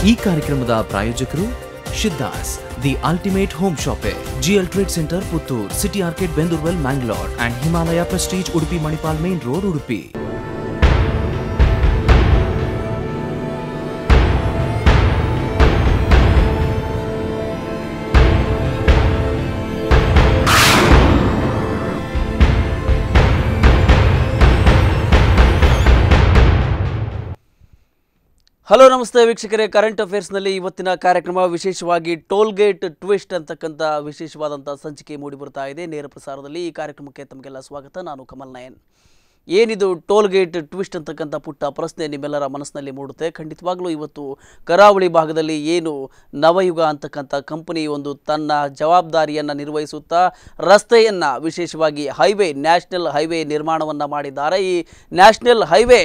ಈ ಕಾರ್ಯಕ್ರಮದ ಪ್ರಾಯೋಜಕರು ಶಿದ್ದಾಸ್ the ultimate home shoppe GL trade centre Puttur city arcade Bendurwell Mangalore and Himalaya prestige Udupi Manipal main road Udupi hello ನಮಸ್ತೆ ವೀಕ್ಷಕರೇ ಕರೆಂಟ್ ಅಫೇರ್ಸ್ನಲ್ಲಿ ಇವತ್ತಿನ ಕಾರ್ಯಕ್ರಮ ವಿಶೇಷವಾಗಿ ಟೋಲ್ ಗೇಟ್ ಟ್ವಿಸ್ಟ್ ಅಂತಕ್ಕಂಥ ವಿಶೇಷವಾದಂಥ ಸಂಚಿಕೆ ಮೂಡಿ ಬರ್ತಾ ಇದೆ ನೇರ ಪ್ರಸಾರದಲ್ಲಿ ಈ ಕಾರ್ಯಕ್ರಮಕ್ಕೆ ತಮಗೆಲ್ಲ ಸ್ವಾಗತ ನಾನು ಕಮಲ್ ನಯನ್ ಏನಿದು ಟೋಲ್ ಗೇಟ್ ಟ್ವಿಸ್ಟ್ ಅಂತಕ್ಕಂಥ ಪುಟ್ಟ ಪ್ರಶ್ನೆ ನಿಮ್ಮೆಲ್ಲರ ಮನಸ್ಸಿನಲ್ಲಿ ಮೂಡುತ್ತೆ ಖಂಡಿತವಾಗ್ಲೂ ಇವತ್ತು ಕರಾವಳಿ ಭಾಗದಲ್ಲಿ ಏನು ನವಯುಗ ಅಂತಕ್ಕಂಥ ಕಂಪನಿ ಒಂದು ತನ್ನ ಜವಾಬ್ದಾರಿಯನ್ನು ನಿರ್ವಹಿಸುತ್ತಾ ರಸ್ತೆಯನ್ನು ವಿಶೇಷವಾಗಿ ಹೈವೇ ನ್ಯಾಷನಲ್ ಹೈವೇ ನಿರ್ಮಾಣವನ್ನು ಮಾಡಿದ್ದಾರೆ ಈ ನ್ಯಾಷನಲ್ ಹೈವೇ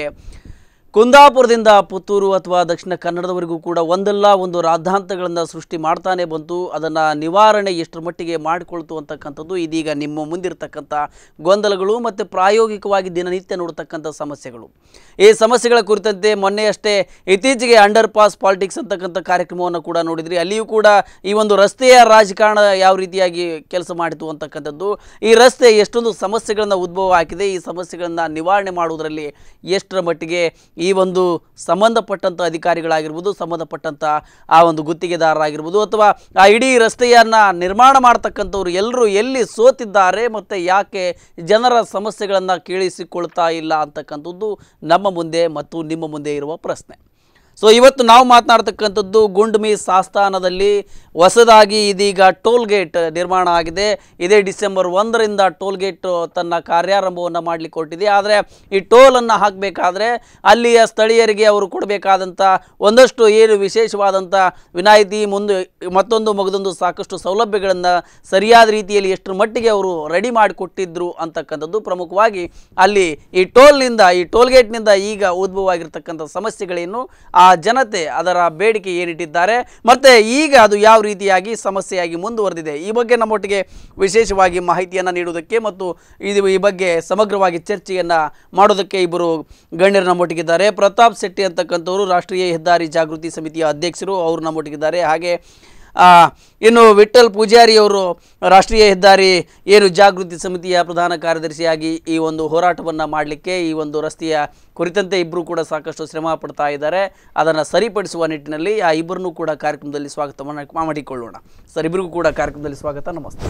ಕುಂದಾಪುರದಿಂದ ಪುತ್ತೂರು ಅಥವಾ ದಕ್ಷಿಣ ಕನ್ನಡದವರೆಗೂ ಕೂಡ ಒಂದಲ್ಲ ಒಂದು ರಾದ್ಧಾಂತಗಳನ್ನು ಸೃಷ್ಟಿ ಮಾಡ್ತಾನೆ ಬಂತು ಅದನ್ನು ನಿವಾರಣೆ ಎಷ್ಟರ ಮಟ್ಟಿಗೆ ಮಾಡಿಕೊಳ್ತು ಅಂತಕ್ಕಂಥದ್ದು ಇದೀಗ ನಿಮ್ಮ ಮುಂದಿರ್ತಕ್ಕಂಥ ಗೊಂದಲಗಳು ಮತ್ತು ಪ್ರಾಯೋಗಿಕವಾಗಿ ದಿನನಿತ್ಯ ನೋಡ್ತಕ್ಕಂಥ ಸಮಸ್ಯೆಗಳು ಈ ಸಮಸ್ಯೆಗಳ ಕುರಿತಂತೆ ಮೊನ್ನೆಯಷ್ಟೇ ಇತ್ತೀಚೆಗೆ ಅಂಡರ್ ಪಾಸ್ ಪಾಲಿಟಿಕ್ಸ್ ಅಂತಕ್ಕಂಥ ಕಾರ್ಯಕ್ರಮವನ್ನು ಕೂಡ ನೋಡಿದ್ರಿ ಅಲ್ಲಿಯೂ ಕೂಡ ಈ ಒಂದು ರಸ್ತೆಯ ರಾಜಕಾರಣ ಯಾವ ರೀತಿಯಾಗಿ ಕೆಲಸ ಮಾಡಿತು ಅಂತಕ್ಕಂಥದ್ದು ಈ ರಸ್ತೆ ಎಷ್ಟೊಂದು ಸಮಸ್ಯೆಗಳನ್ನು ಉದ್ಭವ ಹಾಕಿದೆ ಈ ಸಮಸ್ಯೆಗಳನ್ನು ನಿವಾರಣೆ ಮಾಡುವುದರಲ್ಲಿ ಎಷ್ಟರ ಮಟ್ಟಿಗೆ ಈ ಒಂದು ಸಂಬಂಧಪಟ್ಟಂಥ ಅಧಿಕಾರಿಗಳಾಗಿರ್ಬೋದು ಸಂಬಂಧಪಟ್ಟಂಥ ಆ ಒಂದು ಗುತ್ತಿಗೆದಾರರಾಗಿರ್ಬೋದು ಅಥವಾ ಆ ಇಡೀ ರಸ್ತೆಯನ್ನು ನಿರ್ಮಾಣ ಮಾಡ್ತಕ್ಕಂಥವ್ರು ಎಲ್ಲರೂ ಎಲ್ಲಿ ಸೋತಿದ್ದಾರೆ ಮತ್ತು ಯಾಕೆ ಜನರ ಸಮಸ್ಯೆಗಳನ್ನು ಕೇಳಿಸಿಕೊಳ್ತಾ ಇಲ್ಲ ಅಂತಕ್ಕಂಥದ್ದು ನಮ್ಮ ಮುಂದೆ ಮತ್ತು ನಿಮ್ಮ ಮುಂದೆ ಇರುವ ಪ್ರಶ್ನೆ ಸೊ ಇವತ್ತು ನಾವು ಮಾತನಾಡ್ತಕ್ಕಂಥದ್ದು ಗುಂಡ್ಮಿ ಸಾಸ್ತಾನದಲ್ಲಿ ಹೊಸದಾಗಿ ಇದೀಗ ಟೋಲ್ ಗೇಟ್ ನಿರ್ಮಾಣ ಆಗಿದೆ ಇದೇ ಡಿಸೆಂಬರ್ ಒಂದರಿಂದ ಟೋಲ್ ಗೇಟ್ ತನ್ನ ಕಾರ್ಯಾರಂಭವನ್ನು ಮಾಡಲಿಕ್ಕೆ ಹೊರಟಿದೆ ಆದರೆ ಈ ಟೋಲನ್ನು ಹಾಕಬೇಕಾದ್ರೆ ಅಲ್ಲಿಯ ಸ್ಥಳೀಯರಿಗೆ ಅವರು ಕೊಡಬೇಕಾದಂಥ ಒಂದಷ್ಟು ಏನು ವಿಶೇಷವಾದಂಥ ವಿನಾಯಿತಿ ಮುಂದೆ ಮತ್ತೊಂದು ಮಗದೊಂದು ಸಾಕಷ್ಟು ಸೌಲಭ್ಯಗಳನ್ನು ಸರಿಯಾದ ರೀತಿಯಲ್ಲಿ ಎಷ್ಟರ ಮಟ್ಟಿಗೆ ಅವರು ರೆಡಿ ಮಾಡಿಕೊಟ್ಟಿದ್ರು ಅಂತಕ್ಕಂಥದ್ದು ಪ್ರಮುಖವಾಗಿ ಅಲ್ಲಿ ಈ ಟೋಲ್ನಿಂದ ಈ ಟೋಲ್ ಗೇಟ್ನಿಂದ ಈಗ ಉದ್ಭವವಾಗಿರ್ತಕ್ಕಂಥ ಸಮಸ್ಯೆಗಳೇನು ಆ ಜನತೆ ಅದರ ಬೇಡಿಕೆ ಏನಿಟ್ಟಿದ್ದಾರೆ ಮತ್ತು ಈಗ ಅದು ಯಾವ ರೀತಿಯಾಗಿ ಸಮಸ್ಯೆಯಾಗಿ ಮುಂದುವರೆದಿದೆ ಈ ಬಗ್ಗೆ ನಮ್ಮೊಟ್ಟಿಗೆ ವಿಶೇಷವಾಗಿ ಮಾಹಿತಿಯನ್ನು ನೀಡುವುದಕ್ಕೆ ಮತ್ತು ಇದು ಈ ಬಗ್ಗೆ ಸಮಗ್ರವಾಗಿ ಚರ್ಚೆಯನ್ನು ಮಾಡೋದಕ್ಕೆ ಇಬ್ಬರು ಗಣ್ಯರು ನಮ್ಮೊಟ್ಟಿಗಿದ್ದಾರೆ ಪ್ರತಾಪ್ ಶೆಟ್ಟಿ ಅಂತಕ್ಕಂಥವರು ರಾಷ್ಟ್ರೀಯ ಹೆದ್ದಾರಿ ಜಾಗೃತಿ ಸಮಿತಿಯ ಅಧ್ಯಕ್ಷರು ಅವರು ನಮ್ಮೊಟ್ಟಿಗಿದ್ದಾರೆ ಹಾಗೆ ಆ, ಇನ್ನು ವಿಠಲ್ ಪೂಜಾರಿ ಅವರು ರಾಷ್ಟ್ರೀಯ ಹೆದ್ದಾರಿ ಏನು ಜಾಗೃತಿ ಸಮಿತಿಯ ಪ್ರಧಾನ ಕಾರ್ಯದರ್ಶಿಯಾಗಿ ಈ ಒಂದು ಹೋರಾಟವನ್ನು ಮಾಡಲಿಕ್ಕೆ ಈ ಒಂದು ರಸ್ತೆಯ ಕುರಿತಂತೆ ಇಬ್ಬರು ಕೂಡ ಸಾಕಷ್ಟು ಶ್ರಮ ಪಡ್ತಾ ಇದ್ದಾರೆ ಅದನ್ನು ಸರಿಪಡಿಸುವ ನಿಟ್ಟಿನಲ್ಲಿ ಆ ಇಬ್ಬರನ್ನೂ ಕೂಡ ಕಾರ್ಯಕ್ರಮದಲ್ಲಿ ಸ್ವಾಗತವನ್ನು ಮಾಡಿಕೊಳ್ಳೋಣ ಸರ್ ಇಬ್ಬರಿಗೂ ಕೂಡ ಕಾರ್ಯಕ್ರಮದಲ್ಲಿ ಸ್ವಾಗತ ನಮಸ್ತೆ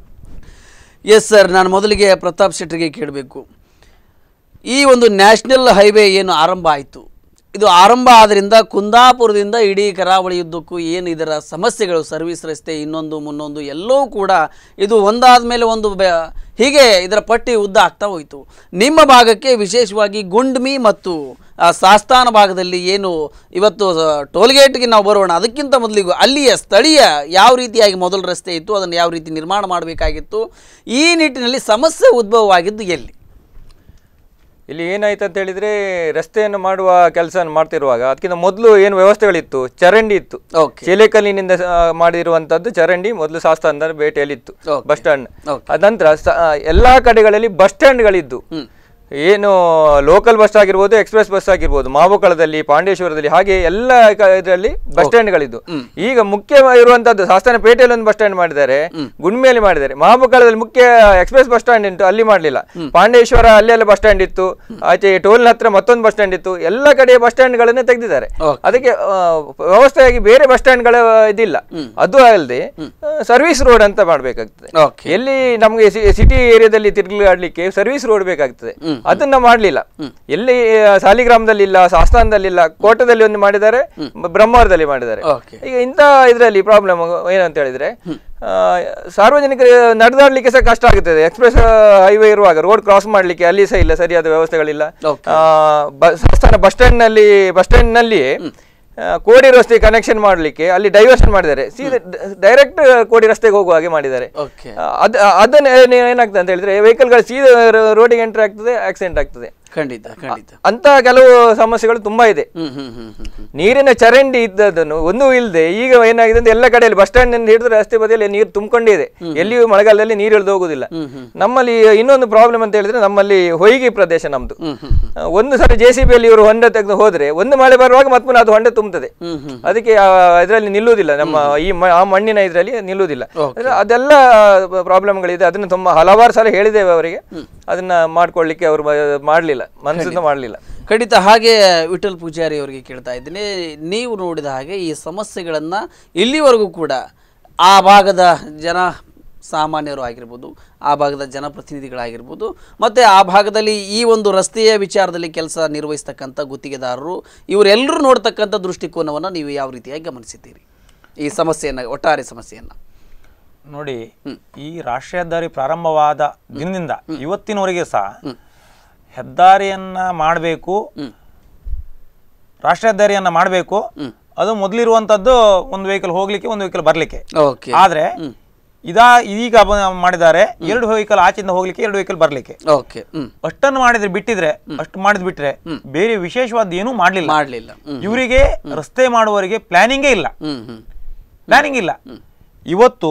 ಎಸ್ ಸರ್ ನಾನು ಮೊದಲಿಗೆ ಪ್ರತಾಪ್ ಶೆಟ್ಟರಿಗೆ ಕೇಳಬೇಕು ಈ ಒಂದು ನ್ಯಾಷನಲ್ ಹೈವೇ ಏನು ಆರಂಭ ಆಯಿತು ಇದು ಆರಂಭ ಆದ್ರಿಂದ ಕುಂದಾಪುರದಿಂದ ಇಡೀ ಕರಾವಳಿಯುದ್ದಕ್ಕೂ ಏನು ಇದರ ಸಮಸ್ಯೆಗಳು ಸರ್ವಿಸ್ ರಸ್ತೆ ಇನ್ನೊಂದು ಮುನ್ನೊಂದು ಎಲ್ಲವೂ ಕೂಡ ಇದು ಒಂದಾದ ಮೇಲೆ ಒಂದು ಬೆ ಹೀಗೆ ಇದರ ಪಟ್ಟಿ ಉದ್ದ ಆಗ್ತಾ ಹೋಯಿತು ನಿಮ್ಮ ಭಾಗಕ್ಕೆ ವಿಶೇಷವಾಗಿ ಗುಂಡ್ಮಿ ಮತ್ತು ಆ, ಸಾಸ್ತಾನ ಭಾಗದಲ್ಲಿ ಏನು ಇವತ್ತು ಟೋಲ್ಗೇಟ್ಗೆ ನಾವು ಬರೋಣ ಅದಕ್ಕಿಂತ ಮೊದಲಿಗೂ ಅಲ್ಲಿಯ ಸ್ಥಳೀಯ ಯಾವ ರೀತಿಯಾಗಿ ಮೊದಲು ರಸ್ತೆ ಇತ್ತು ಅದನ್ನು ಯಾವ ರೀತಿ ನಿರ್ಮಾಣ ಮಾಡಬೇಕಾಗಿತ್ತು ಈ ನಿಟ್ಟಿನಲ್ಲಿ ಸಮಸ್ಯೆ ಉದ್ಭವವಾಗಿದ್ದು ಎಲ್ಲಿ ಇಲ್ಲಿ ಏನಾಯ್ತು ಅಂತ ಹೇಳಿದ್ರೆ ರಸ್ತೆಯನ್ನು ಮಾಡುವ ಕೆಲಸವನ್ನು ಮಾಡ್ತಿರುವಾಗ ಅದಕ್ಕಿಂತ ಮೊದಲು ಏನು ವ್ಯವಸ್ಥೆಗಳಿತ್ತು ಚರಂಡಿ ಇತ್ತು ಓಕೆ ಚಿಲೆಕಲ್ಲಿನಿಂದ ಆ, ಮಾಡಿರುವಂತದ್ದು ಚರಂಡಿ ಮೊದಲು ಶಾಸ್ತಾನದ ಬೇಟೆಯಲ್ಲಿತ್ತು Okay. Bus stand Okay. ಅದ ನಂತರ ಸ- ಆ, ಎಲ್ಲಾ ಕಡೆಗಳಲ್ಲಿ ಬಸ್ ಸ್ಟ್ಯಾಂಡ್ಗಳಿದ್ದು ಹ್ಮ್. ಏನು ಲೋಕಲ್ ಬಸ್ ಆಗಿರ್ಬೋದು ಎಕ್ಸ್ಪ್ರೆಸ್ ಬಸ್ ಆಗಿರ್ಬೋದು ಮಾವುಕಳದಲ್ಲಿ ಪಾಂಡೇಶ್ವರದಲ್ಲಿ ಹಾಗೆ ಎಲ್ಲ ಇದರಲ್ಲಿ ಬಸ್ ಸ್ಟ್ಯಾಂಡ್ಗಳಿದ್ದು ಈಗ ಮುಖ್ಯ ಇರುವಂತದ್ದು ಶಾಸ್ತಾನ ಪೇಟೆಯಲ್ಲಿ ಒಂದು ಬಸ್ ಸ್ಟ್ಯಾಂಡ್ ಮಾಡಿದ್ದಾರೆ ಗುಣ್ಮೆಯಲ್ಲಿ ಮಾಡಿದ್ದಾರೆ ಮಹಾಬುಕ್ಕಳದಲ್ಲಿ ಮುಖ್ಯ ಎಕ್ಸ್ಪ್ರೆಸ್ ಬಸ್ ಸ್ಟ್ಯಾಂಡ್ ಉಂಟು ಅಲ್ಲಿ ಮಾಡಲಿಲ್ಲ ಪಾಂಡೇಶ್ವರ ಅಲ್ಲೆಲ್ಲ ಬಸ್ ಸ್ಟ್ಯಾಂಡ್ ಇತ್ತು ಆಚೆ ಟೋಲ್ನ ಹತ್ರ ಮತ್ತೊಂದು ಬಸ್ ಸ್ಟ್ಯಾಂಡ್ ಇತ್ತು ಎಲ್ಲ ಕಡೆ ಬಸ್ ಸ್ಟ್ಯಾಂಡ್ಗಳನ್ನೇ ತೆಗೆದಿದ್ದಾರೆ Okay. ಅದಕ್ಕೆ ಆ, ವ್ಯವಸ್ಥೆಯಾಗಿ ಬೇರೆ ಬಸ್ ಸ್ಟ್ಯಾಂಡ್ಗಳ ಇದಿಲ್ಲ ಅದು ಅಲ್ಲದೆ ಸರ್ವಿಸ್ ರೋಡ್ ಅಂತ ಮಾಡಬೇಕಾಗ್ತದೆ ಓಕೆ ಎಲ್ಲಿ ನಮಗೆ ಸಿಟಿ ಏರಿಯಾದಲ್ಲಿ ತಿರುಗಾಡ್ಲಿಕ್ಕೆ ಸರ್ವಿಸ್ ರೋಡ್ ಬೇಕಾಗ್ತದೆ ಅದನ್ನ ಮಾಡ್ಲಿಲ್ಲ ಎಲ್ಲಿ ಆ, ಸಾಲಿಗ್ರಾಮದಲ್ಲಿ ಇಲ್ಲ ಸಾಸ್ತಾನದಲ್ಲಿ ಇಲ್ಲ ಕೋಟದಲ್ಲಿ ಒಂದು ಮಾಡಿದ್ದಾರೆ ಬ- ಬ್ರಹ್ಮಾವರದಲ್ಲಿ ಮಾಡಿದ್ದಾರೆ ಓಕೆ ಈಗ ಇಂಥ ಇದರಲ್ಲಿ ಪ್ರಾಬ್ಲಮ್ ಏನಂತ ಹೇಳಿದ್ರೆ ಆ, ಸಾರ್ವಜನಿಕರು ನಡೆದಾಡ್ಲಿಕ್ಕೆ ಸಹ ಕಷ್ಟ ಆಗುತ್ತದೆ ಎಕ್ಸ್ಪ್ರೆಸ್ ಹೈವೇ ಇರುವಾಗ ರೋಡ್ ಕ್ರಾಸ್ ಮಾಡ್ಲಿಕ್ಕೆ ಅಲ್ಲಿ ಸಹ ಇಲ್ಲ ಸರಿಯಾದ ವ್ಯವಸ್ಥೆಗಳಿಲ್ಲ Okay. ಆ, ಬ- ಸಂಸ್ಥಾನ ಬಸ್ ಸ್ಟ್ಯಾಂಡ್ ನಲ್ಲಿ ಬಸ್ ಸ್ಟ್ಯಾಂಡ್ ನಲ್ಲಿ ಆ, ಕೋಡಿ ರಸ್ತೆ ಕನೆಕ್ಷನ್ ಮಾಡ್ಲಿಕ್ಕೆ ಅಲ್ಲಿ ಡೈವರ್ಷನ್ ಮಾಡಿದ್ದಾರೆ ಸೀದಾ ಡೈರೆಕ್ಟ್ ಕೋಡಿ ರಸ್ತೆಗೆ ಹೋಗುವ ಹಾಗೆ ಮಾಡಿದ್ದಾರೆ ಓಕೆ ಅದ್ ಅದನ್ನ ಏನ್- ಏನಾಗ್ತದೆ ಅಂತ ಹೇಳಿದ್ರೆ ವೆಹಿಕಲ್ಗಳು ಸೀದಾ ರೋಡಿಗೆ ಎಂಟ್ರಿ ಆಗ್ತದೆ ಆಕ್ಸಿಡೆಂಟ್ ಆಗ್ತದೆ ಖಂಡಿತ ಖಂಡಿತ ಅಂತ ಕೆಲವು ಸಮಸ್ಯೆಗಳು ತುಂಬಾ ಇದೆ ಹ್ಮ್ ಹ್ಮ್ ಹ್ಮ್ ಹ್ಮ್ ಹ್ಮ್ ನೀರಿನ ಚರಂಡಿ ಇದ್ದದನ್ನು ಒಂದು ಇಲ್ಲದೆ ಈಗ ಏನಾಗಿದೆ ಅಂದ್ರೆ ಎಲ್ಲ ಕಡೆಯಲ್ಲಿ ಬಸ್ ಸ್ಟ್ಯಾಂಡ್ ನಿಂದ ಹಿಡಿದು ರಸ್ತೆ ಬದಿಯಲ್ಲಿ ನೀರು ತುಂಬಿಕೊಂಡೇ ಇದೆ ಎಲ್ಲಿಯೂ ಮಳೆಗಾಲದಲ್ಲಿ ನೀರು ಇಳಿದು ಹೋಗುದಿಲ್ಲ ನಮ್ಮಲ್ಲಿ ಇನ್ನೊಂದು ಪ್ರಾಬ್ಲಮ್ ಅಂತ ಹೇಳಿದ್ರೆ ನಮ್ಮಲ್ಲಿ ಹೊಯ್ಗೆ ಪ್ರದೇಶ ನಮ್ದು ಹ್ಮ್ ಹ್ಮ್ ಹ್ಮ್ ಆ, ಒಂದು ಸರಿ ಜೆ ಸಿ ಬಿಯಲ್ಲಿ ಇವರು ಹೊಂಡ ತೆಗೆದು ಹೋದ್ರೆ ಒಂದು ಮಳೆ ಬರುವಾಗ ಮತ್ತೆ ಪುನಃ ಅದು ಹೊಂಡ ತುಂಬುತ್ತದೆ ಹ್ಮ್ ಹ್ಮ್ ಅದಕ್ಕೆ ಇದರಲ್ಲಿ ನಿಲ್ಲುವುದಿಲ್ಲ ನಮ್ಮ ಈ ಮ- ಆ ಮಣ್ಣಿನ ಇದರಲ್ಲಿ ನಿಲ್ಲುವುದಿಲ್ಲ ಅಂದ್ರೆ ಅದೆಲ್ಲ ಪ್ರಾಬ್ಲಮ್ಗಳಿದೆ ಅದನ್ನ ತುಂಬ ಹಲವಾರು ಸಲ ಹೇಳಿದ್ದೇವೆ ಅವರಿಗೆ ಅದನ್ನ ಮಾಡ್ಕೊಳ್ಳಿಕ್ಕೆ ಅವರು ಮಾಡಲಿಲ್ಲ ಮನಸ್ಸಿಂದ ಮಾಡಲಿಲ್ಲ ಖಂಡಿತ ಹಾಗೆ ವಿಠಲ್ ಪೂಜಾರಿ ಅವರಿಗೆ ಕೇಳ್ತಾ ಇದ್ದೀನಿ ನೀವು ನೋಡಿದ ಹಾಗೆ ಈ ಸಮಸ್ಯೆಗಳನ್ನು ಇಲ್ಲಿವರೆಗೂ ಕೂಡ ಆ ಭಾಗದ ಜನ ಸಾಮಾನ್ಯರು ಆಗಿರ್ಬೋದು ಆ ಭಾಗದ ಜನಪ್ರತಿನಿಧಿಗಳಾಗಿರ್ಬೋದು ಮತ್ತು ಆ ಭಾಗದಲ್ಲಿ ಈ ಒಂದು ರಸ್ತೆಯ ವಿಚಾರದಲ್ಲಿ ಕೆಲಸ ನಿರ್ವಹಿಸ್ತಕ್ಕಂಥ ಗುತ್ತಿಗೆದಾರರು ಇವರೆಲ್ಲರೂ ನೋಡ್ತಕ್ಕಂಥ ದೃಷ್ಟಿಕೋನವನ್ನು ನೀವು ಯಾವ ರೀತಿಯಾಗಿ ಗಮನಿಸಿದ್ದೀರಿ ಈ ಸಮಸ್ಯೆಯನ್ನು ಒಟ್ಟಾರೆ ಸಮಸ್ಯೆಯನ್ನು ನೋಡಿ ಈ ರಾಷ್ಟ್ರೀಯ ಹೆದ್ದಾರಿ ಪ್ರಾರಂಭವಾದ ದಿನದಿಂದ ಇವತ್ತಿನವರೆಗೆ ಸಹ ಹೆದ್ದಾರಿಯನ್ನ ಮಾಡಬೇಕು ರಾಷ್ಟ್ರೀಯ ಹೆದ್ದಾರಿಯನ್ನ ಮಾಡಬೇಕು ಅದು ಮೊದಲಿರುವಂತದ್ದು ಒಂದು ವೆಹಿಕಲ್ ಹೋಗ್ಲಿಕ್ಕೆ ಒಂದು ವೆಹಿಕಲ್ ಬರ್ಲಿಕ್ಕೆ ಓಕೆ ಆದ್ರೆ ಇದಾ ಈಗ ಬ- ಮಾಡಿದ್ದಾರೆ ಎರಡು ವೆಹಿಕಲ್ ಆಚೆಯಿಂದ ಹೋಗ್ಲಿಕ್ಕೆ ಎರಡು ವೆಹಿಕಲ್ ಬರ್ಲಿಕ್ಕೆ ಓಕೆ ಹ್ಞೂ ಅಷ್ಟನ್ನು ಮಾಡಿದ್ರೆ ಬಿಟ್ಟಿದ್ರೆ ಅಷ್ಟು ಮಾಡಿದ್ ಬಿಟ್ರೆ ಬೇರೆ ವಿಶೇಷವಾದ ಏನೂ ಮಾಡ್ಲಿಲ್ಲ ಮಾಡಲಿಲ್ಲ ಹ್ಞೂ ಇವರಿಗೆ ರಸ್ತೆ ಮಾಡುವವರಿಗೆ ಪ್ಲಾನಿಂಗೇ ಇಲ್ಲ ಹ್ಞೂ ಹ್ಞೂ ಪ್ಲಾನಿಂಗ್ ಇಲ್ಲ ಇವತ್ತು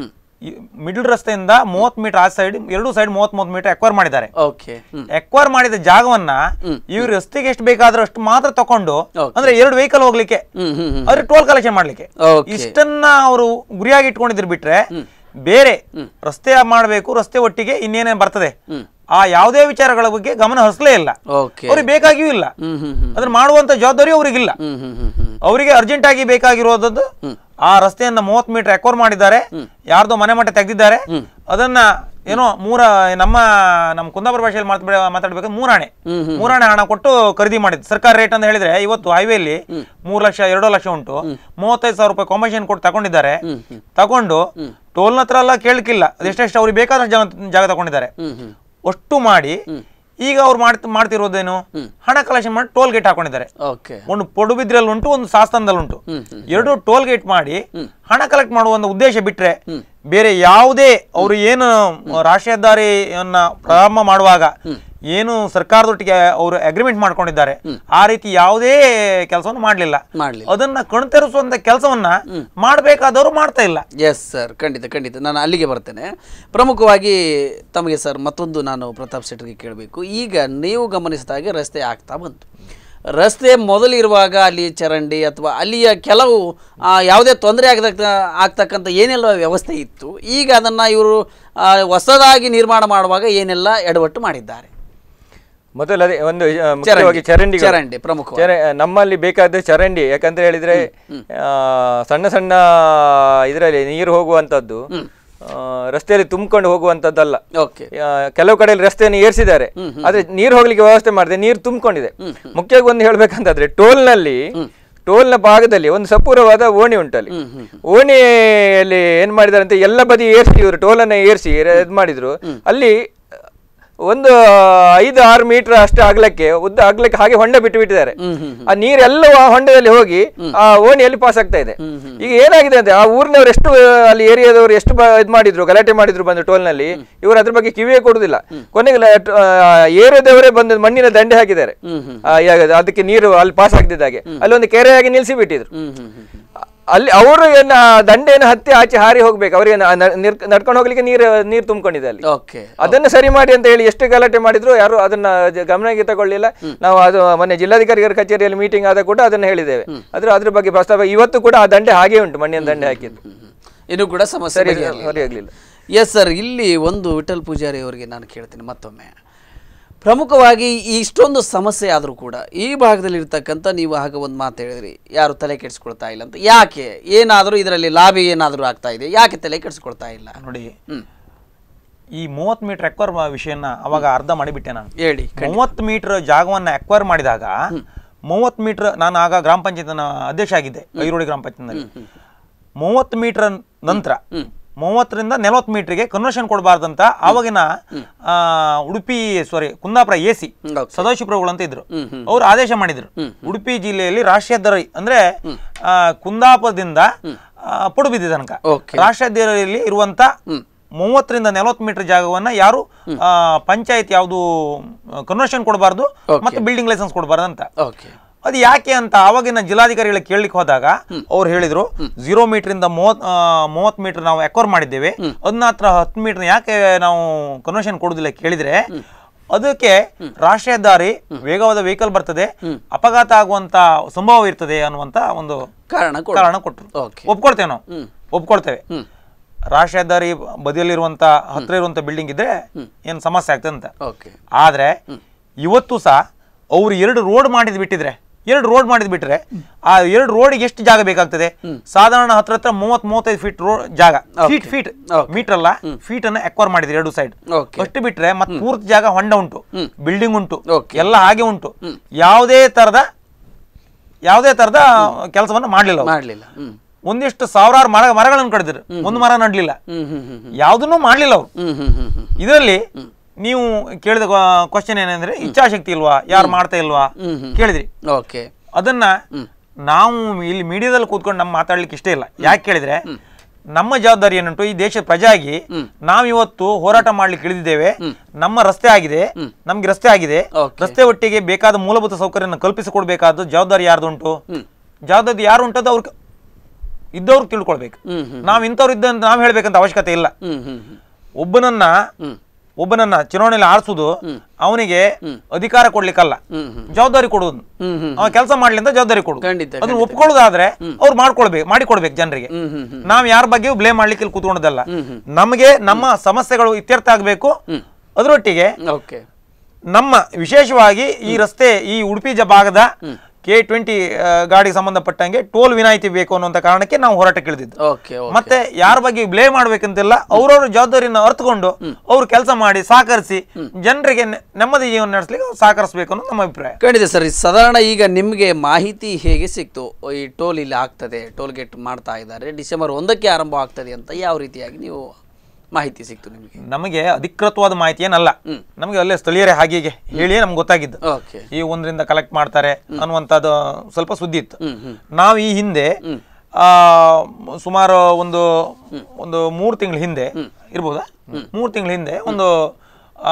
ಮಿಡಲ್ ರಸ್ತೆಯಿಂದ ಮೂವತ್ ಮೀಟರ್ ಆ ಸೈಡ್ ಎರಡು ಸೈಡ್ ಮೂವತ್ ಮೂವತ್ ಮೀಟರ್ ಎಕ್ವೈರ್ ಮಾಡಿದ್ದಾರೆ ಓಕೆ ಹ್ಞೂ ಎಕ್ವೈರ್ ಮಾಡಿದ ಜಾಗವನ್ನ ಇವ್ರು ರಸ್ತೆಗೆ ಎಷ್ಟು ಬೇಕಾದ್ರೂ ಅಷ್ಟು ಮಾತ್ರ ತಕೊಂಡು Okay. ಅಂದ್ರೆ ಎರಡು ವೆಹಿಕಲ್ ಹೋಗ್ಲಿಕ್ಕೆ ಹ್ಞೂ ಹ್ಞೂ ಹ್ಞೂ ಅವ್ರಿಗೆ ಟೋಲ್ ಕಲೆಕ್ಷನ್ ಮಾಡ್ಲಿಕ್ಕೆ Okay. ಇಷ್ಟನ್ನ ಅವರು ಗುರಿಯಾಗಿ ಇಟ್ಕೊಂಡಿದ್ರು ಬಿಟ್ರೆ ಬೇರೆ ರಸ್ತೆ ಮಾಡಬೇಕು ರಸ್ತೆ ಒಟ್ಟಿಗೆ ಇನ್ನೇನೇ ಬರ್ತದೆ ಆ ಯಾವುದೇ ವಿಚಾರಗಳ ಬಗ್ಗೆ ಗಮನ ಹರಿಸಲೇ ಇಲ್ಲ ಓಕೆ ಅವ್ರಿಗೆ ಬೇಕಾಗಿಯೂ ಇಲ್ಲ ಹ್ಮ್ ಹ್ಮ್ ಹ್ಮ್ ಅದನ್ನ ಮಾಡುವಂತ ಜವಾಬ್ದಾರಿ ಅವ್ರಿಗಿಲ್ಲ ಹ್ಮ್ ಹ್ಮ್ ಹ್ಮ್ ಹ್ಮ್ ಅವರಿಗೆ ಅರ್ಜೆಂಟ್ ಆಗಿ ಬೇಕಾಗಿರೋದದ್ದು ಆ ರಸ್ತೆಯನ್ನ ಮೂವತ್ ಮೀಟರ್ ಎಕ್ವರ್ ಮಾಡಿದ್ದಾರೆ ಯಾರ್ದೋ ಮನೆ ಮಟ್ಟ ತೆಗೆದಿದ್ದಾರೆ ಅದನ್ನ ಏನೋ ಮೂರ ನಮ್ಮ ನಮ್ಮ ಕುಂದಾಪುರ ಭಾಷೆಯಲ್ಲಿ ಮಾತಾಡ ಮಾತಾಡ್ಬೇಕು ಮೂರಾಣೆ ಮೂರಾಣೆ ಹಣ ಕೊಟ್ಟು ಖರೀದಿ ಮಾಡಿದ್ದು ಸರ್ಕಾರ ರೇಟ್ ಅಂತ ಹೇಳಿದ್ರೆ ಇವತ್ತು ಹೈವೇಲಿ ಮೂರು ಲಕ್ಷ ಎರಡು ಲಕ್ಷ ಉಂಟು ಮೂವತ್ತೈದು ಸಾವಿರ ರೂಪಾಯಿ ಕಾಂಬಿನೇಷನ್ ಕೊಟ್ಟು ತಗೊಂಡಿದ್ದಾರೆ ತಗೊಂಡು ಟೋಲ್ನ ಹತ್ರ ಎಲ್ಲ ಕೇಳಕ್ಕಿಲ್ಲ ಅದೆಷ್ಟೆಷ್ಟು ಅವ್ರಿಗೆ ಬೇಕಾದಷ್ಟು ಜಾಗ ಜಾಗ ತಗೊಂಡಿದ್ದಾರೆ ಅಷ್ಟು ಮಾಡಿ ಈಗ ಅವ್ರು ಮಾಡ್ತ ಮಾಡ್ತಿರೋದೇನು ಹಣ ಕಲೆಕ್ಷನ್ ಮಾಡಿ ಟೋಲ್ ಗೇಟ್ ಹಾಕೊಂಡಿದ್ದಾರೆ ಓಕೆ ಒಂದು ಪಡುಬಿದ್ರಲ್ಲಿ ಉಂಟು ಒಂದು ಸಾಸ್ತಾನದಲ್ಲಿ ಉಂಟು ಎರಡು ಟೋಲ್ ಗೇಟ್ ಮಾಡಿ ಹಣ ಕಲೆಕ್ಟ್ ಮಾಡುವ ಒಂದು ಉದ್ದೇಶ ಬಿಟ್ರೆ ಬೇರೆ ಯಾವುದೇ ಅವರು ಏನು ರಾಷ್ಟ್ರೀಯ ಹೆದ್ದಾರಿಯನ್ನ ಪ್ರಾರಂಭ ಮಾಡುವಾಗ ಏನು ಸರ್ಕಾರದೊಟ್ಟಿಗೆ ಅವರು ಅಗ್ರಿಮೆಂಟ್ ಮಾಡ್ಕೊಂಡಿದ್ದಾರೆ ಆ ರೀತಿ ಯಾವುದೇ ಕೆಲಸವನ್ನು ಮಾಡಲಿಲ್ಲ ಮಾಡ್ಲಿಲ್ಲ. ಅದನ್ನ ಕಣ್ತೆರೆಸುವಂತ ಕೆಲಸವನ್ನ ಮಾಡಬೇಕಾದವರು ಮಾಡ್ತಾ ಇಲ್ಲ ಎಸ್ ಸರ್ ಖಂಡಿತ ಖಂಡಿತ ನಾನು ಅಲ್ಲಿಗೆ ಬರ್ತೇನೆ ಪ್ರಮುಖವಾಗಿ ತಮಗೆ ಸರ್ ಮತ್ತೊಂದು ನಾನು ಪ್ರತಾಪ್ ಶೆಟ್ಟರ್ಗೆ ಕೇಳಬೇಕು ಈಗ ನೀವು ಗಮನಿಸಿದ ಹಾಗೆ ರಸ್ತೆ ಆಗ್ತಾ ಬಂತು ರಸ್ತೆ ಮೊದಲಿರುವಾಗ ಅಲ್ಲಿ ಚರಂಡಿ ಅಥವಾ ಅಲ್ಲಿಯ ಕೆಲವು ಆ, ಯಾವುದೇ ತೊಂದರೆ ಆಗದ ಆಗ್ತಕ್ಕಂಥ ಏನೆಲ್ಲ ವ್ಯವಸ್ಥೆ ಇತ್ತು ಈಗ ಅದನ್ನು ಇವರು ಆ, ಹೊಸದಾಗಿ ನಿರ್ಮಾಣ ಮಾಡುವಾಗ ಏನೆಲ್ಲ ಎಡವಟ್ಟು ಮಾಡಿದ್ದಾರೆ ಮೊದಲು ಅದೇ ಒಂದು ಆ, ಮುಖ್ಯವಾಗಿ ಚರಂಡಿ ಚರಂಡಿ ಪ್ರಮುಖ ಚರ ನಮ್ಮಲ್ಲಿ ಬೇಕಾದ ಚರಂಡಿ ಯಾಕಂತ ಹೇಳಿದ್ರೆ ಆ, ಸಣ್ಣ ಸಣ್ಣ ಇದರಲ್ಲಿ ನೀರು ಹೋಗುವಂತದ್ದು ಆ, ರಸ್ತೆಯಲ್ಲಿ ತುಂಬಿಕೊಂಡು ಹೋಗುವಂತದ್ದಲ್ಲ ಓಕೆ ಆ, ಕೆಲವು ಕಡೆಯಲ್ಲಿ ರಸ್ತೆಯನ್ನು ಏರಿಸಿದ್ದಾರೆ ಆದ್ರೆ ನೀರು ಹೋಗ್ಲಿಕ್ಕೆ ವ್ಯವಸ್ಥೆ ಮಾಡಿದೆ ನೀರು ತುಂಬಿಕೊಂಡಿದೆ ಮುಖ್ಯವಾಗಿ ಒಂದು ಹೇಳ್ಬೇಕಂತಂದ್ರೆ ಟೋಲ್ನಲ್ಲಿ ಟೋಲ್ನ ಭಾಗದಲ್ಲಿ ಒಂದು ಸಪೂರವಾದ ಓಣಿ ಉಂಟಲ್ಲಿ ಓಣಿಯಲ್ಲಿ ಏನ್ ಮಾಡಿದ್ದಾರೆ ಅಂತ ಎಲ್ಲ ಬದಿ ಏರಿಸಿ ಇವರು ಟೋಲನ್ನ ಏರಿಸಿ ಇದು ಮಾಡಿದ್ರು ಅಲ್ಲಿ ಒಂದು ಐದು ಆರು ಮೀಟರ್ ಅಷ್ಟು ಅಗಲಕ್ಕೆ ಉದ್ದ ಅಗಲಕ್ಕೆ ಹಾಗೆ ಹೊಂಡ ಬಿಟ್ಟು ಬಿಟ್ಟಿದ್ದಾರೆ ಆ ನೀರೆಲ್ಲವೂ ಆ ಹೊಂಡದಲ್ಲಿ ಹೋಗಿ ಆ ಓಣಿಯಲ್ಲಿ ಪಾಸ್ ಆಗ್ತಾ ಇದೆ ಈಗ ಏನಾಗಿದೆ ಅಂದ್ರೆ ಆ ಊರಿನವರು ಎಷ್ಟು ಆ, ಅಲ್ಲಿ ಏರಿಯಾದವರು ಎಷ್ಟು ಬ- ಇದ್ ಮಾಡಿದ್ರು ಗಲಾಟೆ ಮಾಡಿದ್ರು ಬಂದು ಟೋಲ್ನಲ್ಲಿ ಇವರು ಅದ್ರ ಬಗ್ಗೆ ಕಿವಿಯೇ ಕೊಡುದಿಲ್ಲ ಕೊನೆಗೆ ಲ- ಟ- ಆ, ಏರಿಯಾದವರೇ ಬಂದು ಮಣ್ಣಿನ ದಂಡೆ ಹಾಕಿದ್ದಾರೆ ಆ, ಯಾಗ- ಅದಕ್ಕೆ ನೀರು ಅಲ್ಲಿ ಪಾಸ್ ಆಗ್ತಿದ್ದಾಗೆ ಅಲ್ಲಿ ಒಂದು ಕೆರೆಯಾಗಿ ನಿಲ್ಸಿ ಬಿಟ್ಟಿದ್ರು ಹ್ಮ್ ಹ್ಮ್ ಹ್ಮ್ ಹ್ಮ್. ಅಲ್ಲಿ ಅವರು ಏನ ದಂಡೆಯನ್ನು ಹತ್ತಿ ಆಚೆ ಹಾರಿ ಹೋಗ್ಬೇಕು ಅವರಿಗೆ ನ- ನ- ನಿರ್- ನಡ್ಕೊಂಡು ಹೋಗ್ಲಿಕ್ಕೆ ನೀರು ನೀರು ತುಂಬಿಕೊಂಡಿದೆ ಅಲ್ಲಿ ಓಕೆ ಅದನ್ನ ಸರಿ ಮಾಡಿ ಅಂತ ಹೇಳಿ ಎಷ್ಟು ಗಲಾಟೆ ಮಾಡಿದ್ರು ಯಾರು ಅದನ್ನ ಜ- ಗಮನಕ್ಕೆ ತಗೊಳ್ಳಿಲ್ಲ ನಾವು ಅದು ಮೊನ್ನೆ ಜಿಲ್ಲಾಧಿಕಾರಿಗಳ ಕಚೇರಿಯಲ್ಲಿ ಮೀಟಿಂಗ್ ಆದ ಕೂಡ ಅದನ್ನ ಹೇಳಿದ್ದೇವೆ ಅದ್ರ ಅದ್ರ ಬಗ್ಗೆ ಪ್ರಸ್ತಾವ ಇವತ್ತು ಕೂಡ ಆ ದಂಡೆ ಹಾಗೆ ಉಂಟು ಮಣ್ಣಿನ ದಂಡೆ ಹಾಕಿದ್ದು ಇನ್ನೂ ಕೂಡ ಸಮಸ್ಯೆ ಸರಿ ಬಗೆಹರಿಲಿಲ್ಲ. ಸರಿಯಾಗ್ಲಿಲ್ಲ ಎಸ್ ಸರ್ ಇಲ್ಲಿ ಒಂದು ವಿಠಲ್ ಪೂಜಾರಿ ಅವರಿಗೆ ನಾನು ಕೇಳ್ತೀನಿ ಮತ್ತೊಮ್ಮೆ ಪ್ರಮುಖವಾಗಿ ಈ ಇಷ್ಟೊಂದು ಸಮಸ್ಯೆ ಆದರೂ ಕೂಡ ಈ ಭಾಗದಲ್ಲಿ ಇರ್ತಕ್ಕಂಥ ನೀವು ಆಗ ಒಂದು ಮಾತು ಹೇಳಿದ್ರಿ ಯಾರು ತಲೆ ಕೆಡಿಸ್ಕೊಳ್ತಾ ಇಲ್ಲ ಅಂತ ಯಾಕೆ ಏನಾದರೂ ಇದರಲ್ಲಿ ಲಾಭ ಏನಾದರೂ ಆಗ್ತಾ ಇದೆ ಯಾಕೆ ತಲೆ ಕೆಡಿಸ್ಕೊಳ್ತಾ ಇಲ್ಲ ನೋಡಿ ಹ್ಮ್ ಈ ಮೂವತ್ ಮೀಟರ್ ಎಕ್ವರ್ ವಿಷಯನ ಅವಾಗ ಅರ್ಧ ಮಾಡಿಬಿಟ್ಟೆ ನಾನು ಹೇಳಿ ಮೂವತ್ತು ಮೀಟರ್ ಜಾಗವನ್ನ ಎಕ್ವೈರ್ ಮಾಡಿದಾಗ ಮೂವತ್ತು ಮೀಟರ್ ನಾನು ಆಗ ಗ್ರಾಮ ಪಂಚಾಯತ್ನ ಅಧ್ಯಕ್ಷ ಆಗಿದ್ದೆ ಐರೋಡಿ ಗ್ರಾಮ ಪಂಚಾಯತ್ನಲ್ಲಿ ಮೂವತ್ತು ಮೀಟರ್ ನಂತರ ಮೂವತ್ತರಿಂದ ನಲವತ್ತು ಮೀಟರ್ಗೆ ಕನ್ವರ್ಷನ್ ಕೊಡಬಾರ್ದಂತ ಆವಾಗಿನ ಆ, Udupi sorry Kundapura A C Okay. ಸದಾಶಿವಪ್ರಭುಗಳು ಅಂತ ಇದ್ರು ಅವ್ರು ಆದೇಶ ಮಾಡಿದ್ರು ಉಡುಪಿ ಜಿಲ್ಲೆಯಲ್ಲಿ ರಾಷ್ಟ್ರೀಯ ಹೆದ್ದಾರಿ ಅಂದ್ರೆ ಆ, ಕುಂದಾಪುರದಿಂದ ಆ, ಪಡುಬಿದ್ದಿ ತನಕ Okay. ರಾಷ್ಟ್ರೀಯ ಹೆದ್ದಾರಿಯಲ್ಲಿ ಇರುವಂತ ಮೂವತ್ತರಿಂದ ನಲವತ್ತು ಮೀಟರ್ ಜಾಗವನ್ನ ಯಾರು ಆ, ಪಂಚಾಯತ್ ಯಾವುದು ಕನ್ವರ್ಷನ್ ಕೊಡಬಾರ್ದು ಮತ್ತೆ ಬಿಲ್ಡಿಂಗ್ ಲೈಸೆನ್ಸ್ ಕೊಡಬಾರ್ದು ಅಂತ ಓಕೆ ಅದು ಯಾಕೆ ಅಂತ ಆವಾಗಿನ ಜಿಲ್ಲಾಧಿಕಾರಿಗಳಿಗೆ ಕೇಳಲಿಕ್ಕೆ ಹೋದಾಗ ಅವ್ರು ಹೇಳಿದ್ರು ಜೀರೋ ಮೀಟರ್ ಇಂದ ಮೂವತ್ ಮೂವತ್ ಮೀಟರ್ ನಾವು ಎಕ್ವರ್ ಮಾಡಿದ್ದೇವೆ ಅದನ್ನ ಹತ್ರ ಹತ್ತು ಮೀಟರ್ ಯಾಕೆ ನಾವು ಕನ್ವರ್ಷನ್ ಕೊಡುದಿಲ್ಲ ಕೇಳಿದ್ರೆ ಅದಕ್ಕೆ ರಾಷ್ಟ್ರೀಯ ಹೆದ್ದಾರಿ ವೇಗವಾದ ವೆಹಿಕಲ್ ಬರ್ತದೆ ಅಪಘಾತ ಆಗುವಂತ ಸಂಭವ ಇರ್ತದೆ ಅನ್ನುವಂತ ಒಂದು ಕಾರಣ ಕೊಡು. ಕಾರಣ ಕೊಟ್ಟರು ಓಕೆ ಒಪ್ಕೊಳ್ತೇವೆ ನಾವು ಹ್ಮ್. ಒಪ್ಕೊಳ್ತೇವೆ ಹ್ಮ್. ರಾಷ್ಟ್ರೀಯ ಹೆದ್ದಾರಿ ಬದಿಯಲ್ಲಿರುವಂತ ಹತ್ರ ಇರುವಂತ ಬಿಲ್ಡಿಂಗ್ ಇದ್ರೆ ಏನು ಸಮಸ್ಯೆ ಆಗ್ತದೆ ಅಂತ ಓಕೆ ಆದ್ರೆ ಇವತ್ತು ಸಹ ಅವ್ರು ಎರಡು ರೋಡ್ ಮಾಡಿದ್ ಬಿಟ್ಟಿದ್ರೆ ಎರಡು ರೋಡ್ ಮಾಡಿದ್ ಬಿಟ್ರೆ ಆ ಎರಡು ರೋಡಿಗೆ ಎಷ್ಟು ಜಾಗ ಬೇಕಾಗ್ತದೆ ಸಾಧಾರಣ ಹತ್ರ ಹತ್ರ ಮೂವತ್ ಮೂವತ್ತೈದು ಫೀಟ್ ರೋಡ್ ಜಾಗ ಫೀಟ್ ಫೀಟ್ Okay. ಮೀಟರ್ ಅಲ್ಲ ಫೀಟ್ ಅನ್ನ ಎಕ್ವರ್ ಮಾಡಿದ್ರು ಎರಡು ಸೈಡ್ Okay. ಅಷ್ಟು ಬಿಟ್ರೆ ಮತ್ತೆ ಪೂರ್ತಿ ಜಾಗ ಹೊಂಡ ಉಂಟು ಬಿಲ್ಡಿಂಗ್ ಉಂಟು Okay. ಎಲ್ಲ ಹಾಗೆ ಉಂಟು ಯಾವುದೇ ತರದ ಯಾವುದೇ ತರದ ಕೆಲಸವನ್ನ ಮಾಡ್ಲಿಲ್ಲ ಅವ್ರು. ಮಾಡ್ಲಿಲ್ಲ ಹ್ಮ್ ಒಂದಿಷ್ಟು ಸಾವಿರಾರು ಮರ ಮರಗಳನ್ನು ಕಡಿದ್ರು ಒಂದು ಮರ ನಡ್ಲಿಲ್ಲ ಹ್ಮ್ ಹ್ಮ್ ಹ್ಮ್ ಯಾವುದನ್ನು ಮಾಡ್ಲಿಲ್ಲ ಅವ್ರು ಹ್ಮ್ ಹ್ಮ್ ಹ್ಮ್ ಹ್ಮ್ ಇದರಲ್ಲಿ ನೀವು ಕೇಳಿದ ಕ್ವಶನ್ ಏನಂದ್ರೆ ಇಚ್ಛಾಶಕ್ತಿ ಇಲ್ವಾ ಯಾರು ಮಾಡ್ತಾ ಇಲ್ವಾ ಕೇಳಿದ್ರಿ ಓಕೆ ಅದನ್ನ ನಾವು ಇಲ್ಲಿ ಮೀಡಿಯಾದಲ್ಲಿ ಕೂತ್ಕೊಂಡು ನಮ್ಮ ಮಾತಾಡ್ಲಿಕ್ಕೆ ಇಷ್ಟ ಇಲ್ಲ ಯಾಕೆ ಕೇಳಿದ್ರೆ ನಮ್ಮ ಜವಾಬ್ದಾರಿ ಏನುಂಟು ಈ ದೇಶದ ಪ್ರಜೆ ಆಗಿ ನಾವು ಇವತ್ತು ಹೋರಾಟ ಮಾಡ್ಲಿಕ್ಕೆ ಇಳಿದಿದ್ದೇವೆ ನಮ್ಮ ರಸ್ತೆ ಆಗಿದೆ ನಮ್ಗೆ ರಸ್ತೆ ಆಗಿದೆ Okay. ರಸ್ತೆ ಒಟ್ಟಿಗೆ ಬೇಕಾದ ಮೂಲಭೂತ ಸೌಕರ್ಯನ ಕಲ್ಪಿಸಿಕೊಡ್ಬೇಕಾದ ಜವಾಬ್ದಾರಿ ಯಾರ್ದುಂಟು ಜವಾಬ್ದಾರಿ ಯಾರು ಉಂಟದು ಅವ್ರು ಇದ್ದವ್ರು ತಿಳ್ಕೊಳ್ಬೇಕು ಹ್ಮ್ ಹ್ಮ್ ನಾವು ಇಂಥವ್ರು ಇದ್ದಂತ ನಾವು ಹೇಳ್ಬೇಕಂತ ಅವಶ್ಯಕತೆ ಇಲ್ಲ ಹ್ಮ್ ಹ್ಮ್ ಹ್ಮ್ ಒಬ್ಬನನ್ನ ಹ್ಮ್ ಒಬ್ಬನನ್ನ ಚುನಾವಣೆಯಲ್ಲಿ ಆರಿಸುದು ಅವನಿಗೆ ಅಧಿಕಾರ ಕೊಡ್ಲಿಕ್ಕಲ್ಲ ಹ್ಮ್ ಹ್ಮ್ ಜವಾಬ್ದಾರಿ ಕೊಡುವುದು ಹ್ಮ್ ಹ್ಮ್ ಅವ ಕೆಲಸ ಮಾಡ್ಲಿ ಅಂತ ಜವಾಬ್ದಾರಿ ಕೊಡು ಖಂಡಿತ, ಅದನ್ನ ಒಪ್ಕೊಳ್ಳೋದಾದ್ರೆ ಅವ್ರು ಮಾಡ್ಕೊಳ್ಬೇಕು ಮಾಡಿಕೊಡ್ಬೇಕು ಜನರಿಗೆ ಹ್ಮ್ ಹ್ಮ್ ಹ್ಮ್ ನಾವ್ ಯಾರ ಬಗ್ಗೆಯೂ ಬ್ಲೇಮ್ ಮಾಡ್ಲಿಕ್ಕೆ ಇಲ್ಲಿ ಕೂತ್ಕೊಂಡದಲ್ಲ ನಮಗೆ ನಮ್ಮ ಸಮಸ್ಯೆಗಳು ಇತ್ಯರ್ಥ ಆಗ್ಬೇಕು ಅದರೊಟ್ಟಿಗೆ ಓಕೆ ನಮ್ಮ ವಿಶೇಷವಾಗಿ ಈ ರಸ್ತೆ ಈ ಉಡುಪಿ ಜ ಭಾಗದ ಕೆ ಟ್ವೆಂಟಿ ಗಾಡಿಗೆ ಸಂಬಂಧಪಟ್ಟಂಗೆ ಟೋಲ್ ವಿನಾಯಿತಿ ಬೇಕು ಅನ್ನುವಂತ ಕಾರಣಕ್ಕೆ ನಾವು ಹೋರಾಟಕ್ಕೆ ಇಳಿದಿದ್ದು ಓಕೆ ಓಕೆ ಮತ್ತೆ ಯಾರ ಬಗ್ಗೆ ಬ್ಲೇಮ್ ಮಾಡ್ಬೇಕಂತಿಲ್ಲ ಅವ್ರವ್ರ ಜವಾಬ್ದಾರಿನ ಅರ್ಥಕೊಂಡು ಅವ್ರು ಕೆಲಸ ಮಾಡಿ ಸಹಕರಿಸಿ ಜನರಿಗೆ ನೆ- ನೆಮ್ಮದಿ ಜೀವನ ನಡೆಸಲಿಕ್ಕೆ ಅವ್ರು ಸಹಕರಿಸಬೇಕು ಅನ್ನೋದು ನಮ್ಮ ಅಭಿಪ್ರಾಯ ಖಂಡಿತ ಸರ್ ಸಾಧಾರಣ ಈಗ ನಿಮಗೆ ಮಾಹಿತಿ ಹೇಗೆ ಸಿಕ್ತು ಈ ಟೋಲ್ ಇಲ್ಲಿ ಆಗ್ತದೆ ಟೋಲ್ ಗೇಟ್ ಮಾಡ್ತಾ ಇದ್ದಾರೆ ಡಿಸೆಂಬರ್ ಒಂದಕ್ಕೆ ಆರಂಭ ಆಗ್ತದೆ ಅಂತ ಯಾವ ರೀತಿಯಾಗಿ ನೀವು ಮಾಹಿತಿ ಸಿಕ್ತು ನಿಮಗೆ ನಮಗೆ ಅಧಿಕೃತವಾದ ಮಾಹಿತಿ ಏನಲ್ಲ ನಮಗೆ ಅಲ್ಲೇ ಸ್ಥಳೀಯರೇ ಹಾಗೆ ಹೀಗೆ ಹೇಳಿ ನಮ್ಗೆ ಗೊತ್ತಾಗಿದ್ದು ಓಕೆ ಈ ಒಂದರಿಂದ ಕಲೆಕ್ಟ್ ಮಾಡ್ತಾರೆ ಅನ್ನುವಂಥದ್ದು ಸ್ವಲ್ಪ ಸುದ್ದಿ ಇತ್ತು ಹ್ಮ್ ಹ್ಮ್ ನಾವು ಈ ಹಿಂದೆ ಆ ಸುಮಾರು ಒಂದು ಒಂದು ಮೂರು ತಿಂಗಳ ಹಿಂದೆ ಇರ್ಬೋದಾ ಮೂರು ತಿಂಗಳ ಹಿಂದೆ ಒಂದು ಆ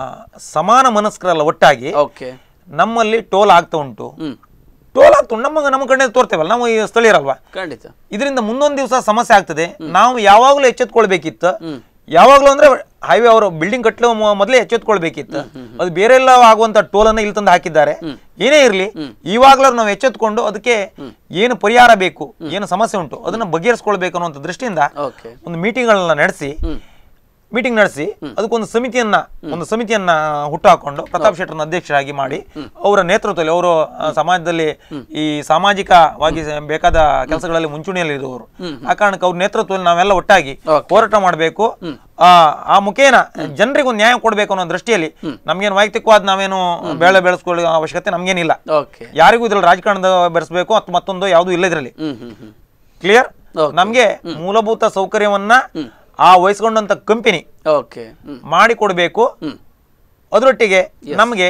ಸಮಾನ ಮನಸ್ಕರಲ್ಲ ಒಟ್ಟಾಗಿ ಓಕೆ ನಮ್ಮಲ್ಲಿ ಟೋಲ್ ಆಗ್ತಾ ಉಂಟು ಹ್ಮ್ ಟೋಲ್ ಆಗ್ತಾ ಉಂಟು ನಮ್ಮ ನಮ್ಮ ಕಡೆ ತೋರ್ತೇವಲ್ಲ ನಾವು ಈ ಸ್ಥಳೀಯರಲ್ವಾ ಖಂಡಿತ ಇದರಿಂದ ಮುಂದೊಂದು ದಿವಸ ಸಮಸ್ಯೆ ಆಗ್ತದೆ ನಾವು ಯಾವಾಗಲೂ ಎಚ್ಚೆತ್ಕೊಳ್ಬೇಕಿತ್ತು ಯಾವಾಗಲೂ ಅಂದ್ರೆ ಹೈವೇ ಅವರು ಬಿಲ್ಡಿಂಗ್ ಕಟ್ಟಲು ಮೊದಲೇ ಎಚ್ಚೆತ್ಕೊಳ್ಬೇಕಿತ್ತು ಅದು ಬೇರೆ ಎಲ್ಲ ಆಗುವಂತ ಟೋಲ್ ಅನ್ನ ಇಲ್ಲಿ ತಂದು ಹಾಕಿದ್ದಾರೆ ಏನೇ ಇರಲಿ ಇವಾಗ್ಲಾದ್ರು ನಾವು ಎಚ್ಚೆತ್ಕೊಂಡು ಅದಕ್ಕೆ ಏನು ಪರಿಹಾರ ಬೇಕು ಏನು ಸಮಸ್ಯೆ ಉಂಟು ಅದನ್ನ ಬಗೆಹರಿಸ್ಕೊಳ್ಬೇಕು ಅನ್ನುವಂಥ ದೃಷ್ಟಿಯಿಂದ ಓಕೆ ಒಂದು ಮೀಟಿಂಗ್ಗಳನ್ನ ನಡೆಸಿ ಮೀಟಿಂಗ್ ನಡೆಸಿ ಅದಕ್ಕೊಂದು ಸಮಿತಿಯನ್ನ ಒಂದು ಸಮಿತಿಯನ್ನ ಹುಟ್ಟುಹಾಕೊಂಡು ಪ್ರತಾಪ್ ಶೆಟ್ಟರ್ನ ಅಧ್ಯಕ್ಷರಾಗಿ ಮಾಡಿ ಅವರ ನೇತೃತ್ವದಲ್ಲಿ ಅವರು ಆ, ಸಮಾಜದಲ್ಲಿ ಈ ಸಾಮಾಜಿಕವಾಗಿ ಬೇಕಾದ ಕೆಲಸಗಳಲ್ಲಿ ಮುಂಚೂಣಿಯಲ್ಲಿ ಇರುವವರು ಆ ಕಾರಣಕ್ಕೆ ಅವ್ರ ನೇತೃತ್ವದಲ್ಲಿ ನಾವೆಲ್ಲ ಒಟ್ಟಾಗಿ ಹೋರಾಟ ಮಾಡಬೇಕು ಆ ಆ ಮುಖೇನ ಜನರಿಗೆ ಒಂದು ನ್ಯಾಯ ಕೊಡಬೇಕು ಅನ್ನೋ ದೃಷ್ಟಿಯಲ್ಲಿ ನಮ್ಗೇನು ವೈಯಕ್ತಿಕವಾದ ನಾವೇನು ಬೆಳೆ ಬೆಳೆಸ್ಕೊಳ್ಳೋ ಅವಶ್ಯಕತೆ ನಮ್ಗೇನಿಲ್ಲ ಓಕೆ ಯಾರಿಗೂ ಇದ್ರಲ್ಲಿ ರಾಜಕಾರಣದ ಬೆರೆಸಬೇಕು ಅಥವಾ ಮತ್ತೊಂದು ಯಾವುದು ಇಲ್ಲ ಇದರಲ್ಲಿ ಹ್ಮ್ ಹ್ಮ್ ಹ್ಮ್ ಕ್ಲಿಯರ್ Okay. ನಮ್ಗೆ ಮೂಲಭೂತ ಸೌಕರ್ಯವನ್ನ ಆ ವಹಿಸ್ಕೊಂಡಂತ ಕಂಪನಿ ಓಕೆ ಹ್ಮ್ ಮಾಡಿ ಕೊಡಬೇಕು ಹ್ಮ್ ಅದರೊಟ್ಟಿಗೆ ನಮಗೆ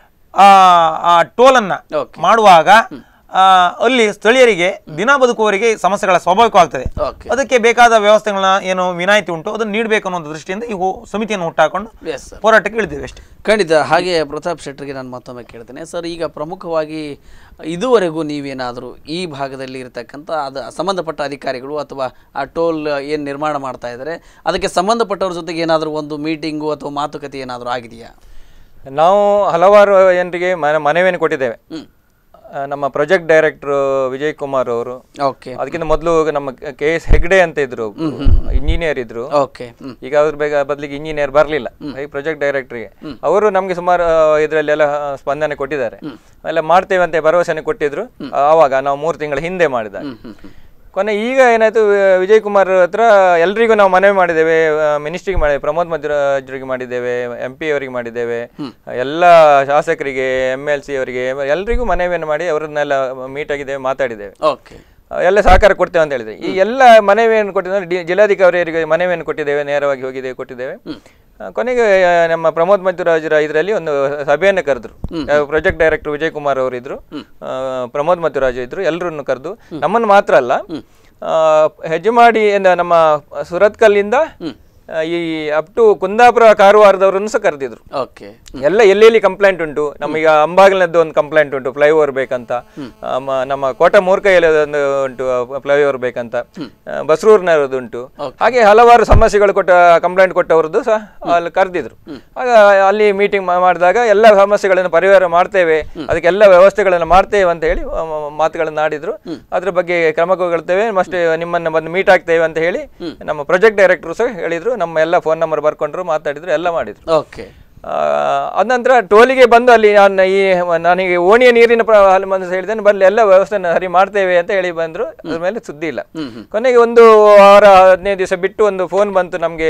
ಆ ಆ ಟೋಲನ್ನ Okay. ಮಾಡುವಾಗ ಆ, ಅಲ್ಲಿ ಸ್ಥಳೀಯರಿಗೆ ದಿನ ಬದುಕುವವರಿಗೆ ಸಮಸ್ಯೆಗಳ ಸ್ವಾಭಾವಿಕವಾಗ್ತದೆ ಓಕೆ ಅದಕ್ಕೆ ಬೇಕಾದ ವ್ಯವಸ್ಥೆಗಳನ್ನ ಏನು ವಿನಾಯಿತಿ ಉಂಟು ಅದನ್ನ ನೀಡಬೇಕು ಅನ್ನೋ ದೃಷ್ಟಿಯಿಂದ ಈ ಹೋ- ಸಮಿತಿಯನ್ನು ಹುಟ್ಟಾಕೊಂಡು ಎಸ್ ಸರ್ ಹೋರಾಟಕ್ಕೆ ಇಳಿದ್ದೇವೆ ಅಷ್ಟೇ ಖಂಡಿತ ಹಾಗೆ ಪ್ರತಾಪ್ ಶೆಟ್ಟರಿಗೆ ನಾನು ಮತ್ತೊಮ್ಮೆ ಕೇಳ್ತೇನೆ ಸರ್ ಈಗ ಪ್ರಮುಖವಾಗಿ ಇದುವರೆಗೂ ನೀವೇನಾದರೂ ಈ ಭಾಗದಲ್ಲಿ ಇರತಕ್ಕಂಥ ಅದು ಸಂಬಂಧಪಟ್ಟ ಅಧಿಕಾರಿಗಳು ಅಥವಾ ಆ ಟೋಲ್ ಏನು ನಿರ್ಮಾಣ ಮಾಡ್ತಾ ಇದ್ದಾರೆ ಅದಕ್ಕೆ ಸಂಬಂಧಪಟ್ಟವ್ರ ಜೊತೆಗೆ ಏನಾದರೂ ಒಂದು ಮೀಟಿಂಗು ಅಥವಾ ಮಾತುಕತೆ ಏನಾದರೂ ಆಗಿದೆಯಾ ನಾವು ಹಲವಾರು ಜನರಿಗೆ ಮನೆ ಮನವಿಯನ್ನು ಕೊಟ್ಟಿದ್ದೇವೆ ಹ್ಮ್. ಆ, ನಮ್ಮ ಪ್ರಾಜೆಕ್ಟ್ ಡೈರೆಕ್ಟರ್ ವಿಜಯ್ ಕುಮಾರ್ ಅವರು ಓಕೆ ಅದಕ್ಕಿಂತ ಮೊದಲು ನಮ್ಮ ಕೆ ಎಸ್ ಹೆಗ್ಡೆ ಅಂತ ಇದ್ರು ಇಂಜಿನಿಯರ್ ಇದ್ರು ಓಕೆ ಹ್ಮ್ ಈಗ ಅವ್ರ ಬೇಗ ಬದಲಿಗೆ ಇಂಜಿನಿಯರ್ ಬರಲಿಲ್ಲ ಈ ಪ್ರಾಜೆಕ್ಟ್ ಡೈರೆಕ್ಟರ್ಗೆ ಅವರು ನಮಗೆ ಸುಮಾರು ಇದರಲ್ಲೆಲ್ಲ ಸ್ಪಂದನೆ ಕೊಟ್ಟಿದ್ದಾರೆ ಎಲ್ಲ ಮಾಡ್ತೇವೆ ಅಂತ ಭರವಸೆನೆ ಕೊಟ್ಟಿದ್ರು ಆವಾಗ ನಾವು ಮೂರು ತಿಂಗಳ ಹಿಂದೆ ಮಾಡಿದಾಗ ಕೊನೆ ಈಗ ಏನಾಯ್ತು ವಿ- ವಿಜಯ್ ಕುಮಾರ್ ಹತ್ರ ಎಲ್ರಿಗೂ ನಾವು ಮನವಿ ಮಾಡಿದ್ದೇವೆ ಮಿನಿಸ್ಟ್ರಿಗೆ ಮಾಡಿ ಪ್ರಮೋದ್ ಮಧ್ವರಾಜರಿಗೆ ಮಾಡಿದ್ದೇವೆ ಎಂ ಪಿ ಅವರಿಗೆ ಮಾಡಿದ್ದೇವೆ ಎಲ್ಲ ಶಾಸಕರಿಗೆ ಎಮ್ ಎಲ್ ಸಿ ಅವರಿಗೆ ಎಲ್ರಿಗೂ ಮನವಿಯನ್ನು ಮಾಡಿ ಅವರನ್ನೆಲ್ಲ ಮೀಟ್ ಆಗಿದ್ದೇವೆ ಮಾತಾಡಿದ್ದೇವೆ ಓಕೆ ಆ, ಎಲ್ಲ ಸಹಕಾರ ಕೊಡ್ತೇವೆ ಅಂತ ಹೇಳಿದ್ರೆ ಈ ಎಲ್ಲ ಮನವಿಯನ್ನು ಕೊಟ್ಟಿದ್ದೇವೆ ಡಿ- ಜಿಲ್ಲಾಧಿಕಾರಿಯವರಿಗೆ ಮನವಿಯನ್ನು ಕೊಟ್ಟಿದ್ದೇವೆ ನೇರವಾಗಿ ಹೋಗಿದ್ದೇವೆ ಕೊಟ್ಟಿದ್ದೇವೆ ಆ, ಕೊನೆಗೆ ಆ, ನಮ್ಮ ಪ್ರಮೋದ್ ಮಧ್ವರಾಜರ ಇದರಲ್ಲಿ ಒಂದು ಸಭೆಯನ್ನು ಕರೆದ್ರು ಪ್ರಾಜೆಕ್ಟ್ ಡೈರೆಕ್ಟರ್ ವಿಜಯ್ ಕುಮಾರ್ ಅವರು ಇದ್ರು ಆ, ಪ್ರಮೋದ್ ಮಧ್ವರಾಜ್ ಇದ್ರು ಎಲ್ಲರನ್ನು ಕರೆದು ನಮ್ಮನ್ನು ಮಾತ್ರ ಅಲ್ಲ ಆ, ಹೆಜ್ಮಾಡಿ ಇಂದ ನಮ್ಮ ಸುರತ್ಕಲ್ಲಿಂದ ಆ, ಈ ಅಪ್ ಟು ಕುಂದಾಪುರ ಕಾರವಾರದವರನ್ನು ಸಹ ಕರೆದಿದ್ರು ಓಕೆ ಎಲ್ಲ ಎಲ್ಲೆಲ್ಲಿ ಕಂಪ್ಲೇಂಟ್ ಉಂಟು ನಮೀಗ ಅಂಬಾಗಿಲದ್ದು ಒಂದು ಕಂಪ್ಲೇಂಟ್ ಉಂಟು ಫ್ಲೈಓವರ್ ಬೇಕಂತ ಆ, ಮ- ನಮ್ಮ ಕೋಟ ಮೂರ್ಕೈಯಲ್ಲಿ ಒಂದು ಉಂಟು ಫ್ಲೈಓವರ್ ಬೇಕಂತ ಆ, ಬಸರೂರಿನವ್ರದ್ದು ಉಂಟು ಹಾಗೆ ಹಲವಾರು ಸಮಸ್ಯೆಗಳು ಕೊಟ್ಟ ಕಂಪ್ಲೇಂಟ್ ಕೊಟ್ಟವ್ರದ್ದು ಸಹ ಅಲ್ಲಿ ಕರೆದಿದ್ರು ಆಗ ಅಲ್ಲಿ ಮೀಟಿಂಗ್ ಮಾಡಿದಾಗ ಎಲ್ಲ ಸಮಸ್ಯೆಗಳನ್ನು ಪರಿಹಾರ ಮಾಡ್ತೇವೆ ಅದಕ್ಕೆಲ್ಲ ವ್ಯವಸ್ಥೆಗಳನ್ನು ಮಾಡ್ತೇವೆ ಅಂತ ಹೇಳಿ ಆ, ಮ- ಮಾತುಗಳನ್ನು ಆಡಿದ್ರು ಅದ್ರ ಬಗ್ಗೆ ಕ್ರಮ ಕೈಗೊಳ್ತೇವೆ ಮತ್ತೆ ನಿಮ್ಮನ್ನ ಬಂದು ಮೀಟ್ ಆಗ್ತೇವೆ ಅಂತ ಹೇಳಿ ನಮ್ಮ ಪ್ರಾಜೆಕ್ಟ್ ಡೈರೆಕ್ಟರ್ ಸಹ ಹೇಳಿದ್ರು ನಮ್ಮ ಎಲ್ಲ ಫೋನ್ ನಂಬರ್ ಬರ್ಕೊಂಡ್ರು ಮಾತಾಡಿದ್ರು ಎಲ್ಲ ಮಾಡಿದ್ರು ಓಕೆ ಆ, ಅದ ನಂತರ ಟೋಲಿಗೆ ಬಂದು ಅಲ್ಲಿ ನಾನು ಈ ನನಗೆ ಓಣಿಯ ನೀರಿನ ಪ್ರ- ಅಲ್ಲಿ ಬಂದು ಹೇಳಿದ್ದೇನೆ ಬರಲಿ ಎಲ್ಲ ವ್ಯವಸ್ಥೆನ ಸರಿ ಮಾಡ್ತೇವೆ ಅಂತ ಹೇಳಿ ಬಂದ್ರು ಅದ್ರ ಮೇಲೆ ಸುದ್ದಿ ಇಲ್ಲ ಕೊನೆಗೆ ಒಂದು ವಾರ ಹದಿನೈದು ದಿವಸ ಬಿಟ್ಟು ಒಂದು ಫೋನ್ ಬಂತು ನಮಗೆ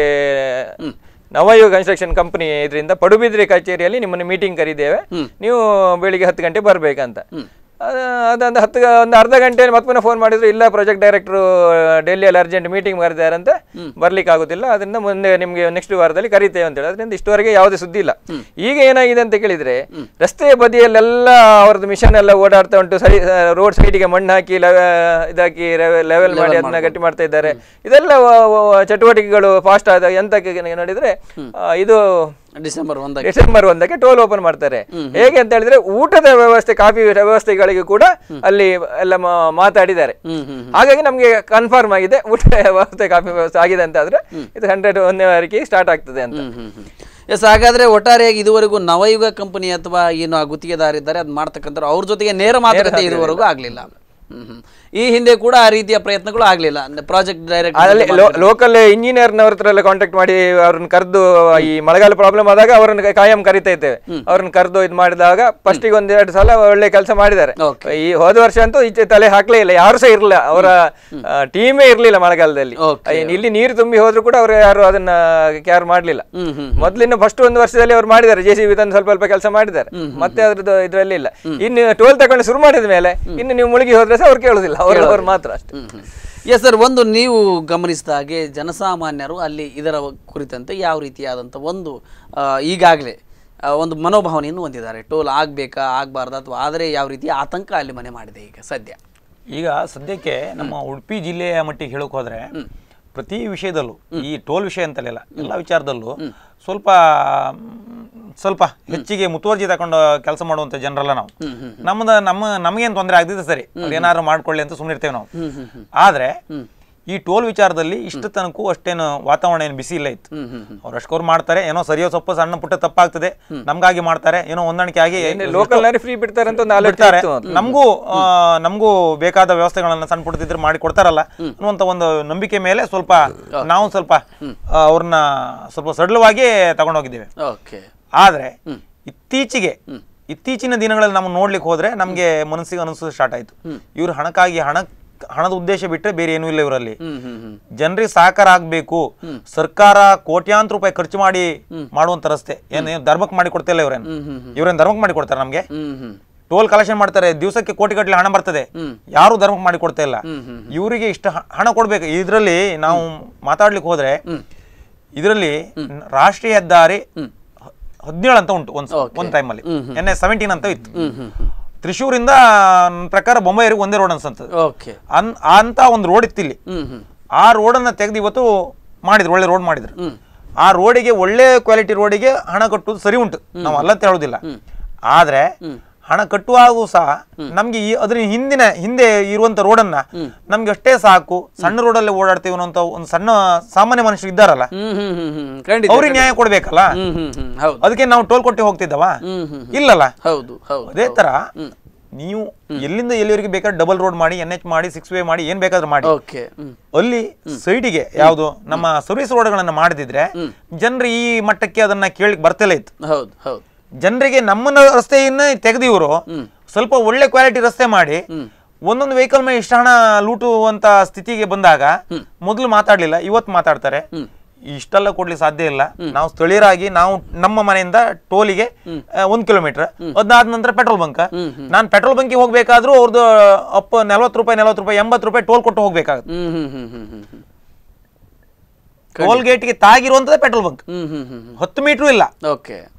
ನವಯುಗ ಕನ್ಸ್ಟ್ರಕ್ಷನ್ ಕಂಪನಿ ಇದರಿಂದ ಪಡುಬಿದ್ರಿ ಕಚೇರಿಯಲ್ಲಿ ನಿಮ್ಮನ್ನು ಮೀಟಿಂಗ್ ಕರೀದೇವೆ ನೀವು ಬೆಳಿಗ್ಗೆ ಹತ್ತು ಗಂಟೆ ಬರ್ಬೇಕಂತ ಅದ- ಅದೊಂದು ಹತ್ತು ಗ- ಒಂದು ಅರ್ಧ ಗಂಟೆಯಲ್ಲಿ ಮತ್ತೆ ಪುನಃ ಫೋನ್ ಮಾಡಿದ್ರು ಇಲ್ಲ ಪ್ರಾಜೆಕ್ಟ್ ಡೈರೆಕ್ಟರ್ ಡೆಲ್ಲಿಯಲ್ಲಿ ಅರ್ಜೆಂಟ್ ಮೀಟಿಂಗ್ ಕರೆದಿದ್ದಾರಂತೆ ಬರ್ಲಿಕ್ಕೆ ಆಗುದಿಲ್ಲ ಅದರಿಂದ ಮುಂದೆ ನಿಮಗೆ ನೆಕ್ಸ್ಟ್ ವಾರದಲ್ಲಿ ಕರೀತೇವೆ ಅಂತ ಹೇಳಿ ಅದರಿಂದ ಇಷ್ಟವರೆಗೆ ಯಾವುದೇ ಸುದ್ದಿ ಇಲ್ಲ ಈಗ ಏನಾಗಿದೆ ಅಂತ ಕೇಳಿದ್ರೆ ರಸ್ತೆಯ ಬದಿಯಲ್ಲೆಲ್ಲ ಅವ್ರದ್ದು ಮಿಷನ್ ಎಲ್ಲ ಓಡಾಡ್ತಾ ಉಂಟು ಸರಿ ರೋಡ್ ಸೈಡಿಗೆ ಮಣ್ಣು ಹಾಕಿ ಲೆವ- ಇದಾಕಿ ಲೆವೆಲ್ ಮಾಡಿ ಅದನ್ನ ಗಟ್ಟಿ ಮಾಡ್ತಾ ಇದ್ದಾರೆ ಇದೆಲ್ಲ ವ- ವ- ಚಟುವಟಿಕೆಗಳು ಫಾಸ್ಟ್ ಆದ ಎಂತಕ್ಕೆ ನೋಡಿದ್ರೆ ಆ, ಇದು ಡಿಸೆಂಬರ್ ಒಂದಕ್ಕೆ ಡಿಸೆಂಬರ್ ಒಂದಕ್ಕೆ ಟೋಲ್ ಓಪನ್ ಮಾಡ್ತಾರೆ ಹೇಗೆ ಅಂತ ಹೇಳಿದ್ರೆ ಊಟದ ವ್ಯವಸ್ಥೆ ಕಾಫಿ ವ್ಯವಸ್ಥೆಗಳಿಗೆ ಕೂಡ ಅಲ್ಲಿ ಎಲ್ಲ ಮಾ- ಮಾತಾಡಿದ್ದಾರೆ ಹಾಗಾಗಿ ನಮ್ಗೆ ಕನ್ಫರ್ಮ್ ಆಗಿದೆ ಊಟದ ವ್ಯವಸ್ಥೆ ಕಾಫಿ ವ್ಯವಸ್ಥೆ ಆಗಿದೆ ಅಂತ ಆದ್ರೆ ಇದು ಹಂಡ್ರೆಡ್ ಒಂದನೇ ವಾರಕ್ಕೆ ಸ್ಟಾರ್ಟ್ ಆಗ್ತದೆ ಅಂತ ಎಸ್ ಹಾಗಾದ್ರೆ ಒಟ್ಟಾರೆಯಾಗಿ ಇದುವರೆಗೂ ನವಯುಗ ಕಂಪನಿ ಅಥವಾ ಏನು ಆ ಗುತ್ತಿಗೆದಾರಿದ್ದಾರೆ ಅದು ಮಾಡ್ತಕ್ಕಂಥ ಅವ್ರ ಜೊತೆಗೆ ನೇರ ಮಾತುಕತೆ ಇದುವರೆಗೂ ಆಗ್ಲಿಲ್ಲ ಹ್ಮ್ ಹ್ಮ್. ಈ ಹಿಂದೆ ಕೂಡ ಆ ರೀತಿಯ ಪ್ರಯತ್ನಗಳು ಆಗ್ಲಿಲ್ಲ ಪ್ರಾಜೆಕ್ಟ್ ಅಲ್ಲಿ ಡೈರೆಕ್ಟ್ ಲೋಕಲ್ ಇಂಜಿನಿಯರ್ನವ್ರ ಹತ್ರ ಎಲ್ಲ ಕಾಂಟ್ಯಾಕ್ಟ್ ಮಾಡಿ ಅವ್ರನ್ನ ಕರೆದು ಈ ಮಳೆಗಾಲ ಪ್ರಾಬ್ಲಮ್ ಆದಾಗ ಅವರನ್ನ ಕಾಯಂ ಕರಿತಾ ಇದ್ದೇವೆ ಅವ್ರನ್ನ ಕರೆದು ಇದು ಮಾಡಿದಾಗ ಫಸ್ಟಿಗೆ ಒಂದ್ ಎರಡು ಸಲ ಒಳ್ಳೆ ಕೆಲಸ ಮಾಡಿದ್ದಾರೆ Okay. ಈ ಹೋದ ವರ್ಷ ಅಂತೂ ಈಚೆ ತಲೆ ಹಾಕ್ಲೇ ಇಲ್ಲ ಯಾರು ಸಹ ಇರಲಿಲ್ಲ ಅವರ ಟೀಮೇ ಇರ್ಲಿಲ್ಲ ಮಳೆಗಾಲದಲ್ಲಿ Okay. ಆ, ಇಲ್ಲಿ ನೀರು ತುಂಬಿ ಹೋದ್ರು ಕೂಡ ಅವರು ಯಾರು ಅದನ್ನ ಕೇರ್ ಮಾಡ್ಲಿಲ್ಲ ಹ್ಮ್ ಹ್ಮ್ ಮೊದ್ಲಿನ ಫಸ್ಟ್ ಒಂದು ವರ್ಷದಲ್ಲಿ ಅವ್ರು ಮಾಡಿದ್ದಾರೆ ಜೆ ಸಿ ಬಿ ತಂದು ಸ್ವಲ್ಪ ಸ್ವಲ್ಪ ಕೆಲಸ ಮಾಡಿದ್ದಾರೆ ಮತ್ತೆ ಅದ್ರದ್ದು ಇದ್ರಲ್ಲಿ ಇಲ್ಲ ಇನ್ನು ಟೋಲ್ ತಗೊಂಡು ಶುರು ಮಾಡಿದ ಮೇಲೆ ಇನ್ನು ನೀವು ಮುಳುಗಿ ಹೋದ್ರೆ ಸಹ ಅವ್ರು ಕೇಳುದಿಲ್ಲ ಅವ್ರು ಅವ್ರು ಮಾತ್ರ ಅಷ್ಟೇ ಎಸ್ ಸರ್ ಒಂದು ನೀವು ಗಮನಿಸಿದ ಹಾಗೆ ಜನಸಾಮಾನ್ಯರು ಅಲ್ಲಿ ಇದರ ಕುರಿತಂತೆ ಯಾವ ರೀತಿಯಾದಂಥ ಒಂದು ಈಗಾಗಲೇ ಒಂದು ಮನೋಭಾವನೆಯನ್ನು ಹೊಂದಿದ್ದಾರೆ ಟೋಲ್ ಆಗಬೇಕಾ ಆಗಬಾರ್ದಾ ಅಥವಾ ಆದರೆ ಯಾವ ರೀತಿಯ ಆತಂಕ ಅಲ್ಲಿ ಮನೆ ಮಾಡಿದೆ ಈಗ ಸದ್ಯ ಈಗ ಸದ್ಯಕ್ಕೆ ನಮ್ಮ ಉಡುಪಿ ಜಿಲ್ಲೆಯ ಮಟ್ಟಿಗೆ ಹೇಳಕ್ ಹೋದ್ರೆ ಪ್ರತಿ ವಿಷಯದಲ್ಲೂ ಈ ಟೋಲ್ ವಿಷಯ ಅಂತಲಿಲ್ಲ ಎಲ್ಲ ವಿಚಾರದಲ್ಲೂ ಸ್ವಲ್ಪ ಮ್, ಸ್ವಲ್ಪ ಹೆಚ್ಚಿಗೆ ಮುತುವರ್ಜಿ ತಗೊಂಡು ಕೆಲಸ ಮಾಡುವಂತ ಜನರಲ್ಲ ನಾವು ನಮ್ಮದ ನಮ್ಮ ನಮಗೇನು ತೊಂದರೆ ಆಗದಿದೆ ಸರಿ ಅವ್ರು ಏನಾದ್ರು ಮಾಡ್ಕೊಳ್ಳಿ ಅಂತ ಸುಮ್ಮನಿರ್ತೇವೆ ನಾವು ಆದ್ರೆ ಈ ಟೋಲ್ ವಿಚಾರದಲ್ಲಿ ಇಷ್ಟು ತನಕೂ ಅಷ್ಟೇನು ವಾತಾವರಣ ಏನು ಬಿಸಿ ಇಲ್ಲ ಇತ್ತು ಅವ್ರು ಅಷ್ಟ್ಕೋರ್ ಮಾಡ್ತಾರೆ ಏನೋ ಸರಿಯೋ ಸ್ವಲ್ಪ ಸಣ್ಣ ಪುಟ್ಟ ತಪ್ಪಾಗ್ತದೆ ನಮ್ಗಾಗಿ ಮಾಡ್ತಾರೆ ಏನೋ ಹೊಂದಾಣಿಕೆ ಆಗಿ ಲೋಕಲ್ ನಾರಿ ಫ್ರೀ ಬಿಡ್ತಾರೆ ಅಂತ ಒಂದು ಆಲೋಚನೆ ಬಿಡ್ತಾರೆ ಇತ್ತು ಮೊದ್ಲು. ನಮಗೂ ಆ, ನಮಗೂ ಬೇಕಾದ ವ್ಯವಸ್ಥೆಗಳನ್ನ ಸಣ್ಣ ಪುಟ್ಟದಿದ್ರೆ ಮಾಡಿ ಕೊಡ್ತಾರಲ್ಲ ಅನ್ನುವಂತ ಒಂದು ನಂಬಿಕೆ ಮೇಲೆ ಸ್ವಲ್ಪ ನಾವು ಸ್ವಲ್ಪ ಆ, ಅವ್ರನ್ನ ಸ್ವಲ್ಪ ಸರಳವಾಗಿ ತಗೊಂಡೋಗಿದ್ದೇವೆ ಓಕೆ ಆದ್ರೆ ಇತ್ತೀಚೆಗೆ ಇತ್ತೀಚಿನ ದಿನಗಳಲ್ಲಿ ನಾವು ನೋಡ್ಲಿಕ್ಕೆ ಹೋದ್ರೆ ನಮ್ಗೆ ಮನಸ್ಸಿಗೆ ಅನಿಸೋದು ಸ್ಟಾರ್ಟ್ ಆಯ್ತು ಇವ್ರು ಹಣಕ್ಕಾಗಿ ಹಣ ಹಣದ ಉದ್ದೇಶ ಬಿಟ್ರೆ ಬೇರೆ ಏನೂ ಇಲ್ಲ ಇವರಲ್ಲಿ ಹ್ಮ್ ಹ್ಮ್ ಹ್ಮ್ ಜನರಿಗೆ ಸಹಕಾರ ಆಗ್ಬೇಕು ಸರ್ಕಾರ ಕೋಟ್ಯಾಂತರ ರೂಪಾಯಿ ಖರ್ಚು ಮಾಡಿ ಮಾಡುವಂತ ರಸ್ತೆ ಏನ್ ಏನ್ ಧರ್ಮಕ್ಕೆ ಮಾಡಿ ಕೊಡ್ತಾ ಇಲ್ಲ ಇವ್ರೇನು ಇವ್ರೇನ್ ಧರ್ಮಕ್ಕೆ ಮಾಡಿ ಕೊಡ್ತಾರೆ ನಮ್ಗೆ ಹ್ಮ್ ಹ್ಮ್ ಟೋಲ್ ಕಲೆಕ್ಷನ್ ಮಾಡ್ತಾರೆ ದಿವಸಕ್ಕೆ ಕೋಟಿ ಗಟ್ಟಲೆ ಹಣ ಬರ್ತದೆ ಯಾರು ಧರ್ಮಕ್ಕೆ ಮಾಡಿ ಕೊಡ್ತಾ ಇಲ್ಲ ಇವರಿಗೆ ಇಷ್ಟು ಹ- ಹಣ ಕೊಡ್ಬೇಕು ಇದರಲ್ಲಿ ನಾವು ಮಾತಾಡ್ಲಿಕ್ಕೆ ಹೋದ್ರೆ ಇದರಲ್ಲಿ ರಾಷ್ಟ್ರೀಯ ಹೆದ್ದಾರಿ ಹ- ಹದಿನೇಳು ಅಂತ ಉಂಟು ಒಂದ್ ಒಂದ್ ಟೈಮಲ್ಲಿ ಎನ್ ಎಸ್ ಸೆವೆಂಟೀನ್ ಅಂತ ಇತ್ತು ತ್ರಿಶೂರಿಂದ ನನ್ ಪ್ರಕಾರ ಬೊಂಬೈವರೆಗೆ ಒಂದೇ ರೋಡ್ ಅನ್ಸಂತದ್ದು ಓಕೆ ಅನ್ ಅಂತ ಒಂದು ರೋಡ್ ಇತ್ತು ಇಲ್ಲಿ ಹ್ಮ್ ಹ್ಮ್ ಆ ರೋಡನ್ನ ತೆಗೆದು ಇವತ್ತು ಮಾಡಿದ್ರು ಒಳ್ಳೆ ರೋಡ್ ಮಾಡಿದ್ರು ಆ ರೋಡಿಗೆ ಒಳ್ಳೆ ಕ್ವಾಲಿಟಿ ರೋಡಿಗೆ ಹಣ ಕಟ್ಟುವುದು ಸರಿ ಉಂಟು ನಾವು ಅಲ್ಲಂತ ಹೇಳುದಿಲ್ಲ ಆದ್ರೆ ಹಣ ಕಟ್ಟುವಾಗೂ ಸಹ ನಮ್ಗೆ ಈ ಅದ್ರ ಹಿಂದಿನ ಹಿಂದೆ ಇರುವಂತ ರೋಡನ್ನ ನಮ್ಗೆ ಅಷ್ಟೇ ಸಾಕು ಸಣ್ಣ ರೋಡಲ್ಲಿ ಓಡಾಡ್ತೀವಿ ಅನ್ನೋಂತ ಒಂದು ಸಣ್ಣ ಸಾಮಾನ್ಯ ಮನುಷ್ಯರು ಇದ್ದಾರಲ್ಲ ಹ್ಮ್ ಹ್ಮ್ ಹ್ಮ್ ಹ್ಮ್ ಖಂಡಿತ ಅವ್ರಿಗೆ ನ್ಯಾಯ ಕೊಡ್ಬೇಕಲ್ಲ ಹ್ಮ್ ಹ್ಮ್ ಹ್ಮ್ ಹೌದು ಅದಕ್ಕೆ ನಾವು ಟೋಲ್ ಕೊಟ್ಟು ಹೋಗ್ತಿದ್ದವ ಹ್ಮ್ ಹ್ಮ್ ಇಲ್ಲಲ್ಲ ಹೌದು ಹೌದು ಅದೇ ತರ ನೀವು ಎಲ್ಲಿಂದ ಎಲ್ಲಿವರೆಗೆ ಬೇಕಾದ್ರೆ ಡಬಲ್ ರೋಡ್ ಮಾಡಿ ಎನ್ ಎಚ್ ಮಾಡಿ ಸಿಕ್ಸ್ ವೇ ಮಾಡಿ ಏನ್ ಬೇಕಾದ್ರೂ ಮಾಡಿ ಓಕೆ ಹ್ಮ್ ಅಲ್ಲಿ ಸೈಡಿಗೆ ಯಾವುದು ನಮ್ಮ ಸರ್ವಿಸ್ ರೋಡ್ಗಳನ್ನ ಮಾಡದಿದ್ರೆ ಜನರು ಈ ಮಟ್ಟಕ್ಕೆ ಅದನ್ನ ಕೇಳಿ ಬರ್ತಿಲ್ಲ ಇತ್ತು ಹೌದು ಹೌದು ಜನರಿಗೆ ನಮ್ಮ ರಸ್ತೆಯನ್ನ ತೆಗೆದು ಇವರು ಸ್ವಲ್ಪ ಒಳ್ಳೆ ಕ್ವಾಲಿಟಿ ರಸ್ತೆ ಮಾಡಿ ಒಂದೊಂದು ವೆಹಿಕಲ್ ಮೇಲೆ ಇಷ್ಟ ಹಣ ಲೂಟುವಂತ ಸ್ಥಿತಿಗೆ ಬಂದಾಗ ಮೊದಲು ಮಾತಾಡ್ಲಿಲ್ಲ ಇವತ್ತು ಮಾತಾಡ್ತಾರೆ ಇಷ್ಟೆಲ್ಲ ಕೊಡ್ಲಿಕ್ಕೆ ಸಾಧ್ಯ ಇಲ್ಲ ನಾವು ಸ್ಥಳೀಯರಾಗಿ ನಾವು ನಮ್ಮ ಮನೆಯಿಂದ ಟೋಲಿಗೆ ಆ, ಒಂದ್ ಕಿಲೋಮೀಟರ್ ಅದಾದ ನಂತರ ಪೆಟ್ರೋಲ್ ಬಂಕ್ ನಾನು ಪೆಟ್ರೋಲ್ ಬಂಕಿಗೆ ಹೋಗ್ಬೇಕಾದ್ರೂ ಅವ್ರದ್ದು ಅಪ್ ನಲ್ವತ್ತು ರೂಪಾಯಿ ನಲ್ವತ್ತು ರೂಪಾಯಿ ಎಂಬತ್ತು ರೂಪಾಯಿ ಟೋಲ್ ಕೊಟ್ಟು ಹೋಗ್ಬೇಕಾಗುತ್ತೆ ಹ್ಮ್ ಹ್ಮ್ ಹ್ಮ್ ಹ್ಮ್ ಹ್ಮ್ ಹ್ಮ್ ಟೋಲ್ ಗೇಟ್ಗೆ ತಾಗಿರುವಂತದೇ ಪೆಟ್ರೋಲ್ ಬಂಕ್ ಹ್ಮ್ ಹ್ಮ್ ಹ್ಮ್ ಹ್ಮ್ ಹತ್ತು ಮೀಟರ್ ಇಲ್ಲ ಓಕೆ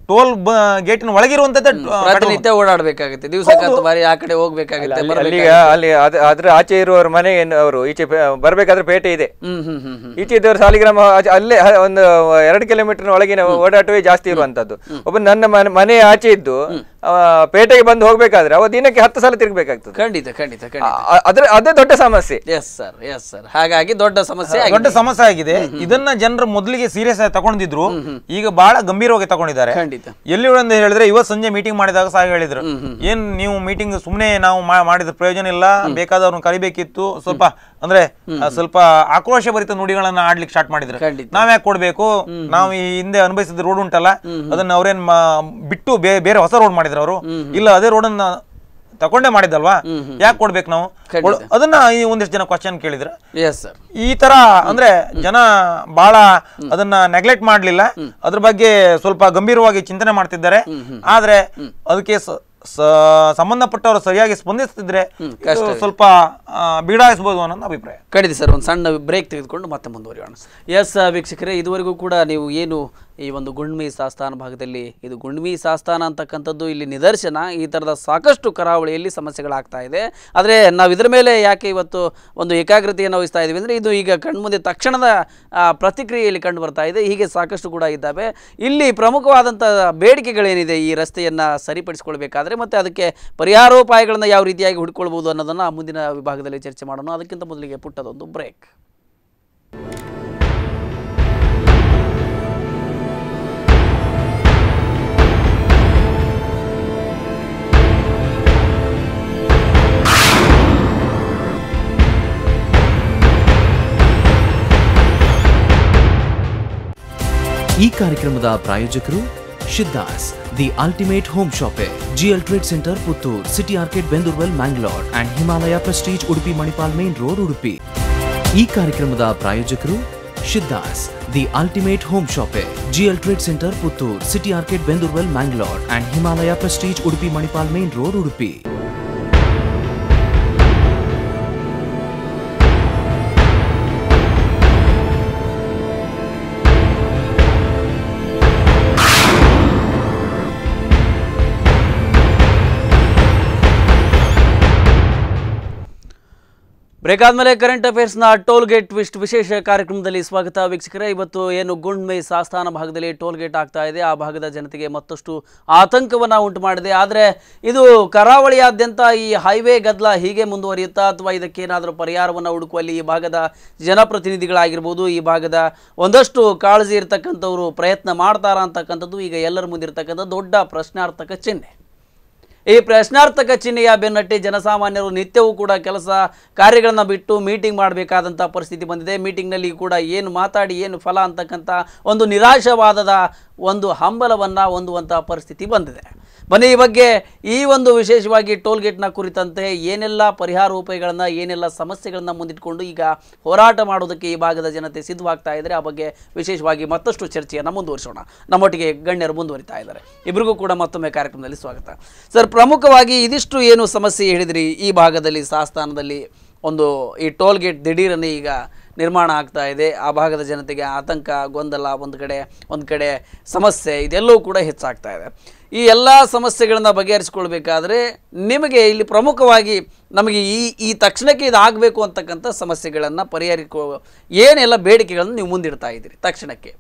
ಟೋಲ್ ಗೇಟಿನ ಒಳಗಿರುವಂತದ್ದೇ ಪ್ರತಿನಿತ್ಯ ಓಡಾಡ್ಬೇಕಾಗುತ್ತೆ ದಿವಸಕ್ಕೆ ಹತ್ತು ಬಾರಿ ಆ ಕಡೆ ಹೋಗ್ಬೇಕಾಗುತ್ತೆ ಅಲ್ಲಿ- ಬರ್ಬೇಕಾಗುತ್ತೆ. ಅಲ್ಲಿಗ ಅಲ್ಲಿ ಅದ್- ಅದ್ರ ಆಚೆ ಇರುವವ್ರ ಮನೆ ಏನು ಅವರು ಈಚೆ ಪೇ- ಬರ್ಬೇಕಾದ್ರೆ ಪೇಟೆ ಇದೆ ಹ್ಮ್ ಹ್ಮ್ ಹ್ಮ್ ಹ್ಮ್ ಈಚೆ ಇದ್ದವರು ಸಾಲಿಗ್ರಾಮ ಆಚೆ- ಅಲ್ಲೇ ಹ- ಒಂದು ಎರಡು ಕಿಲೋಮೀಟರ್ ಒಳಗಿನ ಓಡಾಟವೇ ಜಾಸ್ತಿ ಇರುವಂತದ್ದು ಒಬ್ಬ ನನ್ನ ಮನೆ ಮನೆ ಆಚೆ ಇದ್ದು ಅವ ಪೇಟೆಗೆ ಬಂದು ಹೋಗ್ಬೇಕಾದ್ರೆ ಅವ ದಿನಕ್ಕೆ ಹತ್ತು ಸಲ ತಿರ್ಗಬೇಕಾಗ್ತದೆ ಖಂಡಿತ ಖಂಡಿತ ಖಂಡಿತ ಅ- ಅದ್ರ ಅದೇ ದೊಡ್ಡ ಸಮಸ್ಯೆ ಎಸ್ ಸರ್ ಎಸ್ ಸರ್ ಹಾಗಾಗಿ ದೊಡ್ಡ ಸಮಸ್ಯೆ ದೊಡ್ಡ ಸಮಸ್ಯೆ ಆಗಿದೆ ಇದನ್ನ ಜನರು ಮೊದಲಿಗೆ ಸೀರಿಯಸ್ ಆಗಿ ತಗೊಂಡಿದ್ರು ಈಗ ಬಹಳ ಗಂಭೀರವಾಗಿ ತಗೊಂಡಿದ್ದಾರೆ ಖಂಡಿತ ಎಲ್ಲಿ ಅಂತ ಹೇಳಿದ್ರೆ ಇವತ್ತು ಸಂಜೆ ಮೀಟಿಂಗ್ ಮಾಡಿದಾಗ ಸಹ ಹೇಳಿದ್ರು ಏನ್ ನೀವು ಮೀಟಿಂಗ್ ಸುಮ್ನೆ ನಾವು ಮಾ- ಮಾಡಿದ ಪ್ರಯೋಜನ ಇಲ್ಲ ಬೇಕಾದವ್ರನ್ನ ಕರಿಬೇಕಿತ್ತು ಸ್ವಲ್ಪ ಅಂದ್ರೆ ಆ, ಸ್ವಲ್ಪ ಆಕ್ರೋಶ ಭರಿತ ನುಡಿಗಳನ್ನ ಆಡ್ಲಿಕ್ಕೆ ಸ್ಟಾರ್ಟ್ ಮಾಡಿದ್ರು ಖಂಡಿತ. ನಾವ್ ಯಾಕೆ ಕೊಡ್ಬೇಕು ನಾವು ಈ ಹಿಂದೆ ಅನುಭವಿಸಿದ ರೋಡ್ ಉಂಟಲ್ಲ ಅದನ್ನ ಅವ್ರೇನ್ ಮಾ- ಬಿಟ್ಟು ಬೇ- ಬೇರೆ ಹೊಸ ರೋಡ್ ಮಾಡಿದ್ರು ಅವರು ಇಲ್ಲ ಅದೇ ರೋಡ್ ಅನ್ನ ತಕೊಂಡೇ ಮಾಡಿದಲ್ವಾ ಯಾಕೆ ಕೊಡ್ಬೇಕು ನಾವು ಕೊಡ್- ಅದನ್ನ ಈ ಒಂದಿಷ್ಟು ಜನ ಕ್ವಶನ್ ಕೇಳಿದ್ರು ಎಸ್ ಸರ್ ಈ ತರ ಅಂದ್ರೆ ಜನ ಬಹಳ ಅದನ್ನ ನೆಗ್ಲೆಕ್ಟ್ ಮಾಡ್ಲಿಲ್ಲ ಅದ್ರ ಬಗ್ಗೆ ಸ್ವಲ್ಪ ಗಂಭೀರವಾಗಿ ಚಿಂತನೆ ಮಾಡ್ತಿದ್ದಾರೆ ಆದ್ರೆ ಅದಕ್ಕೆ ಸ- ಸ- ಸಂಬಂಧಪಟ್ಟವರು ಸರಿಯಾಗಿ ಸ್ಪಂದಿಸ್ತಿದ್ರೆ ಇದು ಸ್ವಲ್ಪ ಆ, ಬೀಡಾಯಿಸ್ಬೋದು ಅನ್ನೋ ಅಭಿಪ್ರಾಯ ಖಂಡಿತ ಸರ್ ಒಂದು ಸಣ್ಣ ಬ್ರೇಕ್ ತೆಗೆದುಕೊಂಡು ಮತ್ತೆ ಮುಂದುವರಿಯೋಣ ಎಸ್ ವೀಕ್ಷಕರೇ ಇದುವರೆಗೂ ಕೂಡ ನೀವು ಏನು ಈ ಒಂದು ಗುಂಡ್ಮಿ ಸಾಸ್ತಾನ ಭಾಗದಲ್ಲಿ ಇದು ಗುಂಡ್ಮಿ ಸಾಸ್ತಾನ ಅಂತಕ್ಕಂಥದ್ದು ಇಲ್ಲಿ ನಿದರ್ಶನ ಈ ಥರದ ಸಾಕಷ್ಟು ಕರಾವಳಿಯಲ್ಲಿ ಸಮಸ್ಯೆಗಳಾಗ್ತಾ ಇದೆ ಆದರೆ ನಾವು ಇದರ ಮೇಲೆ ಯಾಕೆ ಇವತ್ತು ಒಂದು ಏಕಾಗ್ರತೆಯನ್ನು ವಹಿಸ್ತಾ ಇದ್ದೀವಿ ಅಂದರೆ ಇದು ಈಗ ಕಣ್ಮುಂದೆ ತಕ್ಷಣದ ಆ, ಪ್ರತಿಕ್ರಿಯೆಯಲ್ಲಿ ಕಂಡು ಬರ್ತಾ ಇದೆ ಹೀಗೆ ಸಾಕಷ್ಟು ಕೂಡ ಇದ್ದಾವೆ ಇಲ್ಲಿ ಪ್ರಮುಖವಾದಂಥ ಬೇಡಿಕೆಗಳೇನಿದೆ ಈ ರಸ್ತೆಯನ್ನು ಸರಿಪಡಿಸ್ಕೊಳ್ಬೇಕಾದ್ರೆ ಮತ್ತು ಅದಕ್ಕೆ ಪರಿಹಾರೋಪಾಯಗಳನ್ನು ಯಾವ ರೀತಿಯಾಗಿ ಹುಡ್ಕೊಳ್ಬೋದು ಅನ್ನೋದನ್ನು ಮುಂದಿನ ವಿಭಾಗದಲ್ಲಿ ಚರ್ಚೆ ಮಾಡೋಣ ಅದಕ್ಕಿಂತ ಮೊದಲಿಗೆ ಪುಟ್ಟದೊಂದು ಬ್ರೇಕ್ ಈ ಕಾರ್ಯಕ್ರಮದ ಪ್ರಾಯೋಜಕರು ಶಿದ್ದಾಸ್ the ultimate home shoppe GL trade centre Puttur city arcade Bendurwell Mangalore and Himalaya prestige Udupi Manipal main road Udupi ಈ ಕಾರ್ಯಕ್ರಮದ ಪ್ರಾಯೋಜಕರು ಶಿದ್ದಾಸ್ the ultimate home shoppe GL trade centre Puttur city arcade Bendurwell Mangalore and Himalaya prestige Udupi Manipal main road Udupi break ಆದಮೇಲೆ ಕರೆಂಟ್ ಅಫೇರ್ಸ್ನ ಟೋಲ್ ಗೇಟ್ ಟ್ವಿಸ್ಟ್ ವಿಶೇಷ ಕಾರ್ಯಕ್ರಮದಲ್ಲಿ ಸ್ವಾಗತ ವೀಕ್ಷಕರೇ ಇವತ್ತು ಏನು ಗುಂಡ್ಮೈ ಸಾಸ್ತಾನ ಭಾಗದಲ್ಲಿ ಟೋಲ್ ಗೇಟ್ ಆಗ್ತಾ ಇದೆ ಆ ಭಾಗದ ಜನತೆಗೆ ಮತ್ತಷ್ಟು ಆತಂಕವನ್ನು ಉಂಟು ಮಾಡಿದೆ ಆದರೆ ಇದು ಕರಾವಳಿಯಾದ್ಯಂತ ಈ ಹೈವೇ ಗದ್ದಲ ಹೀಗೆ ಮುಂದುವರಿಯುತ್ತಾ ಅಥವಾ ಇದಕ್ಕೇನಾದರೂ ಪರಿಹಾರವನ್ನು ಹುಡುಕುವಲ್ಲಿ ಈ ಭಾಗದ ಜನಪ್ರತಿನಿಧಿಗಳಾಗಿರ್ಬೋದು ಈ ಭಾಗದ ಒಂದಷ್ಟು ಕಾಳಜಿ ಇರತಕ್ಕಂಥವ್ರು ಪ್ರಯತ್ನ ಮಾಡ್ತಾರಾ ಅಂತಕ್ಕಂಥದ್ದು ಈಗ ಎಲ್ಲರ ಮುಂದಿರ್ತಕ್ಕಂಥ ದೊಡ್ಡ ಪ್ರಶ್ನಾರ್ಥಕ ಚಿಹ್ನೆ ಈ ಪ್ರಶ್ನಾರ್ಥಕ ಚಿಹ್ನೆಯ ಬೆನ್ನಟ್ಟಿ ಜನಸಾಮಾನ್ಯರು ನಿತ್ಯವೂ ಕೂಡ ಕೆಲಸ ಕಾರ್ಯಗಳನ್ನು ಬಿಟ್ಟು ಮೀಟಿಂಗ್ ಮಾಡಬೇಕಾದಂಥ ಪರಿಸ್ಥಿತಿ ಬಂದಿದೆ ಮೀಟಿಂಗ್ನಲ್ಲಿ ಕೂಡ ಏನು ಮಾತಾಡಿ ಏನು ಫಲ ಅಂತಕ್ಕಂಥ ಒಂದು ನಿರಾಶವಾದದ ಒಂದು ಹಂಬಲವನ್ನು ಹೊಂದುವಂಥ ಪರಿಸ್ಥಿತಿ ಬಂದಿದೆ ಬನ್ನಿ ಈ ಬಗ್ಗೆ ಈ ಒಂದು ವಿಶೇಷವಾಗಿ ಟೋಲ್ ಗೇಟ್ನ ಕುರಿತಂತೆ ಏನೆಲ್ಲ ಪರಿಹಾರ ಉಪಾಯಗಳನ್ನು ಏನೆಲ್ಲ ಸಮಸ್ಯೆಗಳನ್ನು ಮುಂದಿಟ್ಕೊಂಡು ಈಗ ಹೋರಾಟ ಮಾಡೋದಕ್ಕೆ ಈ ಭಾಗದ ಜನತೆ ಸಿದ್ಧವಾಗ್ತಾ ಇದ್ದಾರೆ ಆ ಬಗ್ಗೆ ವಿಶೇಷವಾಗಿ ಮತ್ತಷ್ಟು ಚರ್ಚೆಯನ್ನು ಮುಂದುವರಿಸೋಣ ನಮ್ಮೊಟ್ಟಿಗೆ ಗಣ್ಯರು ಮುಂದುವರಿತಾ ಇದ್ದಾರೆ ಇಬ್ಬರಿಗೂ ಕೂಡ ಮತ್ತೊಮ್ಮೆ ಕಾರ್ಯಕ್ರಮದಲ್ಲಿ ಸ್ವಾಗತ ಸರ್ ಪ್ರಮುಖವಾಗಿ ಇದಿಷ್ಟು ಏನು ಸಮಸ್ಯೆ ಹೇಳಿದ್ರಿ ಈ ಭಾಗದಲ್ಲಿ ಸಾಸ್ತಾನದಲ್ಲಿ ಒಂದು ಈ ಟೋಲ್ ಗೇಟ್ ದಿಢೀರನೆ ಈಗ ನಿರ್ಮಾಣ ಆಗ್ತಾ ಇದೆ ಆ ಭಾಗದ ಜನತೆಗೆ ಆತಂಕ ಗೊಂದಲ ಒಂದು ಕಡೆ ಒಂದು ಕಡೆ ಸಮಸ್ಯೆ ಇದೆಲ್ಲವೂ ಕೂಡ ಹೆಚ್ಚಾಗ್ತಾ ಇದೆ ಈ ಎಲ್ಲ ಸಮಸ್ಯೆಗಳನ್ನು ಬಗೆಹರಿಸ್ಕೊಳ್ಬೇಕಾದ್ರೆ ನಿಮಗೆ ಇಲ್ಲಿ ಪ್ರಮುಖವಾಗಿ ನಮಗೆ ಈ ಈ ತಕ್ಷಣಕ್ಕೆ ಇದು ಆಗಬೇಕು ಅಂತಕ್ಕಂಥ ಸಮಸ್ಯೆಗಳನ್ನು ಪರಿಹರಿಕೊ ಏನೆಲ್ಲ ಬೇಡಿಕೆಗಳನ್ನು ನೀವು ಮುಂದಿಡ್ತಾ ಇದ್ದೀರಿ ತಕ್ಷಣಕ್ಕೆ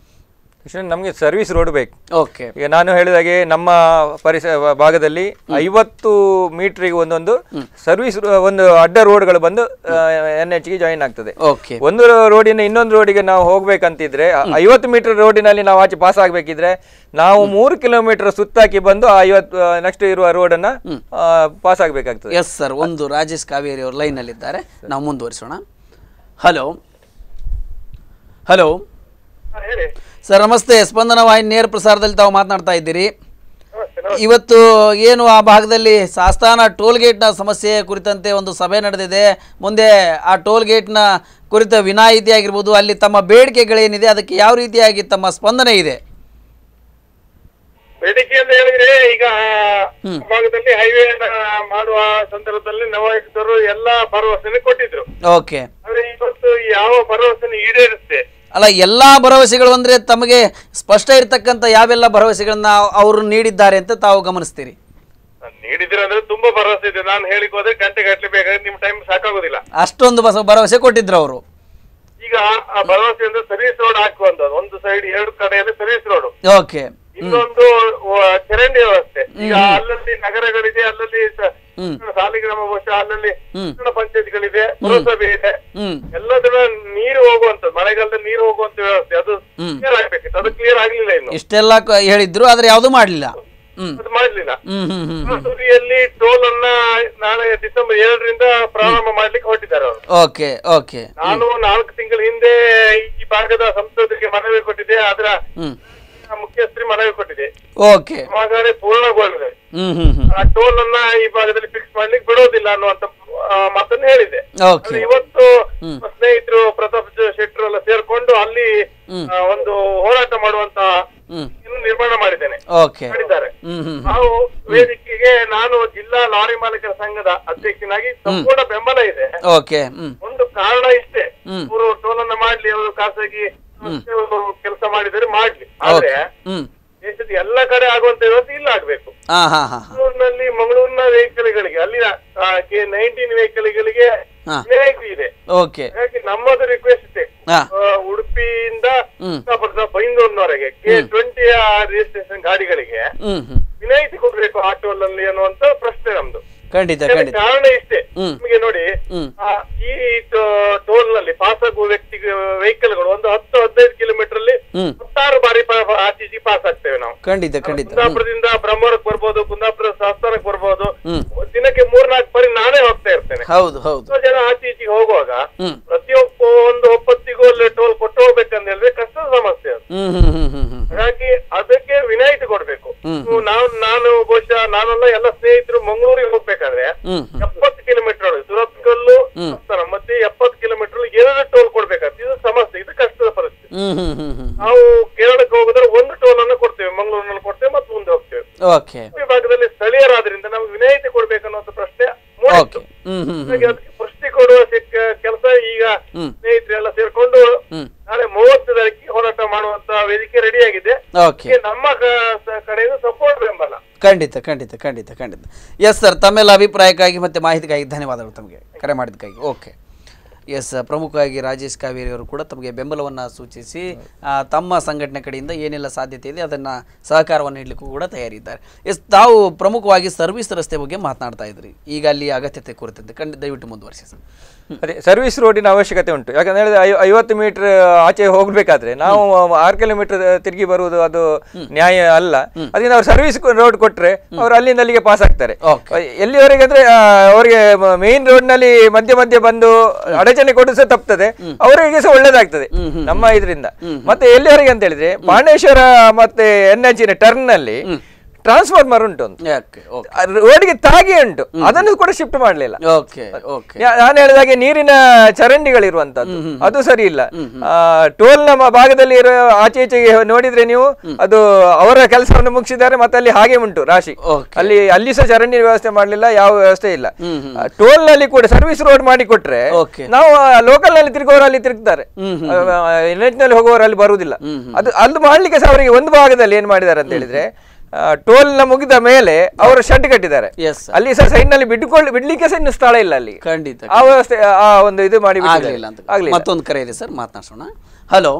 ತಕ್ಷಣ ನಮಗೆ ಸರ್ವಿಸ್ ರೋಡ್ ಬೇಕು ಓಕೆ ಈಗ ನಾನು ಹೇಳಿದಾಗೆ ನಮ್ಮ ಪರಿಸರ ಭಾಗದಲ್ಲಿ ಐವತ್ತು ಮೀಟರ್ಗೆ ಒಂದೊಂದು ಸರ್ವಿಸ್ ಒಂದು ಅಡ್ಡ ರೋಡ್ಗಳು ಬಂದು ಎನ್ ಎಚ್ ಗೆ ಜಾಯಿನ್ ಆಗ್ತದೆ ಓಕೆ ಒಂದು ರೋಡಿನ ಇನ್ನೊಂದು ರೋಡಿಗೆ ನಾವು ಹೋಗ್ಬೇಕಂತಿದ್ರೆ ಐವತ್ತು ಮೀಟರ್ ರೋಡಿನಲ್ಲಿ ನಾವು ಆಚೆ ಪಾಸ್ ಆಗ್ಬೇಕಿದ್ರೆ ನಾವು ಮೂರು ಕಿಲೋಮೀಟರ್ ಸುತ್ತಾಕಿ ಬಂದು ಆ ಐವತ್ತು ನೆಕ್ಸ್ಟ್ ಇರುವ ರೋಡನ್ನ ಪಾಸ್ ಆಗ್ಬೇಕಾಗ್ತದೆ ಎಸ್ ಸರ್ ಒಂದು ರಾಜೇಶ್ ಕಾವೇರಿ ಅವರು ಲೈನಲ್ಲಿದ್ದಾರೆ ನಾವು ಮುಂದುವರಿಸೋಣ ಹಲೋ ಹಲೋ ಸರ್ ನಮಸ್ತೆ ಸ್ಪಂದನ ವಾಹಿನಿ ನೇರ ಪ್ರಸಾರದಲ್ಲಿ ತಾವು ಮಾತನಾಡ್ತಾ ಇದ್ದೀರಿ ಇವತ್ತು ಏನು ಆ ಭಾಗದಲ್ಲಿ ಸಾಸ್ತಾನ ಟೋಲ್ ಗೇಟ್ನ ಸಮಸ್ಯೆ ಕುರಿತಂತೆ ಒಂದು ಸಭೆ ನಡೆದಿದೆ ಮುಂದೆ ಆ ಟೋಲ್ ಗೇಟ್ನ ಕುರಿತ ವಿನಾಯಿತಿ ಆಗಿರ್ಬೋದು ಅಲ್ಲಿ ತಮ್ಮ ಬೇಡಿಕೆಗಳೇನಿದೆ ಅದಕ್ಕೆ ಯಾವ ರೀತಿಯಾಗಿ ತಮ್ಮ ಸ್ಪಂದನೆ ಇದೆ ಬೇಡಿಕೆ ಅಂತ ಹೇಳಿದ್ರೆ ಈಗ ಭಾಗದಲ್ಲಿ ಹೈವೇ ಮಾಡುವ ಸಂದರ್ಭದಲ್ಲಿ ನವಾಯುಕ್ತರು ಎಲ್ಲಾ ಭರವಸೆನೆ ಕೊಟ್ಟಿದ್ರು ಓಕೆ ಆದ್ರೆ ಇವತ್ತು ಯಾವ ಭರವಸೆನ ಈಡೇರುತ್ತೆ ಅಲ್ಲ ಎಲ್ಲಾ ಭರವಸೆಗಳು ಅಂದ್ರೆ ತಮಗೆ ಸ್ಪಷ್ಟ ಇರತಕ್ಕಂತ ಯಾವೆಲ್ಲ ಭರವಸೆಗಳನ್ನ ಅವರು ನೀಡಿದ್ದಾರೆ ಅಂತ ತಾವು ಗಮನಿಸ್ತೀರಿ ನೀಡಿದ್ರೆ ಅಂದ್ರೆ ತುಂಬಾ ಭರವಸೆ ಇದೆ ನಾನು ಹೇಳಿಕ್ ಹೋದ್ರೆ ಗಂಟೆ ಗಟ್ಟಲೆ ಬೇಕಾದ್ರೆ ನಿಮ್ ಟೈಮ್ ಸಾಕಾಗೋದಿಲ್ಲ ಅಷ್ಟೊಂದು ಬಸ ಭರವಸೆ ಕೊಟ್ಟಿದ್ರು ಅವರು ಈಗ ಆ ಭರವಸೆ ಅಂದ್ರೆ ಸರ್ವಿಸ್ ರೋಡ್ ಹಾಕುವಂತದ್ದು ಒಂದು ಸೈಡ್ ಎರಡು ಕಡೆಯಲ್ಲಿ ಸರ್ವಿಸ್ ರೋಡ್ ಓಕೆ ಇನ್ನೊಂದು ವ- ಚರಂಡಿ ವ್ಯವಸ್ಥೆ ಈಗ ಅಲ್ಲಲ್ಲಿ ನಗರಗಳಿದೆ ಅಲ್ಲಲ್ಲಿ ಸ- ಹ್ಮ್. ಸಾಲಿಗ್ರಾಮ ಬಹುಶಃ ಅಲ್ಲಲ್ಲಿ ಹ್ಮ್. ಪಟ್ಟಣ ಪಂಚಾಯತ್ಗಳಿದೆ ಪುರಸಭೆ ಇದೆ ಹ್ಮ್ ಎಲ್ಲದನ್ನ ನೀರು ಹೋಗುವಂತದ್ದು ಮಳೆಗಾಲದಲ್ಲಿ ನೀರು ಹೋಗುವಂತ ವ್ಯವಸ್ಥೆ ಅದು ಹ್ಮ್. ಕ್ಲಿಯರ್ ಆಗ್ಬೇಕಿತ್ತು ಅದು ಕ್ಲಿಯರ್ ಆಗ್ಲಿಲ್ಲ ಇನ್ನು ಇಷ್ಟೆಲ್ಲ ಕ- ಹೇಳಿದ್ರು ಆದ್ರೆ ಯಾವುದು ಮಾಡ್ಲಿಲ್ಲ ಹ್ಮ್ ಅದು ಮಾಡ್ಲಿಲ್ಲ ಹ್ಮ್ ಹ್ಮ್ ಹ್ಮ್ ಹ್ಮ್ ಮಸೂರಿಯಲ್ಲಿ ಟೋಲ್ ಅನ್ನ ನಾಳೆ ಡಿಸೆಂಬರ್ ಎರಡರಿಂದ ಪ್ರಾರಂಭ ಮಾಡ್ಲಿಕ್ಕೆ ಹೊರಟಿದ್ದಾರೆ ಅವರು ಓಕೆ ಓಕೆ ನಾನು ನಾಲ್ಕು ತಿಂಗಳ ಹಿಂದೆ ಈ ಭಾಗದ ಸಂಸದರಿಗೆ ಮನವಿ ಕೊಟ್ಟಿದ್ದೆ ಅದರ ಹ್ಮ್ ಮುಖ್ಯಸ್ಥರಿ ಮನವಿ ಕೊಟ್ಟಿದೆ ಓಕೆ ಕಾಮಗಾರಿ ಪೂರ್ಣಗೊಳ್ಳಿದೆ ಹ್ಮ್ ಹ್ಮ್ ಹ್ಮ್ ಆ ಟೋಲ್ ಅನ್ನ ಈ ಭಾಗದಲ್ಲಿ ಫಿಕ್ಸ್ ಮಾಡ್ಲಿಕ್ಕೆ ಬಿಡೋದಿಲ್ಲ ಅನ್ನುವಂತ ಆ, ಮಾತನ್ನ ಹೇಳಿದೆ ಓಕೆ ಆದ್ರೆ ಇವತ್ತು ಸ್ನೇಹಿತರು ಪ್ರತಾಪ್ ಶೆಟ್ಟರು ಎಲ್ಲ ಸೇರ್ಕೊಂಡು ಅಲ್ಲಿ ಆ, ಒಂದು ಹೋರಾಟ ಮಾಡುವಂತ ಹ್ಮ್ ಇನ್ನು ನಿರ್ಮಾಣ ಮಾಡಿದ್ದೇನೆ ಓಕೆ ಮಾಡಿದ್ದಾರೆ ಹ್ಮ್ ಹ್ಮ್ ನಾವು ವೇದಿಕೆಗೆ ನಾನು ಜಿಲ್ಲಾ ಲಾರಿ ಮಾಲೀಕರ ಸಂಘದ ಅಧ್ಯಕ್ಷನಾಗಿ ಸಂಪೂರ್ಣ ಬೆಂಬಲ ಇದೆ ಓಕೆ ಹ್ಮ್ ಒಂದು ಕಾರಣ ಇಷ್ಟೇ ಹ್ಮ್. ಅವರು ಟೋಲನ್ನ ಮಾಡ್ಲಿ ಅವರು ಖಾಸಗಿ ಕೆಲಸ ಮಾಡಿದರೆ ಮಾಡ್ಲಿ ಆದ್ರೆ ಹ್ಮ್ ದೇಶದ ಎಲ್ಲ ಕಡೆ ಆಗುವಂತ ವ್ಯವಸ್ಥೆ ಇಲ್ಲ ಆಗ್ಬೇಕು ಹಾ ಹಾ ಹಾ ಮಂಗಳೂರಿನಲ್ಲಿ ಮಂಗಳೂರಿನ ವೆಹಿಕಲ್ಗಳಿಗೆ ಅಲ್ಲಿನ ನೈನ್ಟೀನ್ ವೆಹಿಕಲ್ಗಳಿಗೆ ಹಾ. ವಿನಾಯಿತಿ ಇದೆ ಓಕೆ ಹಾಗಾಗಿ ನಮ್ಮದು ರಿಕ್ವೆಸ್ಟ್ ಇದೆ ಹಾ ಆ, ಉಡುಪಿಯಿಂದ ಹ್ಮ್. ಚಿಕ್ಕಪಟ್ಟಣ ಬೈಂದೂರಿನವರೆಗೆ ಕೆ ಟ್ವೆಂಟಿಯ ರಿಜಿಸ್ಟ್ರೇಷನ್ ಗಾಡಿಗಳಿಗೆ ಹ್ಮ್ ಹ್ಮ್ ವಿನಾಯಿತಿ ಕೊಡ್ಬೇಕು ಆ ಟೋಲ್ ಅಲ್ಲಿ ಅನ್ನುವಂತ ಪ್ರಶ್ನೆ ನಮ್ದು ಖಂಡಿತ ಇದಕ್ಕೆ ಖಂಡಿತ ಕಾರಣ ಇಷ್ಟೇ ಹ್ಮ್. ನಿಮಗೆ ನೋಡಿ ಹ್ಮ್. ಆ, ಈ ಟೋಲ್ ನಲ್ಲಿ ಪಾಸ್ ಆಗುವ ವ್ಯಕ್ತಿ ವೆಹಿಕಲ್ಗಳು ಒಂದು ಹತ್ತು ಹದಿನೈದು ಕಿಲೋಮೀಟರ್ ಅಲ್ಲಿ ಹ್ಮ್ ಹತ್ತಾರು ಬಾರಿ ಆಚೀಚಿ ಪಾಸ್ ಆಗ್ತೇವೆ ನಾವು ಖಂಡಿತ ಖಂಡಿತ ಹ್ಮ್ ಕುಂದಾಪುರದಿಂದ ಬ್ರಹ್ಮವರಕ್ಕೆ ಬರ್ಬೋದು ಕುಂದಾಪುರ ಶಾಸ್ತ್ರಕ್ಕೆ ಬರ್ಬೋದು ಹ್ಮ್ ದಿನಕ್ಕೆ ಮೂರ್ನಾಲ್ಕು ಬಾರಿ ನಾನೇ ಹೋಗ್ತಾ ಇರ್ತೇನೆ ಹೌದು ಹೌದು ಎಷ್ಟೋ ಜನ ಆಚೆ ಈಚೆಗೆ ಹೋಗುವಾಗ ಹ್ಮ್ ಪ್ರತಿಯೊಬ್ಬ ಒಂದು ಒಪ್ಪತ್ತಿಗೂ ಅಲ್ಲಿ ಟೋಲ್ ಕೊಟ್ಟು ಹೋಗ್ಬೇಕಂತ ಹೇಳಿದ್ರೆ ಕಷ್ಟದ ಸಮಸ್ಯೆ ಅದು ಹ್ಮ್ ಹ್ಮ್ ಹ್ಮ್ ಹ್ಮ್ ಹ್ಮ್ ಹಾಗಾಗಿ ಅದಕ್ಕೆ ವಿನಾಯಿತಿ ಕೊಡ್ಬೇಕು ಹ್ಮ್. ನೀವು ನಾವು ನಾನು ಬಹುಶಃ ನಾನೆಲ್ಲ ಎಲ್ಲ ಸ್ನೇಹಿತರು ಮಂಗಳೂರಿಗೆ ಹೋಗ್ಬೇಕಾದ್ರೆ ಹ್ಮ್ ಹ್ಮ್ ಎಪ್ಪತ್ತು ಕಿಲೋಮೀಟರ್ ಸುರತ್ಕಲ್ಲು ಹ್ಮ್. ಹಸ್ತಾನ ಮತ್ತೆ ಎಪ್ಪತ್ತು ಕಿಲೋಮೀಟರ್ ಎರಡು ಟೋಲ್ ಕೊಡ್ಬೇಕಾಗ್ತದೆ ಇದು ಸಮಸ್ಯೆ ಇದು ಕಷ್ಟದ ಪರಿಸ್ಥಿತಿ ಹ್ಮ್ ಹ್ಮ್ ಹ್ಮ್ ಹ್ಮ್ ನಾವು ಕೇರಳಕ್ಕೆ ಹೋಗಿದ್ರೆ ಒಂದು ಟೋಲ್ ಅನ್ನು ಕೊಡ್ತೇವೆ ಮಂಗಳೂರಿನಲ್ಲಿ ಕೊಡ್ತೇವೆ ಮತ್ತೆ ಮುಂದೆ ಹೋಗ್ತೇವೆ ಓಕೆ ಈ ಭಾಗದಲ್ಲಿ ಸ್ಥಳೀಯರಾದ್ರಿಂದ ನಮ್ಗೆ ವಿನಾಯಿತಿ ಕೊಡ್ಬೇಕನ್ನೋದು ಪ್ರಶ್ನೆ ಮೂಡಿತ್ತು ಓಕೆ ಹ್ಮ್ ಹ್ಮ್ ಹಾಗಾಗಿ ಅದಕ್ಕೆ ಪುಷ್ಟಿ ಕೊಡುವ ಕೆಲಸ ಈಗ ಹ್ಮ್. ಸ್ನೇಹಿತರೆಲ್ಲ ಸೇರ್ಕೊಂಡು ಹ್ಮ್ ನಾಳೆ ಮೂವತ್ತು ತಾರೀಕಿಗೆ ಹೋರಾಟ ಮಾಡುವಂತ ವೇದಿಕೆ ರೆಡಿ ಆಗಿದೆ ಓಕೆ ಇದಕ್ಕೆ ನಮ್ಮ ಕ- ಸ- ಕಡೆಯಿಂದ ಸಪೋರ್ಟ್ ಬೆಂಬಲ ಖಂಡಿತ ಖಂಡಿತ ಖಂಡಿತ ಖಂಡಿತ ಎಸ್ ಸರ್ ತಮ್ಮೆಲ್ಲ ಅಭಿಪ್ರಾಯಕ್ಕಾಗಿ ಮತ್ತು ಮಾಹಿತಿಗಾಗಿ ಧನ್ಯವಾದಗಳು ತಮಗೆ ಕರೆ ಮಾಡಿದ್ದಕ್ಕಾಗಿ ಓಕೆ ಎಸ್ ಪ್ರಮುಖವಾಗಿ ರಾಜೇಶ್ ಕಾವೇರಿ ಅವರು ಕೂಡ ತಮಗೆ ಬೆಂಬಲವನ್ನು ಸೂಚಿಸಿ ಆ, ತಮ್ಮ ಸಂಘಟನೆ ಕಡೆಯಿಂದ ಏನೆಲ್ಲ ಸಾಧ್ಯತೆ ಇದೆ ಅದನ್ನು ಸಹಕಾರವನ್ನು ನೀಡಲಿಕ್ಕೂ ಕೂಡ ತಯಾರಿದ್ದಾರೆ ಎಸ್ ತಾವು ಪ್ರಮುಖವಾಗಿ ಸರ್ವಿಸ್ ರಸ್ತೆ ಬಗ್ಗೆ ಮಾತನಾಡ್ತಾ ಇದ್ರಿ ಈಗ ಅಲ್ಲಿ ಅಗತ್ಯತೆ ಕುರಿತಂತೆ ಖಂಡಿತ ದಯವಿಟ್ಟು ಮುಂದುವರಿಸಿ ಸರ್ ಅದೇ ಸರ್ವಿಸ್ ರೋಡಿನ ಅವಶ್ಯಕತೆ ಉಂಟು ಯಾಕಂದ್ರೆ ಹೇಳಿದ್ರೆ ಐ- ಐವತ್ತು ಮೀಟರ್ ಆಚೆ ಹೋಗ್ಬೇಕಾದ್ರೆ ನಾವು ಆರು ಕಿಲೋಮೀಟರ್ ತಿರುಗಿ ಬರುವುದು ಅದು ನ್ಯಾಯ ಅಲ್ಲ ಅದರಿಂದ ಅವ್ರು ಸರ್ವಿಸ್ ರೋಡ್ ಕೊಟ್ರೆ ಅವ್ರು ಅಲ್ಲಿಂದ ಅಲ್ಲಿಗೆ ಪಾಸ್ ಆಗ್ತಾರೆ Okay. ಎಲ್ಲಿವರೆಗೆ ಅಂದ್ರೆ ಆ, ಅವರಿಗೆ ಮೇನ್ ರೋಡ್ ನಲ್ಲಿ ಮಧ್ಯೆ ಮಧ್ಯೆ ಬಂದು ಅಡಚಣೆ ಕೊಡು ಸಹ ತಪ್ತದೆ ಅವರಿಗೆ ಸಹ ಒಳ್ಳೇದಾಗ್ತದೆ ನಮ್ಮ ಇದರಿಂದ ಮತ್ತೆ ಎಲ್ಲಿವರೆಗೆ ಅಂತ ಹೇಳಿದ್ರೆ ಪಾಂಡೇಶ್ವರ ಮತ್ತೆ ಎನ್ ಎಚ್ ಟರ್ನ್ ನಲ್ಲಿ ಟ್ರಾನ್ಸ್ಫಾರ್ಮರ್ ಉಂಟು ಒಂದು ಓಕೆ ಓಕೆ ರೋಡ್ಗೆ ತಾಗಿ ಉಂಟು ಅದನ್ನು ಕೂಡ ಶಿಫ್ಟ್ ಮಾಡಲಿಲ್ಲ ಓಕೆ ಓಕೆ ಯಾ- ನಾನು ಹೇಳಿದಾಗೆ ನೀರಿನ ಚರಂಡಿಗಳಿರುವಂತದ್ದು ಅದು ಸರಿ ಇಲ್ಲ ಟೋಲ್ ನಮ್ಮ ಭಾಗದಲ್ಲಿ ಇರೋ ಆಚೆ ಈಚೆಗೆ ನೋಡಿದ್ರೆ ನೀವು ಅದು ಅವರ ಕೆಲಸವನ್ನು ಮುಗಿಸಿದ್ದಾರೆ ಮತ್ತೆ ಅಲ್ಲಿ ಹಾಗೆ ಉಂಟು ರಾಶಿ Okay. ಅಲ್ಲಿ ಅಲ್ಲಿ ಸಹ ಚರಂಡಿ ವ್ಯವಸ್ಥೆ ಮಾಡಲಿಲ್ಲ ಯಾವ ವ್ಯವಸ್ಥೆ ಇಲ್ಲ ಟೋಲ್ ನಲ್ಲಿ ಕೂಡ ಸರ್ವಿಸ್ ರೋಡ್ ಮಾಡಿ ಕೊಟ್ರೆ Okay. ನಾವು ಲೋಕಲ್ ನಲ್ಲಿ ತಿರುಗುವವರು ಅಲ್ಲಿ ತಿರುಗ್ತಾರೆ ನೆಟ್ ನಲ್ಲಿ ಹೋಗುವವರು ಅಲ್ಲಿ ಬರುವುದಿಲ್ಲ ಅದು ಅಲ್ಲಿ ಮಾಡ್ಲಿಕ್ಕೆ ಸಹ ಅವರಿಗೆ ಒಂದು ಭಾಗದಲ್ಲಿ ಏನ್ ಮಾಡಿದ್ದಾರೆ ಅಂತ ಹೇಳಿದ್ರೆ ಟೋಲ್ ನ ಮುಗಿದ ಮೇಲೆ ಅವರು ಶೆಡ್ ಕಟ್ಟಿದ್ದಾರೆ ಎಸ್ ಅಲ್ಲಿ ಸಹ ಸೈಡ್ ನಲ್ಲಿ ಬಿಟ್ಟುಕೊಳ್ಳಿ ಬಿಡ್ಲಿಕ್ಕೆ ಸಹ ಇನ್ನು ಸ್ಥಳ ಇಲ್ಲ ಅಲ್ಲಿ ಖಂಡಿತ ಆ ವ್ಯವಸ್ಥೆ ಆ ಒಂದು ಇದು ಮಾಡಿ ಆಗಲಿಲ್ಲ ಅಂತ ಆಗ್ಲಿಲ್ಲ ಮತ್ತೊಂದು ಕರೆ ಇದೆ ಸರ್ ಮಾತನಾಡ್ಸೋಣ ಹಲೋ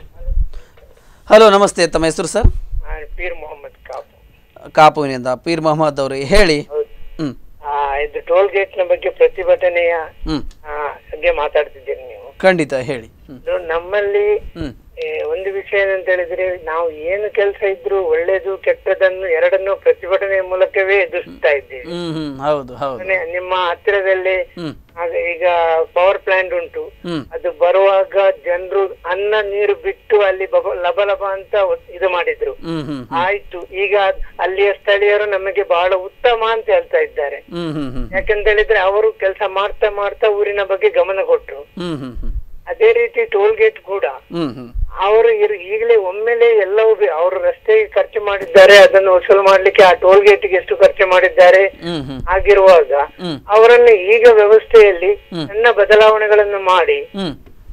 ಹಲೋ ನಮಸ್ತೆ ತಮ್ಮ ಹೆಸರು ಸರ್ ಪೀರ್ ಮೊಹಮ್ಮದ್ ಕಾಪು ಕಾಪುವಿನಿಂದ ಪೀರ್ ಮೊಹಮ್ಮದ್ ಅವರು ಹೇಳಿ ಹ್ಮ್ ಆ, ಇದು ಟೋಲ್ ಗೇಟ್ ನ ಬಗ್ಗೆ ಪ್ರತಿಭಟನೆಯ ಹ್ಮ್ ಆ, ಬಗ್ಗೆ ಮಾತಾಡ್ತಿದ್ದೀರಿ ನೀವು ಖಂಡಿತ ಹೇಳಿ ಹ್ಮ್ ಇದು ನಮ್ಮಲ್ಲಿ ಹ್ಮ್ ಏ, ಒಂದು ವಿಷಯ ಏನಂತ ಹೇಳಿದ್ರೆ ನಾವು ಏನು ಕೆಲಸ ಇದ್ರು ಒಳ್ಳೇದು ಕೆಟ್ಟದನ್ನು ಎರಡನ್ನು ಪ್ರತಿಭಟನೆಯ ಮೂಲಕವೇ ಎದುರಿಸ್ತಾ ಇದ್ದೇವೆ ಹ್ಮ್ ಹ್ಮ್ ಹೌದು ಹೌದು ಮನೆ- ನಿಮ್ಮ ಹತ್ತಿರದಲ್ಲಿ ಹ್ಮ್ ಹಾಗೆ ಈಗ ಪವರ್ ಪ್ಲಾಂಟ್ ಉಂಟು ಹ್ಮ್ ಅದು ಬರುವಾಗ ಜನರು ಅನ್ನ ನೀರು ಬಿಟ್ಟು ಅಲ್ಲಿ ಬಬ- ಲಬ ಲಬ ಅಂತ ಒತ್- ಇದು ಮಾಡಿದ್ರು ಹ್ಮ್ ಹ್ಮ್ ಆಯ್ತು ಈಗ ಅಲ್ಲಿಯ ಸ್ಥಳೀಯರು ನಮಗೆ ಬಹಳ ಉತ್ತಮ ಅಂತ ಹೇಳ್ತಾ ಇದ್ದಾರೆ ಹ್ಮ್ ಹ್ಮ್ ಹ್ಮ್ ಯಾಕಂತ ಹೇಳಿದ್ರೆ ಅವರು ಕೆಲಸ ಮಾಡ್ತಾ ಮಾಡ್ತಾ ಊರಿನ ಬಗ್ಗೆ ಗಮನ ಕೊಟ್ರು ಹ್ಮ್ ಹ್ಮ್ ಹ್ಮ್ ಅದೇ ರೀತಿ ಟೋಲ್ ಗೇಟ್ ಕೂಡ ಹ್ಮ್ ಹ್ಮ್ ಅವರು ಇರ್- ಈಗಲೇ ಒಮ್ಮೆಲೆ ಎಲ್ಲವೂ ಬಿ- ಅವರು ರಸ್ತೆಗೆ ಖರ್ಚು ಮಾಡಿದ್ದಾರೆ ಅದನ್ನು ವಸೂಲು ಮಾಡ್ಲಿಕ್ಕೆ ಆ ಟೋಲ್ ಗೇಟ್ಗೆ ಎಷ್ಟು ಖರ್ಚು ಮಾಡಿದ್ದಾರೆ ಹ್ಮ್ ಹ್ಮ್ ಆಗಿರುವಾಗ ಹ್ಮ್. ಅವರನ್ನು ಈಗ ವ್ಯವಸ್ಥೆಯಲ್ಲಿ ಸಣ್ಣ ಬದಲಾವಣೆಗಳನ್ನು ಮಾಡಿ ಹ್ಮ್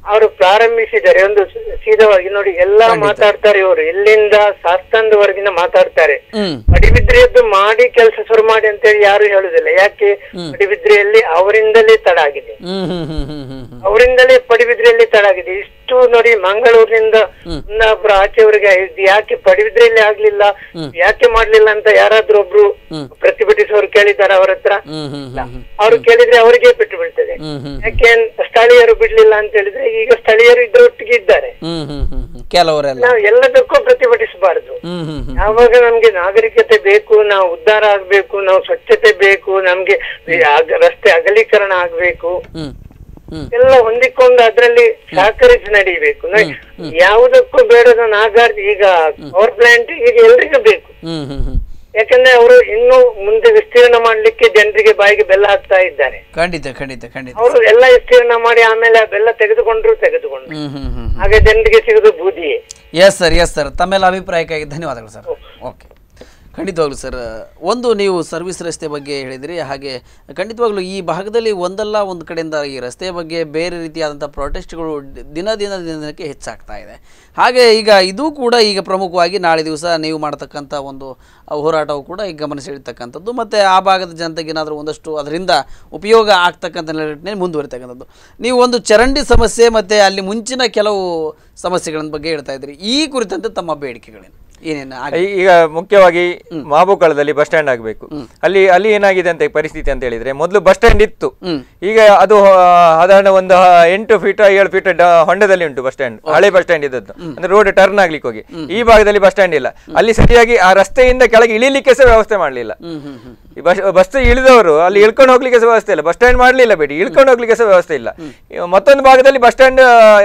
ಅವರು ಪ್ರಾರಂಭಿಸಿದ್ದಾರೆ ಒಂದು ಸೀದವಾಗಿ ನೋಡಿ ಎಲ್ಲಾ ಮಾತಾಡ್ತಾರೆ ಇವರು ಎಲ್ಲಿಂದ ಶಾಸ್ತ್ರಾಂತವರೆಗಿನ ಮಾತಾಡ್ತಾರೆ ಹ್ಮ್ ಪಡಿಬಿದ್ರಿಯದ್ದು ಮಾಡಿ ಕೆಲಸ ಶುರು ಮಾಡಿ ಅಂತೇಳಿ ಯಾರು ಹೇಳುದಿಲ್ಲ ಯಾಕೆ ಪಡಿಬಿದ್ರಿಯಲ್ಲಿ ಅವರಿಂದಲೇ ತಡ ಆಗಿದೆ ಹ್ಮ್ ಹ್ಮ್ ಹ್ಮ್ ಹ್ಮ್ ಹ್ಮ್ ಹ್ಮ್ ಅವರಿಂದಲೇ ಪಡಿಬಿದ್ರಿಯಲ್ಲಿ ತಡ ಆಗಿದೆ ಇಷ್ಟು ನೋಡಿ ಮಂಗಳೂರಿನಿಂದ ಇನ್ನೊಬ್ರು ಆಚೆವರೆಗೆ ಇದು ಯಾಕೆ ಪಡಿಬಿದ್ರಿಯಲ್ಲಿ ಆಗ್ಲಿಲ್ಲ ಯಾಕೆ ಮಾಡ್ಲಿಲ್ಲ ಅಂತ ಯಾರಾದ್ರೂ ಒಬ್ರು ಪ್ರತಿಭಟಿಸುವವರು ಕೇಳಿದ್ದಾರೆ ಅವರ ಹತ್ರ ಹ್ಮ್ ಹ್ಮ್ ಹ್ಮ್ ಹ್ಮ್ ಅವರು ಕೇಳಿದ್ರೆ ಅವರಿಗೆ ಪೆಟ್ಟು ಬೀಳ್ತದೆ ಹ್ಮ್ ಹ್ಮ್ ಯಾಕೆ ಸ್ಥಳೀಯರು ಬಿಡ್ಲಿಲ್ಲ ಅಂತ ಹೇಳಿದ್ರೆ ಈಗ ಸ್ಥಳೀಯರು ಇದ್ರೊಟ್ಟಿಗೆ ಇದ್ದಾರೆ ಹ್ಮ್ ಹ್ಮ್ ಹ್ಮ್ ಹ್ಮ್ ಕೆಲವರೆಲ್ಲ ನಾವು ಎಲ್ಲದಕ್ಕೂ ಪ್ರತಿಭಟಿಸಬಾರದು ಹ್ಮ್ ಹ್ಮ್ ಹ್ಮ್ ಯಾವಾಗ ನಮ್ಗೆ ನಾಗರಿಕತೆ ಬೇಕು ನಾವು ಉದ್ಧಾರ ಆಗ್ಬೇಕು ನಾವು ಸ್ವಚ್ಛತೆ ಬೇಕು ನಮ್ಗೆ ಈ ಅಗ- ರಸ್ತೆ ಅಗಲೀಕರಣ ಆಗ್ಬೇಕು ಹ್ಮ್ ಹ್ಮ್ ಎಲ್ಲ ಹೊಂದಿಕೊಂಡು ಅದ್ರಲ್ಲಿ ಸಹಕರಿಸಿ ನಡೀಬೇಕು ನೋಡಿ, ಯಾವುದಕ್ಕೂ ಬೇಡದ ನಾಗಾರ್ಜಿ ಈಗ ಪವರ್ ಪ್ಲಾಂಟ್ ಈಗ ಎಲ್ರಿಗೂ ಬೇಕು ಹ್ಮ್ ಹ್ಮ್ ಹ್ಮ್ ಯಾಕಂದ್ರೆ ಅವರು ಇನ್ನೂ ಮುಂದೆ ವಿಸ್ತೀರ್ಣ ಮಾಡ್ಲಿಕ್ಕೆ ಜನರಿಗೆ ಬಾಯಿಗೆ ಬೆಲ್ಲ ಹಾಕ್ತಾ ಇದ್ದಾರೆ ಖಂಡಿತ ಖಂಡಿತ ಖಂಡಿತ ಅವರು ಎಲ್ಲ ವಿಸ್ತೀರ್ಣ ಮಾಡಿ ಆಮೇಲೆ ಆ ಬೆಲ್ಲ ತೆಗೆದುಕೊಂಡ್ರು ತೆಗೆದುಕೊಂಡ್ರು ಹ್ಮ್ ಹ್ಮ್ ಹ್ಮ್ ಹಾಗೆ ಜನರಿಗೆ ಸಿಗುದು ಬೂದಿಯೇ ಎಸ್ ಸರ್ ಎಸ್ ಸರ್ ತಮ್ಮೆಲ್ಲ ಅಭಿಪ್ರಾಯಕ್ಕಾಗಿ ಧನ್ಯವಾದಗಳು ಸರ್ ಓಕೆ ಖಂಡಿತವಾಗ್ಲೂ ಸರ್ ಒಂದು ನೀವು ಸರ್ವಿಸ್ ರಸ್ತೆ ಬಗ್ಗೆ ಹೇಳಿದ್ರಿ ಹಾಗೆ ಖಂಡಿತವಾಗ್ಲೂ ಈ ಭಾಗದಲ್ಲಿ ಒಂದಲ್ಲ ಒಂದು ಕಡೆಯಿಂದ ಈ ರಸ್ತೆ ಬಗ್ಗೆ ಬೇರೆ ರೀತಿಯಾದಂಥ ಪ್ರೊಟೆಸ್ಟ್ಗಳು ದಿನ ದಿನ ದಿನಕ್ಕೆ ಹೆಚ್ಚಾಗ್ತಾ ಇದೆ ಹಾಗೆ ಈಗ ಇದು ಕೂಡ ಈಗ ಪ್ರಮುಖವಾಗಿ ನಾಳೆ ದಿವಸ ನೀವು ಮಾಡ್ತಕ್ಕಂಥ ಒಂದು ಹೋರಾಟವು ಕೂಡ ಈಗ ಗಮನ ಸೆಳೀತಕ್ಕಂಥದ್ದು ಮತ್ತು ಆ ಭಾಗದ ಜನತೆಗೆ ಏನಾದರೂ ಒಂದಷ್ಟು ಅದರಿಂದ ಉಪಯೋಗ ಆಗ್ತಕ್ಕಂಥ ನಿಟ್ಟಿನಲ್ಲಿ ಮುಂದುವರಿತಕ್ಕಂಥದ್ದು ನೀವು ಒಂದು ಚರಂಡಿ ಸಮಸ್ಯೆ ಮತ್ತು ಅಲ್ಲಿ ಮುಂಚಿನ ಕೆಲವು ಸಮಸ್ಯೆಗಳ ಬಗ್ಗೆ ಹೇಳ್ತಾ ಇದ್ರಿ ಈ ಕುರಿತಂತೆ ತಮ್ಮ ಬೇಡಿಕೆಗಳೇನು ಏನೇನು ಆಗಿದೆ? ಈ- ಈಗ ಮುಖ್ಯವಾಗಿ ಮಾಬುಕಳದಲ್ಲಿ ಬಸ್ ಸ್ಟ್ಯಾಂಡ್ ಆಗಬೇಕು ಅಲ್ಲಿ ಅಲ್ಲಿ ಏನಾಗಿದೆ ಅಂತ ಪರಿಸ್ಥಿತಿ ಅಂತ ಹೇಳಿದ್ರೆ ಮೊದಲು ಬಸ್ ಸ್ಟ್ಯಾಂಡ್ ಇತ್ತು ಹ್ಮ್. ಈಗ ಅದು ಆ, ಸಾಧಾರಣ ಒಂದು ಆ, ಎಂಟು ಫೀಟ್ ಏಳು ಫೀಟ್ ಹೊಂಡದಲ್ಲಿ ಉಂಟು ಬಸ್ ಸ್ಟ್ಯಾಂಡ್ ಹಳೆ ಬಸ್ ಸ್ಟ್ಯಾಂಡ್ ಇದ್ದದ್ದು ಅಂದ್ರೆ ರೋಡ್ ಟರ್ನ್ ಆಗ್ಲಿಕ್ಕೆ ಹೋಗಿ ಈ ಭಾಗದಲ್ಲಿ ಬಸ್ ಸ್ಟ್ಯಾಂಡ್ ಇಲ್ಲ ಅಲ್ಲಿ ಸರಿಯಾಗಿ ಆ ರಸ್ತೆಯಿಂದ ಕೆಳಗೆ ಇಳಿಲಿಕ್ಕೆ ಸಹ ವ್ಯವಸ್ಥೆ ಮಾಡಲಿಲ್ಲ ಹ್ಮ್ ಹ್ಮ್ ಹ್ಮ್ ಈ ಬಸ್ ಬಸ್ ಇಳಿದವರು ಅಲ್ಲಿ ಇಳ್ಕೊಂಡು ಹೋಗ್ಲಿಕ್ಕೆ ಸಹ ವ್ಯವಸ್ಥೆ ಇಲ್ಲ ಬಸ್ ಸ್ಟ್ಯಾಂಡ್ ಮಾಡಲಿಲ್ಲ ಬೇಡಿ ಇಳ್ಕೊಂಡು ಹೋಗ್ಲಿಕ್ಕೆ ಸಹ ವ್ಯವಸ್ಥೆ ಇಲ್ಲ ಇವ ಮತ್ತೊಂದು ಭಾಗದಲ್ಲಿ ಬಸ್ ಸ್ಟ್ಯಾಂಡ್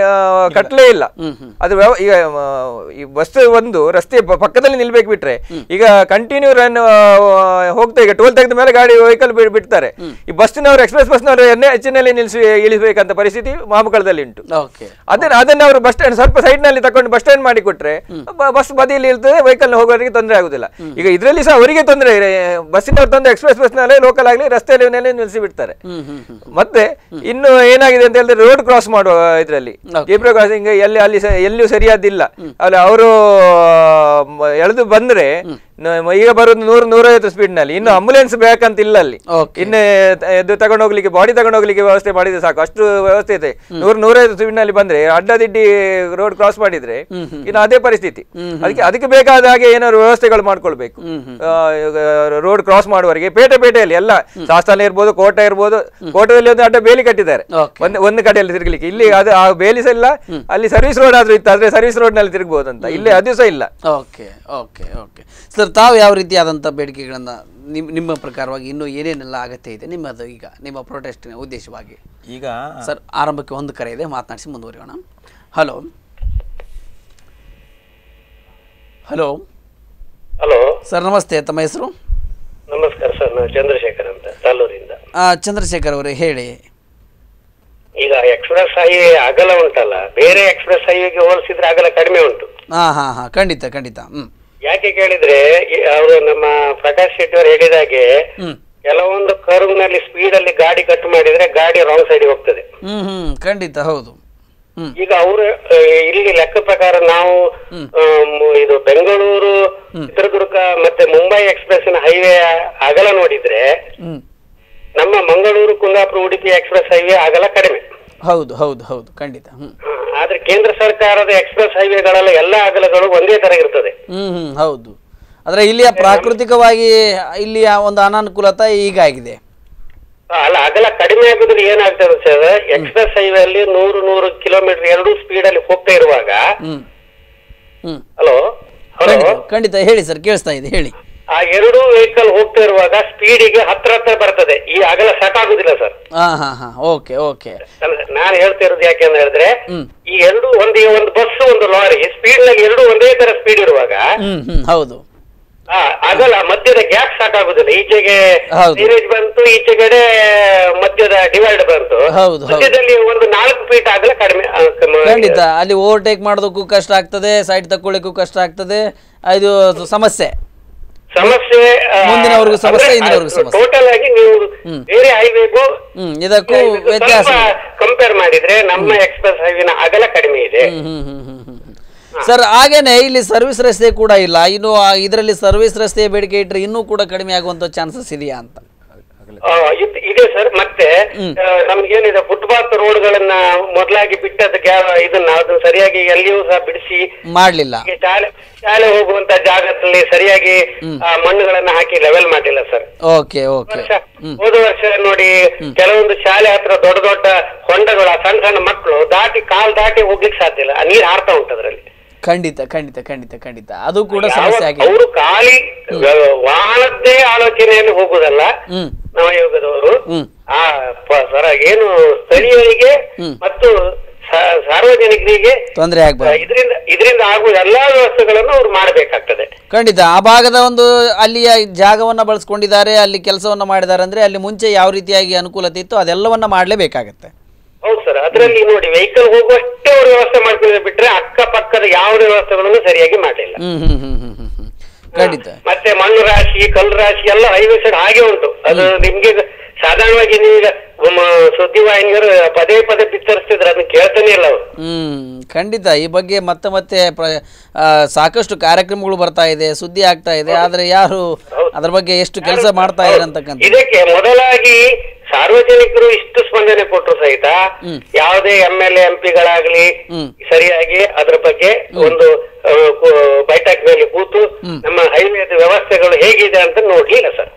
ಕಟ್ಲೇ ಇಲ್ಲ ಅದು ವ್ಯವ- ಈಗ ಆ, ಈ ಬಸ್ ಒಂದು ರಸ್ತೆ ಪ- ಪಕ್ಕದಲ್ಲಿ ನಿಲ್ಬೇಕು ಬಿಟ್ರೆ ಈಗ ಕಂಟಿನ್ಯೂ ರನ್ ಹೋಗ್ತಾ ಈಗ ಟೋಲ್ ತೆಗೆದ ಮೇಲೆ ಗಾಡಿ ವೆಹಿಕಲ್ ಬಿಡ್ತಾರೆ ಈ ಬಸ್ನವರು ಎಕ್ಸ್ಪ್ರೆಸ್ ಬಸ್ನವರು ಎನ್ನೇ ಹೆಚ್ಚಿನಲ್ಲಿ ನಿಲ್ಲಿಸಿ ಇಳಿಸಬೇಕಂತ ಪರಿಸ್ಥಿತಿ ಮಾಮುಕಳದಲ್ಲಿ ಉಂಟು ಓಕೆ ಅದನ್ನ ಅದನ್ನ ಅವರು ಬಸ್ ಸ್ಟ್ಯಾಂಡ್ ಸ್ವಲ್ಪ ಸೈಡ್ ನಲ್ಲಿ ತಕೊಂಡು ಬಸ್ ಸ್ಟ್ಯಾಂಡ್ ಮಾಡಿ ಕೊಟ್ರೆ ಬಸ್ ಬದಿಯಲ್ಲಿ ಇರ್ತದೆ ವೆಹಿಕಲ್ ಹೋಗೋರಿಗೆ ತೊಂದರೆ ಆಗುದಿಲ್ಲ ಈಗ ಇದರಲ್ಲಿ ಸಹ ಅವರಿಗೆ ತೊಂದರೆ ಬಸ್ಸಿನವ್ರು ತಂದು ಎಕ್ಸ್ಪ್ರೆಸ್ ಬಸ್ ನಲ್ಲಿ ಲೋಕಲ್ ಆಗಲಿ ರಸ್ತೆಯಲ್ಲಿ ನೆಲೆ ನಿಲ್ಲಿಸಿ ಬಿಡ್ತಾರೆ ಹ್ಮ್ ಹ್ಮ್ ಹ್ಮ್ ಮತ್ತೆ ಇನ್ನು ಏನಾಗಿದೆ ಅಂತ ಹೇಳಿದ್ರೆ ರೋಡ್ ಕ್ರಾಸ್ ಮಾಡುವ ಇದರಲ್ಲಿ ಜೀಬ್ರಾ ಕ್ರಾಸಿಂಗ್ ಎಲ್ಲಿ ಅಲ್ಲಿ ಸ- ಎಲ್ಲಿಯೂ ಸರಿಯಾದಿಲ್ಲ ಅಲ್ಲಿ ಅವರು ಎಳೆದು ಬಂದ್ರೆ ನ- ಈಗ ಬರೋದು ನೂರು ನೂರೈವತ್ತು ಸ್ಪೀಡ್ ನಲ್ಲಿ ಇನ್ನು ಆಂಬುಲೆನ್ಸ್ ಬೇಕಂತ ಇಲ್ಲ ಅಲ್ಲಿ Okay. ಇನ್ನು ತ- ಇದು ತಗೊಂಡು ಹೋಗ್ಲಿಕ್ಕೆ ಬಾಡಿ ತಗೊಂಡು ಹೋಗ್ಲಿಕ್ಕೆ ವ್ಯವಸ್ಥೆ ಮಾಡಿದ್ರೆ ಸಾಕು ಅಷ್ಟು ವ್ಯವಸ್ಥೆ ಇದೆ ನೂರು ನೂರೈವತ್ತು ಸ್ಪೀಡ್ ನಲ್ಲಿ ಬಂದ್ರೆ ಅಡ್ಡದಿಡ್ಡಿ ರೋಡ್ ಕ್ರಾಸ್ ಮಾಡಿದ್ರೆ ಇನ್ನು ಅದೇ ಪರಿಸ್ಥಿತಿ ಅದಕ್ಕೆ ಅದಕ್ಕೆ ಬೇಕಾದ ಹಾಗೆ ಏನಾದ್ರು ವ್ಯವಸ್ಥೆಗಳು ಮಾಡ್ಕೊಳ್ಬೇಕು ರೋಡ್ ಕ್ರಾಸ್ ಮಾಡುವವರಿಗೆ ಪೇಟೆ ಪೇಟೆಯಲ್ಲಿ ಎಲ್ಲ ಶಾಸ್ತಾನ ಇರ್ಬೋದು ಕೋಟೆ ಇರ್ಬೋದು ಕೋಟೆಯಲ್ಲಿ ಒಂದು ಅಡ್ಡ ಬೇಲಿ ಕಟ್ಟಿದ್ದಾರೆ Okay. ಒಂದು ಒಂದು ಕಡೆಯಲ್ಲಿ ತಿರುಗಲಿಕ್ಕೆ ಇಲ್ಲಿ ಅದು ಆ ಬೇಲಿ ಸಹ ಇಲ್ಲ ಅಲ್ಲಿ ಸರ್ವಿಸ್ ರೋಡ್ ಆದ್ರೂ ಇತ್ತು ಆದ್ರೆ ಸರ್ವಿಸ್ ರೋಡ್ ನಲ್ಲಿ ತಿರುಗಬಹುದು ಅಂತ ಇಲ್ಲಿ ಅದು ಸಹ ಇಲ್ಲ ಓಕೆ ಓಕೆ ಓಕೆ ಸರ್ ತಾವು ಯಾವ ರೀತಿಯಾದಂಥ ಬೇಡಿಕೆಗಳನ್ನು ನಿಮ್ಮ ನಿಮ್ಮ ಪ್ರಕಾರವಾಗಿ ಇನ್ನೂ ಏನೇನೆಲ್ಲ ಅಗತ್ಯ ಇದೆ ನಿಮ್ಮದು ಈಗ ನಿಮ್ಮ ಪ್ರೊಟೆಸ್ಟಿನ ಉದ್ದೇಶವಾಗಿ ಈಗ ಸರ್ ಆರಂಭಕ್ಕೆ ಒಂದು ಕರೆ ಇದೆ ಮಾತನಾಡಿಸಿ ಮುಂದುವರಿಯೋಣ ಹಲೋ ಹಲೋ ಹಲೋ ಸರ್ ನಮಸ್ತೆ ತಮ್ಮ ಹೆಸರು ನಮಸ್ಕಾರ ಸರ್ ನಾನು ಚಂದ್ರಶೇಖರ್ ಅಂತ ತಾಲೂರಿಂದ ಆ, ಚಂದ್ರಶೇಖರ್ ಅವರೇ ಹೇಳಿ ಈಗ ಎಕ್ಸ್ಪ್ರೆಸ್ ಹೈವೇ ಅಗಲ ಉಂಟಲ್ಲ ಬೇರೆ ಎಕ್ಸ್ಪ್ರೆಸ್ ಹೈವೇಗೆ ಹೋಲಿಸಿದ್ರೆ ಅಗಲ ಕಡಿಮೆ ಉಂಟು ಹಾಂ ಹಾಂ ಹಾಂ ಖಂಡಿತ ಖಂಡಿತ ಹ್ಞೂ ಯಾಕೆ ಕೇಳಿದ್ರೆ ಅವರು ನಮ್ಮ ಪ್ರಕಾಶ್ ಶೆಟ್ಟಿ ಅವರು ಹೇಳಿದಾಗೆ ಹ್ಞೂ ಕೆಲವೊಂದು ಕರ್ವ್ ನಲ್ಲಿ ಸ್ಪೀಡ್ ಅಲ್ಲಿ ಗಾಡಿ ಕಟ್ ಮಾಡಿದ್ರೆ ಗಾಡಿ ರಾಂಗ್ ಸೈಡ್ ಹೋಗ್ತದೆ ಹ್ಞೂ ಹ್ಞೂ ಖಂಡಿತ ಹೌದು ಹ್ಞೂ ಈಗ ಅವರು ಇಲ್ಲಿ ಲೆಕ್ಕ ಪ್ರಕಾರ ನಾವು ಆಮ್, ಇದು ಬೆಂಗಳೂರು ಚಿತ್ರದುರ್ಗ ಮತ್ತೆ ಮುಂಬೈ ಎಕ್ಸ್ಪ್ರೆಸ್ ನ ಹೈವೇ ಅಗಲ ನೋಡಿದ್ರೆ ಹ್ಞೂ ನಮ್ಮ ಮಂಗಳೂರು ಕುಂದಾಪುರ ಉಡುಪಿ ಎಕ್ಸ್ಪ್ರೆಸ್ ಹೈವೇ ಅಗಲ ಕಡಿಮೆ ಹೌದು ಹೌದು ಹೌದು ಖಂಡಿತ ಹ್ಞೂ ಆ, ಆದ್ರೆ ಕೇಂದ್ರ ಸರ್ಕಾರದ ಎಕ್ಸ್ಪ್ರೆಸ್ ಹೈವೇಗಳೆಲ್ಲ ಎಲ್ಲ ಅಗಲಗಳು ಒಂದೇ ತರ ಇರ್ತದೆ ಹ್ಞೂ ಹ್ಞೂ ಹೌದು ಆದರೆ ಇಲ್ಲಿಯ ಪ್ರಾಕೃತಿಕವಾಗಿ ಇಲ್ಲಿಯ ಒಂದು ಅನಾನುಕೂಲತೆ ಹೀಗಾಗಿದೆ ಆ, ಅಲ್ಲ ಅಗಲ ಕಡಿಮೆ ಆಗುದ್ರೆ ಏನಾಗ್ತದೆ ಸರ್ ಎಕ್ಸ್ಪ್ರೆಸ್ ಹೈವೇ ಅಲ್ಲಿ ನೂರು ನೂರು ಕಿಲೋಮೀಟರ್ ಎರಡೂ ಸ್ಪೀಡ್ ಅಲ್ಲಿ ಹೋಗ್ತಾ ಇರುವಾಗ ಹ್ಞೂ ಹ್ಞೂ ಹಲೋ ಹಲೋ ಖಂಡಿತ ಖಂಡಿತ ಹೇಳಿ ಸರ್ ಕೇಳಿಸ್ತಾ ಇದೆ ಹೇಳಿ ಆ ಎರಡೂ ವೆಹಿಕಲ್ ಹೋಗ್ತಾ ಇರುವಾಗ ಸ್ಪೀಡಿಗೆ ಹತ್ರ ಹತ್ರ ಬರ್ತದೆ ಈ ಅಗಲ ಸಾಕಾಗುದಿಲ್ಲ ಸರ್ ಹಾಂ ಹಾಂ ಹಾಂ ಓಕೆ ಓಕೆ ನಾನು ಹೇಳ್ತಾ ಇರೋದು ಯಾಕೆ ಅಂತ ಹೇಳಿದ್ರೆ ಹ್ಮ್. ಈ ಎರಡು ಒಂದು ಈಗ ಒಂದು ಬಸ್ ಒಂದು ಲಾರಿ ಸ್ಪೀಡ್ ನಲ್ಲಿ ಎರಡು ಒಂದೇ ತರ ಸ್ಪೀಡ್ ಇರುವಾಗ ಹ್ಞೂ ಹ್ಞೂ ಹೌದು ಆ, ಅಗಲ ಮಧ್ಯದ ಗ್ಯಾಪ್ ಸಾಕಾಗುದಿಲ್ಲ ಈಚೆಗೆ ಹೌದು. ಸೀರೇಜ್ ಬಂತು ಈಚೆಗಡೆ ಮಧ್ಯದ ಡಿವೈಡ್ ಬಂತು ಹೌದು, ಹೌದು. ಮಧ್ಯದಲ್ಲಿ ಒಂದು ನಾಲ್ಕು ಫೀಟ್ ಅಗಲ ಕಡಿಮೆ ಆ, ಕಮ- ಖಂಡಿತ ಅಲ್ಲಿ ಓವರ್ಟೇಕ್ ಮಾಡೋದಕ್ಕೂ ಕಷ್ಟ ಆಗ್ತದೆ ಸೈಡ್ ತಕ್ಕೊಳ್ಳಿಕ್ಕೂ ಕಷ್ಟ ಆಗ್ತದೆ ಇದು ಸಮಸ್ಯೆ ಸಮಸ್ಯೆ ಮುಂದಿನವರಿಗೂ ಸಮಸ್ಯೆ, ಹಿಂದಿನವರಿಗೂ ಸಮಸ್ಯೆ. ಟೋಟಲ್ ಆಗಿ ನೀವು ಬೇರೆ ಹೈವೇಗೂ ಹ್ಮ್ ಇದಕ್ಕೂ ವ್ಯತ್ಯಾಸ ಇದೆ. ಕಂಪೇರ್ ಕಂಪೇರ್ ಮಾಡಿದ್ರೆ ನಮ್ಮ ಎಕ್ಸ್ಪ್ರೆಸ್ ಹೈವೇನ ಅಗಲ ಕಡಿಮೆ ಇದೆ ಹ್ಮ್, ಹ್ಮ್, ಹ್ಮ್, ಹ್ಮ್, ಹ್ಮ್, ಹ್ಮ್. ಸರ್ ಹಾಗೇನೆ ಇಲ್ಲಿ ಸರ್ವಿಸ್ ರಸ್ತೆ ಕೂಡ ಇಲ್ಲ ಇನ್ನು ಆ ಇದರಲ್ಲಿ ಸರ್ವಿಸ್ ರಸ್ತೆಯ ಬೇಡಿಕೆ ಇಟ್ಟರೆ ಇನ್ನೂ ಕೂಡ ಕಡಿಮೆ ಆಗುವಂತ ಚಾನ್ಸಸ್ ಇದೆಯಾ ಅಂತ ಆ, ಇದ್- ಇದೆ ಸರ್ ಮತ್ತೆ ಆ, ನಮ್ಗೇನಿದೆ ಫುಟ್ಪಾತ್ ರೋಡ್ಗಳನ್ನ ಮೊದಲಾಗಿ ಬಿಟ್ಟದ ಗ್ಯಾ- ಇದನ್ನ ಅದು ಸರಿಯಾಗಿ ಎಲ್ಲಿಯೂ ಸಹ ಬಿಡಿಸಿ ಮಾಡ್ಲಿಲ್ಲ ಈ ಶಾಲೆ ಶಾಲೆ ಹೋಗುವಂತ ಜಾಗದಲ್ಲಿ ಸರಿಯಾಗಿ ಆ, ಮಣ್ಣುಗಳನ್ನ ಹಾಕಿ ಲೆವೆಲ್ ಮಾಡಿಲ್ಲ ಸರ್ ಓಕೆ ಓಕೆ ವರ್ಷ ಹೋದ ವರ್ಷ ನೋಡಿ ಕೆಲವೊಂದು ಶಾಲೆ ಹತ್ರ ದೊಡ್ಡ ದೊಡ್ಡ ಹೊಂಡಗಳು ಆ ಸಣ್ಣ ಸಣ್ಣ ಮಕ್ಕಳು ದಾಟಿ ಕಾಲ್ ದಾಟಿ ಹೋಗ್ಲಿಕ್ಕೆ ಸಾಧ್ಯ ಇಲ್ಲ ಆ ನೀರ್ ಹಾರ್ತಾ ಉಂಟು ಅದ್ರಲ್ಲಿ ಖಂಡಿತ ಖಂಡಿತ ಖಂಡಿತ ಖಂಡಿತ ಅದು ಕೂಡ ಸಮಸ್ಯೆ ಆಗಿದೆ ಅವರು ಖಾಲಿ ವಾಹನದ್ದೇ ಆಲೋಚನೆಯಲ್ಲಿ ಹೋಗುದಲ್ಲ ಹ್ಮ್ ನವಯುಗದವರು ಹ್ಮ್. ಆ ಪ- ಸರ ಏನು ಸ್ಥಳೀಯರಿಗೆ ಮತ್ತು ಸಾ- ಸಾರ್ವಜನಿಕರಿಗೆ ತೊಂದರೆ ಆಗ್ಬಾರ್ದು ಇದರಿಂದ ಇದರಿಂದ ಆಗುವ ಎಲ್ಲಾ ವ್ಯವಸ್ಥೆಗಳನ್ನು ಅವ್ರು ಮಾಡಬೇಕಾಗ್ತದೆ ಖಂಡಿತ ಆ ಭಾಗದ ಒಂದು ಅಲ್ಲಿಯ ಜಾಗವನ್ನ ಬಳಸ್ಕೊಂಡಿದ್ದಾರೆ ಅಲ್ಲಿ ಕೆಲಸವನ್ನ ಮಾಡಿದ್ದಾರೆ ಅಂದ್ರೆ ಅಲ್ಲಿ ಮುಂಚೆ ಯಾವ ರೀತಿಯಾಗಿ ಅನುಕೂಲತೆ ಇತ್ತು ಅದೆಲ್ಲವನ್ನ ಮಾಡಲೇಬೇಕಾಗತ್ತೆ ಹೌದು ಸರ್ ಅದರಲ್ಲಿ ನೋಡಿ ವೆಹಿಕಲ್ ಹೋಗುವಷ್ಟೇ ಅವ್ರು ವ್ಯವಸ್ಥೆ ಮಾಡ್ಕೊಂಡು ಬಿಟ್ರೆ ಅಕ್ಕ ಪಕ್ಕದ ಯಾವುದೇ ವ್ಯವಸ್ಥೆಗಳನ್ನು ಸರಿಯಾಗಿ ಮಾಡಿಲ್ಲ ಹ್ಮ್ ಹ್ಮ್ ಹ್ಮ್ ಹ್ಮ್ ಹ್ಮ್ ಹ್ಮ್ ಖಂಡಿತ ಮತ್ತೆ ಮಣ್ಣು ರಾಶಿ ಕಲ್ಲು ರಾಶಿ ಎಲ್ಲ ಹೈವೇ ಸೈಡ್ ಹಾಗೆ ಉಂಟು ಅದು ನಿಮ್ಗೆ ಸಾಧಾರಣವಾಗಿ ನೀವೀಗ ಮ- ಸುದ್ದಿವಾಹಿನಿಯರು ಪದೇ ಪದೇ ಬಿತ್ತರಿಸ್ತಿದ್ರೆ ಅದನ್ನ ಕೇಳ್ತಾನೆ ಇಲ್ಲ ಅವರು ಹ್ಮ್ ಖಂಡಿತ ಈ ಬಗ್ಗೆ ಮತ್ತೆ ಮತ್ತೆ ಪ್ರ ಆ, ಸಾಕಷ್ಟು ಕಾರ್ಯಕ್ರಮಗಳು ಬರ್ತಾ ಇದೆ ಸುದ್ದಿ ಆಗ್ತಾ ಇದೆ ಆದ್ರೆ ಯಾರು ಅದ್ರ ಬಗ್ಗೆ ಎಷ್ಟು ಕೆಲಸ ಮಾಡ್ತಾ ಇದ್ದಾರೆ ಅಂತಕ್ಕಂಥ ಇದಕ್ಕೆ ಮೊದಲಾಗಿ ಸಾರ್ವಜನಿಕರು ಇಷ್ಟು ಸ್ಪಂದನೆ ಕೊಟ್ಟರು ಸಹಿತ ಯಾವುದೇ ಎಂ ಎಲ್ ಎಂ ಪಿಗಳಾಗ್ಲಿ ಹ್ಮ್. ಸರಿಯಾಗಿ ಅದ್ರ ಬಗ್ಗೆ ಒಂದು ಆ, ಕು- ಬೈಠಕ್ ಮೇಲೆ ಕೂತು ನಮ್ಮ ಹೈವೇದ ವ್ಯವಸ್ಥೆಗಳು ಹೇಗಿದೆ ಅಂತ ನೋಡ್ಲಿಲ್ಲ ಸರ್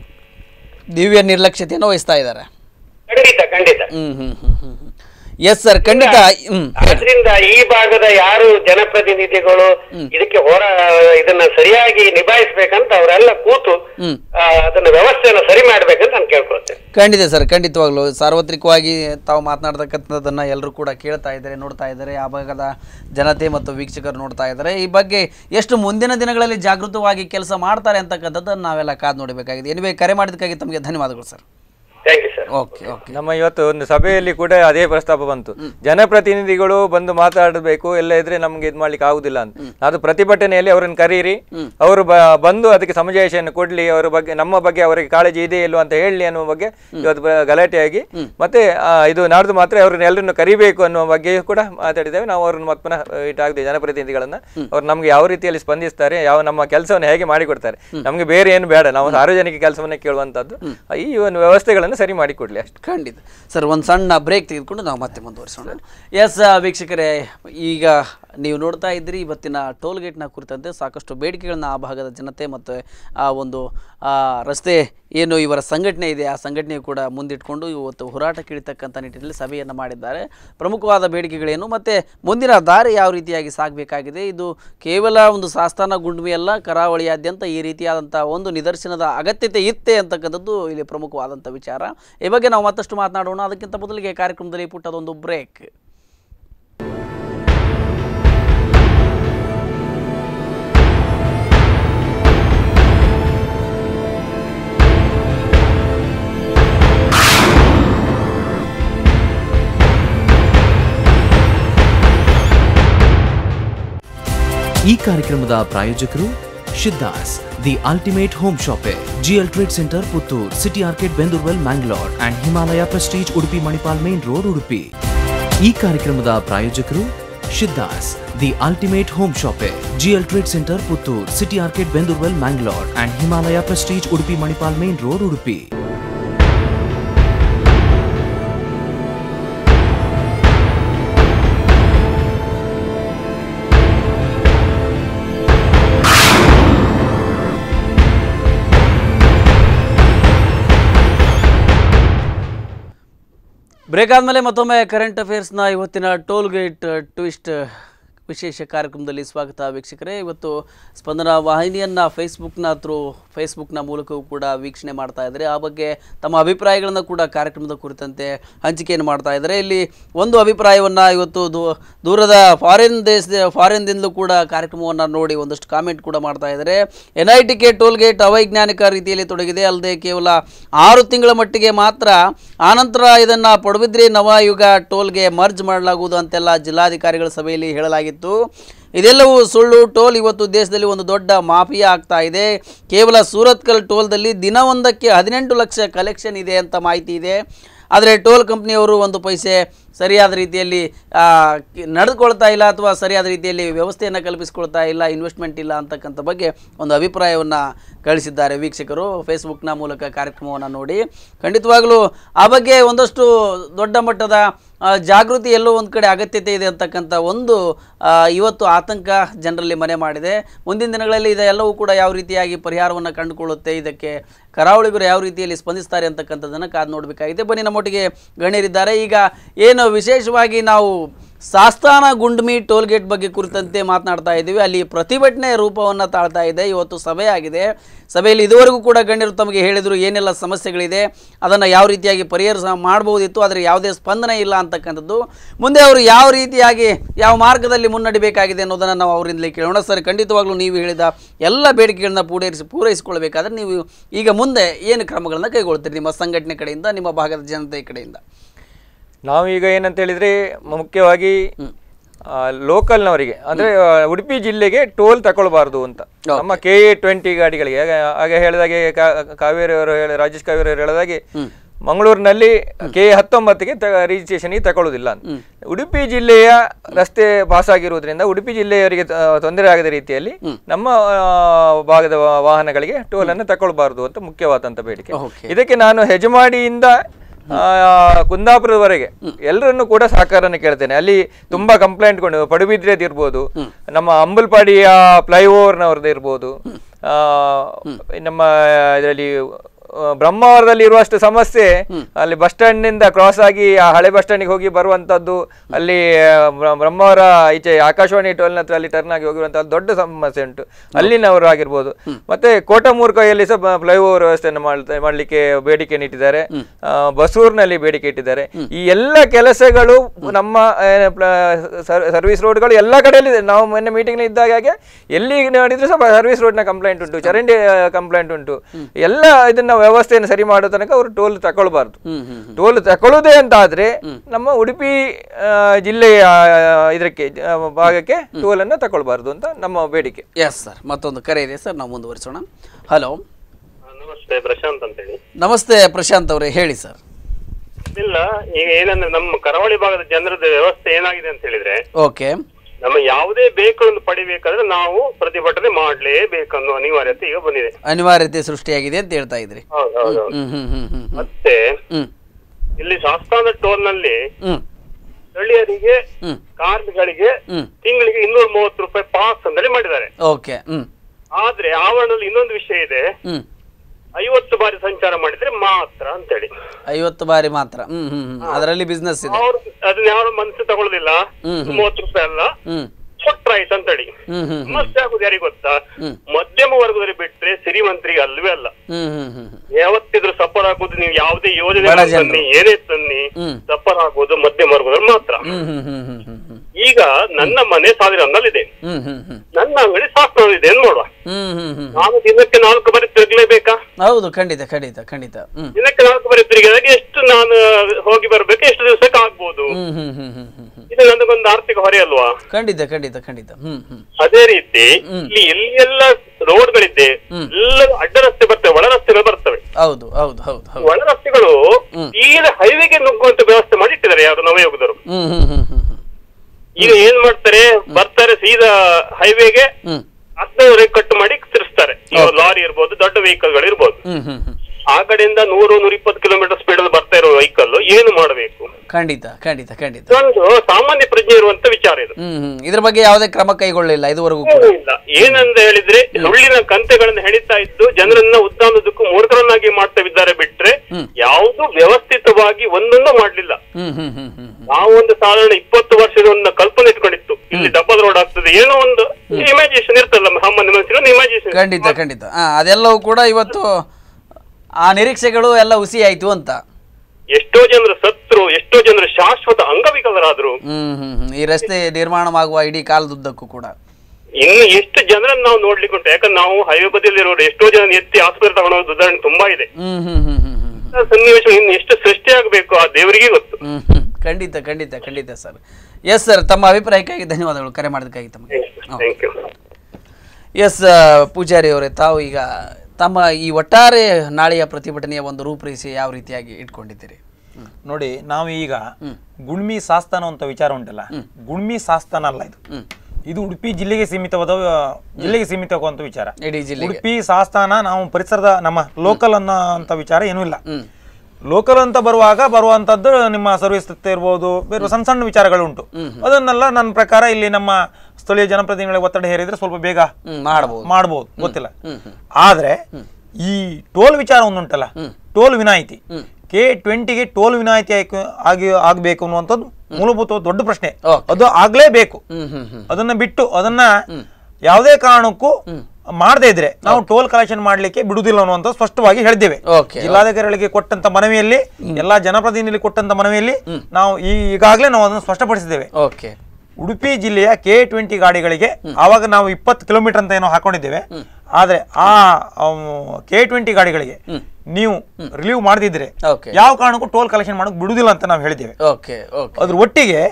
ದಿವ್ಯ ನಿರ್ಲಕ್ಷ್ಯತೆಯನ್ನು ವಹಿಸ್ತಾ ಇದ್ದಾರೆ ಖಂಡಿತ ಖಂಡಿತ ಹ್ಮ್ ಹ್ಮ್ ಹ್ಮ್ ಹ್ಮ್ ಎಸ್ ಸರ್ ಖಂಡಿತ ಹ್ಮ್ ಹೇಳಿ. ಆದ್ರಿಂದ ಈ ಭಾಗದ ಯಾರು ಜನಪ್ರತಿನಿಧಿಗಳು ಇದಕ್ಕೆ ಹೋರಾ ಇದನ್ನ ಸರಿಯಾಗಿ ನಿಭಾಯಿಸ್ಬೇಕಂತ ಅವರೆಲ್ಲ ಕೂತು ಹ್ಮ್. ಆ, ಅದನ್ನ ವ್ಯವಸ್ಥೆಯನ್ನ ಸರಿ ಮಾಡ್ಬೇಕಂತ ನಾನು ಕೇಳ್ಕೊಳ್ತೇನೆ ಖಂಡಿತ ಸರ್ ಖಂಡಿತವಾಗ್ಲೂ ಸಾರ್ವತ್ರಿಕವಾಗಿ ತಾವು ಮಾತನಾಡ್ತಕ್ಕಂಥದ್ದನ್ನು ಎಲ್ಲರೂ ಕೂಡ ಕೇಳ್ತಾ ಇದ್ದಾರೆ ನೋಡ್ತಾ ಇದ್ದಾರೆ ಆ ಭಾಗದ ಜನತೆ ಮತ್ತು ವೀಕ್ಷಕರು ನೋಡ್ತಾ ಇದ್ದಾರೆ ಈ ಬಗ್ಗೆ ಎಷ್ಟು ಮುಂದಿನ ದಿನಗಳಲ್ಲಿ ಜಾಗೃತವಾಗಿ ಕೆಲಸ ಮಾಡ್ತಾರೆ ಅಂತಕ್ಕಂಥದ್ದನ್ನು ನಾವೆಲ್ಲ ಕಾದು ನೋಡಬೇಕಾಗಿದೆ ಎನಿವೆ ಕರೆ ಮಾಡಿದ್ದಕ್ಕಾಗಿ ತಮಗೆ ಧನ್ಯವಾದಗಳು sir thank you sir okay okay ನಮ್ಮ ಇವತ್ತು ಒಂದು ಸಭೆಯಲ್ಲಿ ಕೂಡ ಅದೇ ಪ್ರಸ್ತಾಪ ಬಂತು ಜನಪ್ರತಿನಿಧಿಗಳು ಬಂದು ಮಾತಾಡಬೇಕು ಎಲ್ಲ ಇದ್ರೆ ನಮ್ಗೆ ಇದು ಮಾಡ್ಲಿಕ್ಕೆ ಆಗುದಿಲ್ಲ ಅಂತ ಅದು ಪ್ರತಿಭಟನೆಯಲ್ಲಿ ಅವರನ್ನು ಕರೀರಿ ಅವರು ಬ- ಬಂದು ಅದಕ್ಕೆ ಸಮಜಾಯಿಷಿಯನ್ನು ಕೊಡ್ಲಿ ಅವರ ಬಗ್ಗೆ ನಮ್ಮ ಬಗ್ಗೆ ಅವರಿಗೆ ಕಾಳಜಿ ಇದೆ ಇಲ್ವಾ ಅಂತ ಹೇಳಿ ಅನ್ನುವ ಬಗ್ಗೆ ಇವತ್ತು ಬ- ಗಲಾಟೆಯಾಗಿ ಮತ್ತೆ ಆ, ಇದು ನಾಡ್ದು ಮಾತ್ರ ಅವ್ರನ್ನ ಎಲ್ಲರನ್ನು ಕರಿಬೇಕು ಅನ್ನುವ ಬಗ್ಗೆಯೂ ಕೂಡ ಮಾತಾಡಿದ್ದೇವೆ ನಾವು ಅವ್ರನ್ನ ಮತ್ತೆ ಪುನಃ ಇಟ್ಟಾಗಿದೆ ಜನಪ್ರತಿನಿಧಿಗಳನ್ನ ಅವ್ರು ನಮ್ಗೆ ಯಾವ ರೀತಿಯಲ್ಲಿ ಸ್ಪಂದಿಸ್ತಾರೆ ಯಾವ ನಮ್ಮ ಕೆಲಸವನ್ನು ಹೇಗೆ ಮಾಡಿಕೊಡ್ತಾರೆ ನಮ್ಗೆ ಬೇರೆ ಏನು ಬೇಡ ನಾವು ಸಾರ್ವಜನಿಕ ಕೆಲಸವನ್ನೇ ಕೇಳುವಂತದ್ದು ಈ ಒಂದು ವ್ಯವಸ್ಥೆಗಳನ್ನು ಸರಿ ಮಾಡಿಕೊಡ್ಲಿ ಅಷ್ಟೇ ಖಂಡಿತ ಸರ್ ಒಂದು ಸಣ್ಣ ಬ್ರೇಕ್ ತೆಗೆದುಕೊಂಡು ನಾವು ಮತ್ತೆ ಮುಂದುವರಿಸೋಣ ಎಸ್ ವೀಕ್ಷಕರೇ ಈಗ ನೀವು ನೋಡ್ತಾ ಇದ್ದೀರಿ ಇವತ್ತಿನ ಟೋಲ್ ಗೇಟ್ನ ಕುರಿತಂತೆ ಸಾಕಷ್ಟು ಬೇಡಿಕೆಗಳನ್ನ ಆ ಭಾಗದ ಜನತೆ ಮತ್ತು ಆ ಒಂದು ಆ, ರಸ್ತೆ ಏನು ಇವರ ಸಂಘಟನೆ ಇದೆ ಆ ಸಂಘಟನೆಯು ಕೂಡ ಮುಂದಿಟ್ಕೊಂಡು ಇವತ್ತು ಹೋರಾಟಕ್ಕೆ ಇಳಿತಕ್ಕಂಥ ನಿಟ್ಟಿನಲ್ಲಿ ಸಭೆಯನ್ನು ಮಾಡಿದ್ದಾರೆ ಪ್ರಮುಖವಾದ ಬೇಡಿಕೆಗಳೇನು ಮತ್ತು ಮುಂದಿನ ದಾರಿ ಯಾವ ರೀತಿಯಾಗಿ ಸಾಗಬೇಕಾಗಿದೆ ಇದು ಕೇವಲ ಒಂದು ಸಾಸ್ತಾನ ಗುಂಡ್ಮಿ ಅಲ್ಲ ಕರಾವಳಿಯಾದ್ಯಂತ ಈ ರೀತಿಯಾದಂಥ ಒಂದು ನಿದರ್ಶನದ ಅಗತ್ಯತೆ ಇತ್ತೆ ಅಂತಕ್ಕಂಥದ್ದು ಇಲ್ಲಿ ಪ್ರಮುಖವಾದಂಥ ವಿಚಾರ ಈ ಬಗ್ಗೆ ನಾವು ಮತ್ತಷ್ಟು ಮಾತನಾಡೋಣ ಅದಕ್ಕಿಂತ ಮೊದಲಿಗೆ ಕಾರ್ಯಕ್ರಮದಲ್ಲಿ ಪುಟ್ಟದೊಂದು ಬ್ರೇಕ್ ಈ ಕಾರ್ಯಕ್ರಮದ ಪ್ರಾಯೋಜಕರು ಶಿದ್ದಾಸ್ the ultimate home shoppe GL trade centre Puttur city arcade Bendurwell Mangalore and Himalaya prestige Udupi Manipal main road Udupi ಈ ಕಾರ್ಯಕ್ರಮದ ಪ್ರಾಯೋಜಕರು ಶಿದ್ದಾಸ್ the ultimate home shoppe GL trade centre Puttur city arcade Bendurwell Mangalore and Himalaya prestige Udupi Manipal main road Udupi break ಆದಮೇಲೆ ಮತ್ತೊಮ್ಮೆ ಕರೆಂಟ್ ಅಫೇರ್ಸ್ನ ಇವತ್ತಿನ ಟೋಲ್ ಗೇಟ್ ಟ್ವಿಸ್ಟ್ ವಿಶೇಷ ಕಾರ್ಯಕ್ರಮದಲ್ಲಿ ಸ್ವಾಗತ ವೀಕ್ಷಕರೇ ಇವತ್ತು ಸ್ಪಂದನ ವಾಹಿನಿಯನ್ನು ಫೇಸ್ಬುಕ್ನ ಥ್ರೂ ಫೇಸ್ಬುಕ್ನ ಮೂಲಕವೂ ಕೂಡ ವೀಕ್ಷಣೆ ಮಾಡ್ತಾ ಇದ್ದಾರೆ ಆ ಬಗ್ಗೆ ತಮ್ಮ ಅಭಿಪ್ರಾಯಗಳನ್ನು ಕೂಡ ಕಾರ್ಯಕ್ರಮದ ಕುರಿತಂತೆ ಹಂಚಿಕೆಯನ್ನು ಮಾಡ್ತಾ ಇದ್ದಾರೆ ಇಲ್ಲಿ ಒಂದು ಅಭಿಪ್ರಾಯವನ್ನು ಇವತ್ತು ದೂ- ದೂರದ ಫಾರಿನ್ ದೇಶದ ಫಾರಿನ್ದಿಂದಲೂ ಕೂಡ ಕಾರ್ಯಕ್ರಮವನ್ನು ನೋಡಿ ಒಂದಷ್ಟು ಕಾಮೆಂಟ್ ಕೂಡ ಮಾಡ್ತಾ ಇದ್ದಾರೆ N I T K toll gate ಅವೈಜ್ಞಾನಿಕ ರೀತಿಯಲ್ಲಿ ತೊಡಗಿದೆ ಅಲ್ಲದೆ ಕೇವಲ ಆರು ತಿಂಗಳ ಮಟ್ಟಿಗೆ ಮಾತ್ರ ಆನಂತರ ಇದನ್ನು ಪಡುಬಿದ್ರಿ ನವಯುಗ ಟೋಲ್ಗೆ ಮರ್ಜ್ ಮಾಡಲಾಗುವುದು ಅಂತೆಲ್ಲ ಜಿಲ್ಲಾಧಿಕಾರಿಗಳ ಸಭೆಯಲ್ಲಿ ಹೇಳಲಾಗಿತ್ತು ಇದೆಲ್ಲವೂ ಸುಳ್ಳು ಟೋಲ್ ಇವತ್ತು ದೇಶದಲ್ಲಿ ಒಂದು ದೊಡ್ಡ ಮಾಫಿಯಾ ಆಗ್ತಾ ಇದೆ ಕೇವಲ ಸೂರತ್ಕಲ್ ಟೋಲ್ದಲ್ಲಿ ದಿನವೊಂದಕ್ಕೆ ಹದಿನೆಂಟು ಲಕ್ಷ ಕಲೆಕ್ಷನ್ ಇದೆ ಅಂತ ಮಾಹಿತಿ ಇದೆ ಆದರೆ ಟೋಲ್ ಕಂಪ್ನಿಯವರು ಒಂದು ಪೈಸೆ ಸರಿಯಾದ ರೀತಿಯಲ್ಲಿ ಆ, ಕಿ- ನಡೆದುಕೊಳ್ತಾ ಇಲ್ಲ ಅಥವಾ ಸರಿಯಾದ ರೀತಿಯಲ್ಲಿ ವ್ಯವಸ್ಥೆಯನ್ನು ಕಲ್ಪಿಸಿಕೊಳ್ತಾ ಇಲ್ಲ ಇನ್ವೆಸ್ಟ್ಮೆಂಟ್ ಇಲ್ಲ ಅಂತಕ್ಕಂಥ ಬಗ್ಗೆ ಒಂದು ಅಭಿಪ್ರಾಯವನ್ನು ಕಳಿಸಿದ್ದಾರೆ ವೀಕ್ಷಕರು ಫೇಸ್ಬುಕ್ನ ಮೂಲಕ ಕಾರ್ಯಕ್ರಮವನ್ನು ನೋಡಿ ಖಂಡಿತವಾಗಲೂ ಆ ಬಗ್ಗೆ ಒಂದಷ್ಟು ದೊಡ್ಡ ಮಟ್ಟದ ಆ, ಜಾಗೃತಿ ಎಲ್ಲೋ ಒಂದು ಕಡೆ ಅಗತ್ಯತೆ ಇದೆ ಅಂತಕ್ಕಂಥ ಒಂದು ಆ, ಇವತ್ತು ಆತಂಕ ಜನರಲ್ಲಿ ಮನೆ ಮಾಡಿದೆ ಮುಂದಿನ ದಿನಗಳಲ್ಲಿ ಇದೆಲ್ಲವೂ ಕೂಡ ಯಾವ ರೀತಿಯಾಗಿ ಪರಿಹಾರವನ್ನು ಕಂಡುಕೊಳ್ಳುತ್ತೆ ಇದಕ್ಕೆ ಕರಾವಳಿಗರು ಯಾವ ರೀತಿಯಲ್ಲಿ ಸ್ಪಂದಿಸ್ತಾರೆ ಅಂತಕ್ಕಂಥದ್ದನ್ನು ಕಾದು ನೋಡಬೇಕಾಗಿದೆ ಬನ್ನಿ ನಮ್ಮೊಟ್ಟಿಗೆ ಗಣ್ಯರಿದ್ದಾರೆ ಈಗ ಏನು ವಿಶೇಷವಾಗಿ ನಾವು ಸಾಸ್ತಾನ ಗುಂಡ್ಮಿ ಟೋಲ್ಗೇಟ್ ಬಗ್ಗೆ ಕುರಿತಂತೆ ಮಾತನಾಡ್ತಾ ಇದ್ದೀವಿ ಅಲ್ಲಿ ಪ್ರತಿಭಟನೆ ರೂಪವನ್ನು ತಾಳ್ತಾ ಇದೆ ಇವತ್ತು ಸಭೆ ಆಗಿದೆ ಸಭೆಯಲ್ಲಿ ಇದುವರೆಗೂ ಕೂಡ ಗಣ್ಯರು ತಮಗೆ ಹೇಳಿದರು ಏನೆಲ್ಲ ಸಮಸ್ಯೆಗಳಿದೆ ಅದನ್ನು ಯಾವ ರೀತಿಯಾಗಿ ಪರಿಹರಿಸ ಮಾಡ್ಬೋದಿತ್ತು ಆದರೆ ಯಾವುದೇ ಸ್ಪಂದನೆ ಇಲ್ಲ ಅಂತಕ್ಕಂಥದ್ದು ಮುಂದೆ ಅವರು ಯಾವ ರೀತಿಯಾಗಿ ಯಾವ ಮಾರ್ಗದಲ್ಲಿ ಮುನ್ನಡಿಬೇಕಾಗಿದೆ ಅನ್ನೋದನ್ನು ನಾವು ಅವರಿಂದಲೇ ಕೇಳೋಣ ಸರ್ ಖಂಡಿತವಾಗ್ಲೂ ನೀವು ಹೇಳಿದ ಎಲ್ಲ ಬೇಡಿಕೆಗಳನ್ನ ಪೂರೈಸಿ ಪೂರೈಸಿಕೊಳ್ಬೇಕಾದ್ರೆ ನೀವು ಈಗ ಮುಂದೆ ಏನು ಕ್ರಮಗಳನ್ನು ಕೈಗೊಳ್ತೀರಿ ನಿಮ್ಮ ಸಂಘಟನೆ ಕಡೆಯಿಂದ ನಿಮ್ಮ ಭಾಗದ ಜನತೆ ಕಡೆಯಿಂದ ನಾವೀಗ ಏನಂತ ಹೇಳಿದ್ರೆ ಮುಖ್ಯವಾಗಿ ಲೋಕಲ್ನವರಿಗೆ ಅಂದ್ರೆ ಆ, ಉಡುಪಿ ಜಿಲ್ಲೆಗೆ ಟೋಲ್ ತಗೊಳ್ಬಾರ್ದು ಅಂತ ನಮ್ಮ ಕೆ ಎ ಟ್ವೆಂಟಿ ಗಾಡಿಗಳಿಗೆ ಆಗ ಆಗ ಹೇಳಿದಾಗೆ ಕಾ- ಕಾವೇರಿ ಅವರು ಹೇಳಿ ರಾಜೇಶ್ ಕಾವೇರಿ ಅವರು ಹೇಳಿದಾಗೆ ಮಂಗಳೂರಿನಲ್ಲಿ ಕೆ ಎ ಹತ್ತೊಂಬತ್ತಿಗೆ ರಿಜಿಸ್ಟ್ರೇಷನ್ಗೆ ತಗೊಳ್ಳೋದಿಲ್ಲ ಅಂತ ಉಡುಪಿ ಜಿಲ್ಲೆಯ ರಸ್ತೆ ಪಾಸ್ ಆಗಿರುವುದರಿಂದ ಉಡುಪಿ ಜಿಲ್ಲೆಯವರಿಗೆ ತ- ತೊಂದರೆ ಆಗದ ರೀತಿಯಲ್ಲಿ ನಮ್ಮ ಆ, ಭಾಗದ ವಾ- ವಾಹನಗಳಿಗೆ ಟೋಲ್ ಅನ್ನು ತಗೊಳ್ಬಾರ್ದು ಅಂತ ಮುಖ್ಯವಾದಂತ ಬೇಡಿಕೆ Okay. ಇದಕ್ಕೆ ನಾನು ಹೆಜಮಾಡಿಯಿಂದ ಆ, ಕುಂದಾಪುರದವರೆಗೆ ಎಲ್ಲರನ್ನು ಕೂಡ ಸಹಕಾರನ ಕೇಳ್ತೇನೆ ಅಲ್ಲಿ ತುಂಬಾ ಕಂಪ್ಲೇಂಟ್ ಕೊಂಡು ಪಡುಬಿದ್ರೆದು ಇರ್ಬೋದು ನಮ್ಮ ಅಂಬಲ್ಪಾಡಿಯ ಫ್ಲೈಓವರ್ನವ್ರದ್ದು ಇರ್ಬೋದು ಆ, ನಮ್ಮ ಇದರಲ್ಲಿ ಆ, ಬ್ರಹ್ಮಾವರದಲ್ಲಿ ಇರುವಷ್ಟು ಸಮಸ್ಯೆ ಅಲ್ಲಿ ಬಸ್ ಸ್ಟ್ಯಾಂಡ್ ನಿಂದ ಕ್ರಾಸ್ ಆಗಿ ಆ ಹಳೆ ಬಸ್ ಸ್ಟ್ಯಾಂಡಿಗೆ ಹೋಗಿ ಬರುವಂತದ್ದು ಅಲ್ಲಿ ಆ, ಬ್ರ- ಬ್ರಹ್ಮಾವರ ಈಚೆ ಆಕಾಶವಾಣಿ ಟೋಲ್ನ ಹತ್ರ ಅಲ್ಲಿ ಟರ್ನ್ ಆಗಿ ಹೋಗಿರುವಂತಹ ದೊಡ್ಡ ಸಮಸ್ಯೆ ಉಂಟು ಅಲ್ಲಿನವರು ಆಗಿರ್ಬೋದು ಮತ್ತೆ ಕೋಟಮೂರ್ಕೈಯಲ್ಲಿ ಸಹ ಫ್ಲೈಓವರ್ ವ್ಯವಸ್ಥೆಯನ್ನು ಮಾಡ್ತಾ ಮಾಡ್ಲಿಕ್ಕೆ ಬೇಡಿಕೆ ಇಟ್ಟಿದ್ದಾರೆ ಆ, ಬಸೂರ್ನಲ್ಲಿ ಬೇಡಿಕೆ ಇಟ್ಟಿದ್ದಾರೆ ಈ ಎಲ್ಲ ಕೆಲಸಗಳು ನಮ್ಮ ಸರ್ವಿಸ್ ರೋಡ್ಗಳು ಎಲ್ಲ ಕಡೆಯಲ್ಲಿ ಇದೆ. ನಾವು ಮೊನ್ನೆ ಮೀಟಿಂಗ್ ಇದ್ದಾಗ ಹಾಗೆ ಎಲ್ಲಿ ನೋಡಿದ್ರು ಸಹ ಸರ್ವಿಸ್ ರೋಡ್ನ ಕಂಪ್ಲೇಂಟ್ ಉಂಟು ಚರಂಡಿ ಕಂಪ್ಲೇಂಟ್ ಉಂಟು ಎಲ್ಲ ಇದನ್ನ ವ್ಯವಸ್ಥೆಯನ್ನು ಸರಿ ಮಾಡೋ ತನಕ ಅವರು ಟೋಲ್ ತಗೊಳ್ಬಾರ್ದು ಟೋಲ್ ತಗೊಳ್ಳೋದೇ ಅಂತ ಆದ್ರೆ ನಮ್ಮ ಉಡುಪಿ ಆ, ಜಿಲ್ಲೆಯ ಆ, ಇದಕ್ಕೆ ಆ, ಭಾಗಕ್ಕೆ ಟೋಲ್ ಅನ್ನ ತಗೊಳ್ಬಾರ್ದು ಅಂತ ನಮ್ಮ ಬೇಡಿಕೆ ಎಸ್ ಸರ್ ಮತ್ತೊಂದು ಕರೆ ಇದೆ ಸರ್ ನಾವು ಮುಂದುವರಿಸೋಣ ಹಲೋ ನಮಸ್ತೆ ಪ್ರಶಾಂತ್ ಅಂತ ಹೇಳಿ ನಮಸ್ತೆ ಪ್ರಶಾಂತ್ ಅವರೇ ಹೇಳಿ ಸರ್ ಇಲ್ಲ ಈಗ ಏನಂದ್ರೆ ನಮ್ಮ ಕರಾವಳಿ ಭಾಗದ ಜನರದ ವ್ಯವಸ್ಥೆ ಏನಾಗಿದೆ ಅಂತ ಹೇಳಿದ್ರೆ ಓಕೆ ನಮ್ಮ ಯಾವುದೇ ಬೇಕಾವನ್ನು ಪಡಿಬೇಕಾದ್ರೆ ನಾವು ಪ್ರತಿಭಟನೆ ಮಾಡ್ಲೇಬೇಕನ್ನೋ ಅನಿವಾರ್ಯತೆ ಈಗ ಬಂದಿದೆ ಅನಿವಾರ್ಯತೆ ಸೃಷ್ಟಿಯಾಗಿದೆ ಅಂತ ಹೇಳ್ತಾ ಇದ್ರಿ ಹೌದು ಹೌದು ಹ್ಮ್ ಹ್ಮ್ ಹ್ಮ್ ಹ್ಮ್ ಹ್ಮ್ ಮತ್ತೆ ಹ್ಮ್ ಇಲ್ಲಿ ಶಾಸ್ತ್ರಾಂತ ಟೋಲ್ ನಲ್ಲಿ ಹ್ಮ್ ಸ್ಥಳೀಯರಿಗೆ ಹ್ಮ್ ಕಾರ್ಗಳಿಗೆ ಹ್ಮ್ ತಿಂಗಳಿಗೆ ಇನ್ನೂರ ಮೂವತ್ತು ರೂಪಾಯಿ ಪಾಸ್ ಅಂತೇಳಿ ಮಾಡಿದ್ದಾರೆ ಓಕೆ ಹ್ಮ್ ಆದ್ರೆ ಆವರಣದಲ್ಲಿ ಇನ್ನೊಂದು ವಿಷಯ ಇದೆ ಹ್ಮ್ ಐವತ್ತು ಬಾರಿ ಸಂಚಾರ ಮಾಡಿದ್ರೆ ಮಾತ್ರ ಅಂತೇಳಿ ಐವತ್ತು ಬಾರಿ ಮಾತ್ರ ಹ್ಮ್ ಹ್ಮ್ ಹ್ಮ್ ಅದರಲ್ಲಿ ಬಿಸ್ನೆಸ್ ಇದೆ ಅವ್ರು ಅದನ್ನ ಯಾರು ಮನಸ್ಸು ತಗೊಳ್ಳೋದಿಲ್ಲ ಮೂವತ್ತು ರೂಪಾಯಿ ಅಲ್ಲ ಹ್ಮ್ ಕೊಟ್ರಾಯ್ತು ಅಂತೇಳಿ ಹ್ಮ್ ಹ್ಮ್ ಸಮಸ್ಯೆ ಆಗುದು ಯಾರಿಗೆ ಗೊತ್ತಾ ಹ್ಮ್. ಮಧ್ಯಮ ವರ್ಗದಲ್ಲಿ ಬಿಟ್ರೆ ಶ್ರೀಮಂತರಿಗೆ ಅಲ್ವೇ ಅಲ್ಲ ಹ್ಮ್ ಹ್ಮ್ ಹ್ಮ್ ಹ್ಮ್ ಯಾವತ್ತಿದ್ರು ಸಫರ್ ಆಗೋದು ನೀವು ಯಾವುದೇ ಯೋಜನೆ ಬಡ ಜನರು. ತನ್ನಿ ಏನೇ ತನ್ನಿ ಹ್ಮ್. ಸಫರ್ ಆಗೋದು ಮಧ್ಯಮ ವರ್ಗದಲ್ಲಿ ಮಾತ್ರ ಹ್ಮ್ ಹ್ಮ್ ಹ್ಮ್ ಹ್ಮ್ ಹ್ಮ್ ಹ್ಮ್ ಈಗ ನನ್ನ ಮನೆ ಸಾವಿರ ಇದೆ ಹ್ಮ್ ಹ್ಮ್ ಹ್ಮ್ ನನ್ನ ಅಂಗಡಿ ಶಾಸ್ತ್ರದಲ್ಲಿದೆ ಏನ್ ಮಾಡುವ ಹ್ಮ್ ಹ್ಮ್ ಹ್ಮ್ ನಾನು ದಿನಕ್ಕೆ ನಾಲ್ಕು ಬಾರಿ ತಿರುಗಲೇಬೇಕಾ ಹೌದು ಖಂಡಿತ ಖಂಡಿತ ಖಂಡಿತ ಹ್ಮ್ ದಿನಕ್ಕೆ ನಾಲ್ಕು ಬಾರಿ ತಿರುಗಿದಾಗ ಎಷ್ಟು ನಾನು ಹೋಗಿ ಬರ್ಬೇಕು ಎಷ್ಟು ದಿವಸಕ್ಕೆ ಆಗ್ಬೋದು ಹ್ಮ್ ಹ್ಮ್ ಹ್ಮ್ ಹ್ಮ್ ಹ್ಮ್ ಹ್ಮ್ ಇದು ನನಗೊಂದು ಆರ್ಥಿಕ ಹೊರೆ ಅಲ್ವಾ ಖಂಡಿತ ಖಂಡಿತ ಖಂಡಿತ ಹ್ಮ್ ಹ್ಮ್ ಅದೇ ರೀತಿ ಇಲ್ಲಿ ಎಲ್ಲಿ ಎಲ್ಲ ರೋಡ್ಗಳಿದೆ ಎಲ್ಲ ಅಡ್ಡ ರಸ್ತೆ ಬರ್ತವೆ ಒಳ ರಸ್ತೆಗಳು ಬರ್ತವೆ ಹೌದು ಹೌದು ಹೌದು ಹೌದು ಒಳ ರಸ್ತೆಗಳು ತೀರಾ ಹೈವೇಗೆ ನುಗ್ಗುವಂತ ವ್ಯವಸ್ಥೆ ಮಾಡಿಟ್ಟಿದ್ದಾರೆ ಯಾರು ನವಯುಗದರು ಹ್ಮ್ ಹ್ಮ್ ಹ್ಮ್ ಹ್ಮ್ ಹ್ಮ್ ಈಗ ಏನ್ ಮಾಡ್ತಾರೆ ಬರ್ತಾರೆ ಸೀದಾ ಹೈವೇಗೆ ಹ್ಮ್ ಹದಿನೈದು ಕಟ್ ಮಾಡಿ ತಿರ್ಸ್ತಾರೆ ಈಗ ಲಾರಿ ಇರ್ಬೋದು ದೊಡ್ಡ ವೆಹಿಕಲ್ ಗಳು ಇರ್ಬೋದು ಹ್ಮ್ ಹ್ಮ್ ಹ್ಮ್ ಆ ಕಡೆಯಿಂದ ನೂರು ನೂರ ಇಪ್ಪತ್ತು ಕಿಲೋಮೀಟರ್ ಸ್ಪೀಡ್ ಅಲ್ಲಿ ಬರ್ತಾ ಇರೋ ವೆಹಿಕಲ್ ಏನು ಮಾಡಬೇಕು ಖಂಡಿತ ಖಂಡಿತ ಖಂಡಿತ ಇದೊಂದು ಸಾಮಾನ್ಯ ಪ್ರಜ್ಞೆ ಇರುವಂತ ವಿಚಾರ ಇದು ಹ್ಮ್ ಹ್ಮ್ ಇದ್ರ ಬಗ್ಗೆ ಯಾವುದೇ ಕ್ರಮ ಕೈಗೊಳ್ಳಲಿಲ್ಲ ಇದುವರೆಗೂ ಕೂಡ ಏನೂ ಇಲ್ಲ ಏನಂತ ಹೇಳಿದ್ರೆ ಸುಳ್ಳಿನ ಕಂತೆಗಳನ್ನು ಹೆಣಿತಾ ಇದ್ದು ಜನರನ್ನ ಉದ್ದಾನದಕ್ಕೂ ಮೂರ್ಖರನ್ನಾಗಿ ಮಾಡ್ತಾ ಬಿಟ್ರೆ ಯಾವುದು ವ್ಯವಸ್ಥಿತವಾಗಿ ಒಂದೊಂದು ಮಾಡ್ಲಿಲ್ಲ ಹ್ಮ್ ಹ್ಮ್ ಹ್ಮ್ ಹ್ಮ್ ಹ್ಮ್ ನಾವು ಒಂದು ಸಾಧಾರಣ ಇಪ್ಪತ್ತು ವರ್ಷದ ಒಂದು ಕಲ್ಪನೆ ಇಟ್ಕೊಂಡಿತ್ತು ಇಲ್ಲಿ ಡಬಲ್ ರೋಡ್ ಆಗ್ತದೆ ಏನೋ ಒಂದು ಇಮ್ಯಾಜಿನೇಷನ್ ಇರ್ತಲ್ಲ ಸಾಮಾನ್ಯ ಮನುಷ್ಯನ ಇಮ್ಯಾಜಿನೇಷನ್ ಖಂಡಿತ ಖಂಡಿತ ಹಾ ಅದೆಲ್ಲವೂ ಕೂಡ ಇವತ್ತು ಆ ನಿರೀಕ್ಷೆಗಳು ಎಲ್ಲ ಹುಸಿ ಆಯ್ತು ಅಂತ ಎಷ್ಟೋ ಜನರು ಸತ್ರು ಎಷ್ಟೋ ಜನರು ಶಾಶ್ವತ ಅಂಗವಿಕಲರಾದ್ರು ಹ್ಮ್ ಹ್ಮ್ ಹ್ಮ್ ಈ ರಸ್ತೆ ನಿರ್ಮಾಣವಾಗುವ ಇಡೀ ಕಾಲದುದ್ದಕ್ಕೂ ಕೂಡ ಇನ್ನು ಎಷ್ಟು ಜನರನ್ನ ನಾವು ನೋಡ್ಲಿಕ್ಕೆ ಉಂಟು ಯಾಕಂದ್ರೆ ನಾವು ಹೈವೇ ಬದಿಯಲ್ಲಿರೋರು ಎಷ್ಟೋ ಜನ ಎತ್ತಿ ಆಸ್ಪತ್ರೆ ತಗೊಂಡೋದು ಉದಾಹರಣೆ ತುಂಬಾ ಇದೆ ಹ್ಮ್ ಹ್ಮ್ ಹ್ಮ್ ಹ್ಮ್ ಹ್ಮ್ ಹ್ಮ್ ಆ ಸನ್ನಿವೇಶ ಇನ್ನು ಎಷ್ಟು ಸೃಷ್ಟಿಯಾಗಬೇಕು ಆ ದೇವರಿಗೆ ಗೊತ್ತು ಹ್ಮ್ ಹ್ಮ್ ಖಂಡಿತ ಖಂಡಿತ ಖಂಡಿತ ಸರ್ ಎಸ್ ಸರ್ ತಮ್ಮ ಅಭಿಪ್ರಾಯಕ್ಕಾಗಿ ಧನ್ಯವಾದಗಳು ಕರೆ ಮಾಡೋದಕ್ಕಾಗಿ ತಮಗೆ ಥ್ಯಾಂಕ್ ಯು ಎಸ್ ಪೂಜಾರಿ ಅವರೇ ತಾವು ಈಗ ತಮ್ಮ ಈ ಒಟ್ಟಾರೆ ನಾಳೆಯ ಪ್ರತಿಭಟನೆಯ ಒಂದು ರೂಪರೇಷೆ ಯಾವ ರೀತಿಯಾಗಿ ಇಟ್ಕೊಂಡಿದ್ದೀರಿ ನೋಡಿ ನಾವು ಈಗ ಗುಣ್ಮಿ ಸಾಸ್ತಾನ ಅಂತ ವಿಚಾರ ಉಂಟಲ್ಲ ಗುಣ್ಮಿ ಸಾಸ್ತಾನ ಅಲ್ಲ ಇದು ಇದು ಉಡುಪಿ ಜಿಲ್ಲೆಗೆ ಸೀಮಿತವಾದ ಆ, ಜಿಲ್ಲೆಗೆ ಸೀಮಿತವಾಗುವಂತ ವಿಚಾರ ಇಡೀ ಜಿಲ್ಲೆಗೆ ಉಡುಪಿ ಸಾಸ್ತಾನ ನಾವು ಪರಿಸರದ ನಮ್ಮ ಲೋಕಲ್ ಅನ್ನೋ ಅಂತ ವಿಚಾರ ಏನೂ ಇಲ್ಲ ಲೋಕಲ್ ಅಂತ ಬರುವಾಗ ಬರುವಂತದ್ದು ನಿಮ್ಮ ಸರ್ವಿಸ್ ಇರ್ಬೋದು ಬೇರೆ ಸಣ್ಣ ಸಣ್ಣ ವಿಚಾರಗಳು ಉಂಟು ಅದನ್ನೆಲ್ಲ ನನ್ನ ಪ್ರಕಾರ ಇಲ್ಲಿ ನಮ್ಮ ಸ್ಥಳೀಯ ಜನಪ್ರತಿನಿಧಿಗಳಿಗೆ ಒತ್ತಡ ಹೇರಿದ್ರೆ ಸ್ವಲ್ಪ ಬೇಗ ಹ್ಮ್ ಮಾಡ್ಬೋದು ಮಾಡ್ಬೋದು ಗೊತ್ತಿಲ್ಲ ಆದ್ರೆ ಈ ಟೋಲ್ ವಿಚಾರ ಒಂದುಂಟಲ್ಲ ಟೋಲ್ ವಿನಾಯಿತಿ ಕೆ ಟ್ವೆಂಟಿಗೆ ಟೋಲ್ ವಿನಾಯಿತಿ ಆಯ್ಕೆ- ಆಗಿ ಆಗ್ಬೇಕು ಅನ್ನುವಂಥದ್ದು ಮೂಲಭೂತ ದೊಡ್ಡ ಪ್ರಶ್ನೆ Okay. ಅದು ಆಗ್ಲೇಬೇಕು ಹ್ಮ್ ಹ್ಮ್ ಹ್ಮ್ ಅದನ್ನ ಬಿಟ್ಟು ಅದನ್ನ ಯಾವುದೇ ಕಾರಣಕ್ಕೂ ಮಾಡದೇ ಇದ್ರೆ ನಾವು ಟೋಲ್ ಕಲೆಕ್ಷನ್ ಮಾಡ್ಲಿಕ್ಕೆ ಬಿಡುದಿಲ್ಲ ಅನ್ನುವಂತ ಸ್ಪಷ್ಟವಾಗಿ ಹೇಳಿದ್ದೇವೆ Okay. ಜಿಲ್ಲಾಧಿಕಾರಿಗಳಿಗೆ ಕೊಟ್ಟಂತ ಮನವಿಯಲ್ಲಿ ಎಲ್ಲಾ ಜನಪ್ರತಿನಿಧಿಗಳಿಗೆ ಕೊಟ್ಟಂತ ಮನವಿಯಲ್ಲಿ ನಾವು ಈ- ಈಗಾಗಲೇ ನಾವು ಅದನ್ನು ಸ್ಪಷ್ಟಪಡಿಸಿದ್ದೇವೆ ಓಕೆ ಉಡುಪಿ ಜಿಲ್ಲೆಯ ಕೆ ಟ್ವೆಂಟಿ ಗಾಡಿಗಳಿಗೆ ಆವಾಗ ನಾವು ಇಪ್ಪತ್ತು ಕಿಲೋಮೀಟರ್ ಅಂತ ಏನೋ ಹಾಕೊಂಡಿದ್ದೇವೆ ಆದ್ರೆ ಆ ಕೆ ಟ್ವೆಂಟಿ ಗಾಡಿಗಳಿಗೆ ನೀವು ರಿಲೀವ್ ಮಾಡದಿದ್ರೆ Okay. ಯಾವ ಕಾರಣಕ್ಕೂ ಟೋಲ್ ಕಲೆಕ್ಷನ್ ಮಾಡಕ್ ಬಿಡುದಿಲ್ಲ ಅಂತ ನಾವು ಹೇಳಿದ್ದೇವೆ ಓಕೆ ಓಕೆ ಅದ್ರ ಒಟ್ಟಿಗೆ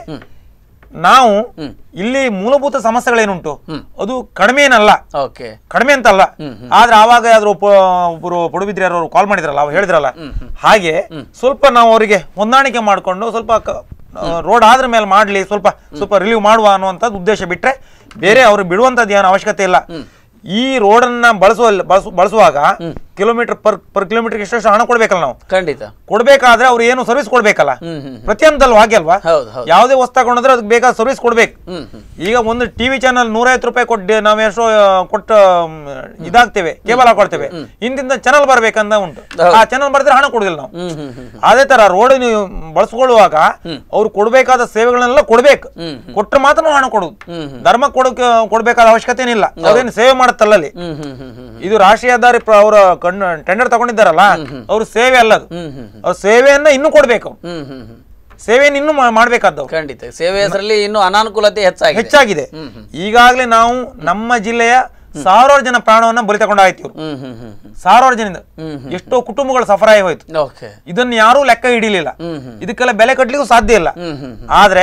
ನಾವು ಇಲ್ಲಿ ಮೂಲಭೂತ ಸಮಸ್ಯೆಗಳೇನುಂಟು ಅದು ಕಡಿಮೆ ಏನಲ್ಲ ಓಕೆ ಕಡಿಮೆ ಅಂತಲ್ಲ ಆದ್ರೆ ಆವಾಗ ಯಾವ್ದು ಒಬ್ಬರು ಪಡುಬಿದ್ರಿ ಯಾರು ಕಾಲ್ ಮಾಡಿದ್ರಲ್ಲ ಅವ್ರು ಹೇಳಿದ್ರಲ್ಲ ಹಾಗೆ ಸ್ವಲ್ಪ ನಾವು ಅವರಿಗೆ ಹೊಂದಾಣಿಕೆ ಮಾಡಿಕೊಂಡು ಸ್ವಲ್ಪ ರೋಡ್ ಆದ್ರ ಮೇಲೆ ಮಾಡ್ಲಿ ಸ್ವಲ್ಪ ಸ್ವಲ್ಪ ರಿಲೀವ್ ಮಾಡುವ ಅನ್ನುವಂಥದ್ದು ಉದ್ದೇಶ ಬಿಟ್ರೆ ಬೇರೆ ಅವ್ರು ಬಿಡುವಂತದ್ದು ಏನು ಅವಶ್ಯಕತೆ ಇಲ್ಲ ಈ ರೋಡನ್ನ ಬಳಸುವ ಬಳಸು ಬಳಸುವಾಗ ಕಿಲೋಮೀಟರ್ ಪರ್ ಪರ್ ಕಿಲೋಮೀಟರ್ ಎಷ್ಟೆಷ್ಟು ಹಣ ಕೊಡ್ಬೇಕಲ್ಲ ನಾವು ಖಂಡಿತ ಕೊಡ್ಬೇಕಾದ್ರೆ ಅವ್ರು ಏನು ಸರ್ವಿಸ್ ಕೊಡ್ಬೇಕಲ್ಲ ಪ್ರತಿಯೊಂದಲ್ಲೂ ಹಾಗೆ ಅಲ್ವಾ ಹೌದು, ಹೌದು. ಯಾವುದೇ ವಸ್ತು ತಗೊಂಡ್ರೆ ಅದಕ್ಕೆ ಬೇಕಾದ ಸರ್ವಿಸ್ ಕೊಡ್ಬೇಕು ಹ್ಮ್, ಹ್ಮ್. ಈಗ ಒಂದು ಟಿವಿ ಚಾನಲ್ ನೂರೈವತ್ತು ರೂಪಾಯಿ ಕೊಟ್ಟು ನಾವು ಎಷ್ಟೋ ಆ, ಕೊಟ್ಟು ಮ್, ಇದಾಗ್ತೇವೆ ಕೇಬಲ್ ಹಾಕೊಳ್ತೇವೆ ಇಂತಿಂದ ಚಾನಲ್ ಬರ್ಬೇಕಂತ ಉಂಟು ಆ ಚಾನಲ್ ಬರ್ದ್ರೆ ಹಣ ಕೊಡುದಿಲ್ಲ ನಾವು ಹ್ಮ್ ಹ್ಮ್ ಹ್ಮ್ ಅದೇ ತರ ರೋಡ್ ನೀವು ಬಳಸ್ಕೊಳ್ಳುವಾಗ ಅವ್ರು ಕೊಡ್ಬೇಕಾದ ಸೇವೆಗಳನ್ನೆಲ್ಲ ಕೊಡ್ಬೇಕು ಕೊಟ್ರೆ ಮಾತ್ರ ನಾವು ಹಣ ಕೊಡುದು ಧರ್ಮ ಕೊಡಕ್ಕೆ ಕೊಡ್ಬೇಕಾದ ಅವಶ್ಯಕತೆ ಏನಿಲ್ಲ ಅವ್ರೇನು ಸೇವೆ ಮಾಡುತ್ತಲ್ಲ ಅಲ್ಲಿ ಹ್ಮ್ ಹ್ಮ್ ಹ್ಮ್ ಹ್ಮ್ ಇದು ರಾಷ್ಟ್ರೀಯ ಹೆದ್ದಾರಿ ಪ್ರ- ಅವರ ಕಣ್ಣು ಟೆಂಡರ್ ತಗೊಂಡಿದ್ದಾರಲ್ಲ ಅವ್ರ ಸೇವೆ ಅಲ್ಲದು ಅವ್ರ ಸೇವೆಯನ್ನ ಇನ್ನೂ ಕೊಡ್ಬೇಕು ಅವ್ರು. ಹ್ಮ್ ಹ್ಮ್ ಹ್ಮ್ ಸೇವೆಯನ್ನು ಇನ್ನೂ ಮಾ- ಮಾಡ್ಬೇಕಾದವ್ರು ಖಂಡಿತ ಸೇವೆ ಹೆಸರಲ್ಲಿ ಇನ್ನೂ ಅನಾನುಕೂಲತೆ ಹೆಚ್ಚಾಗಿದೆ ಹೆಚ್ಚಾಗಿದೆ ಈಗಾಗಲೇ ನಾವು ನಮ್ಮ ಜಿಲ್ಲೆಯ ಸಾವಿರಾರು ಜನ ಪ್ರಾಣವನ್ನ ಬಲಿ ತಗೊಂಡಾಯ್ತು ಇವ್ರು ಹ್ಮ್ ಹ್ಮ್ ಹ್ಮ್ ಸಾವಿರಾರು ಜನದಿಂದ ಎಷ್ಟೋ ಕುಟುಂಬಗಳು ಸಫರ್ ಆಗಿ ಹೋಯ್ತು ಓಕೆ ಇದನ್ನ ಯಾರೂ ಲೆಕ್ಕ ಹಿಡಿಲಿಲ್ಲ ಇದಕ್ಕೆಲ್ಲ ಬೆಲೆ ಕಟ್ಟಲಿಕ್ಕೂ ಸಾಧ್ಯ ಇಲ್ಲ ಹ್ಮ್ ಹ್ಮ್ ಆದ್ರೆ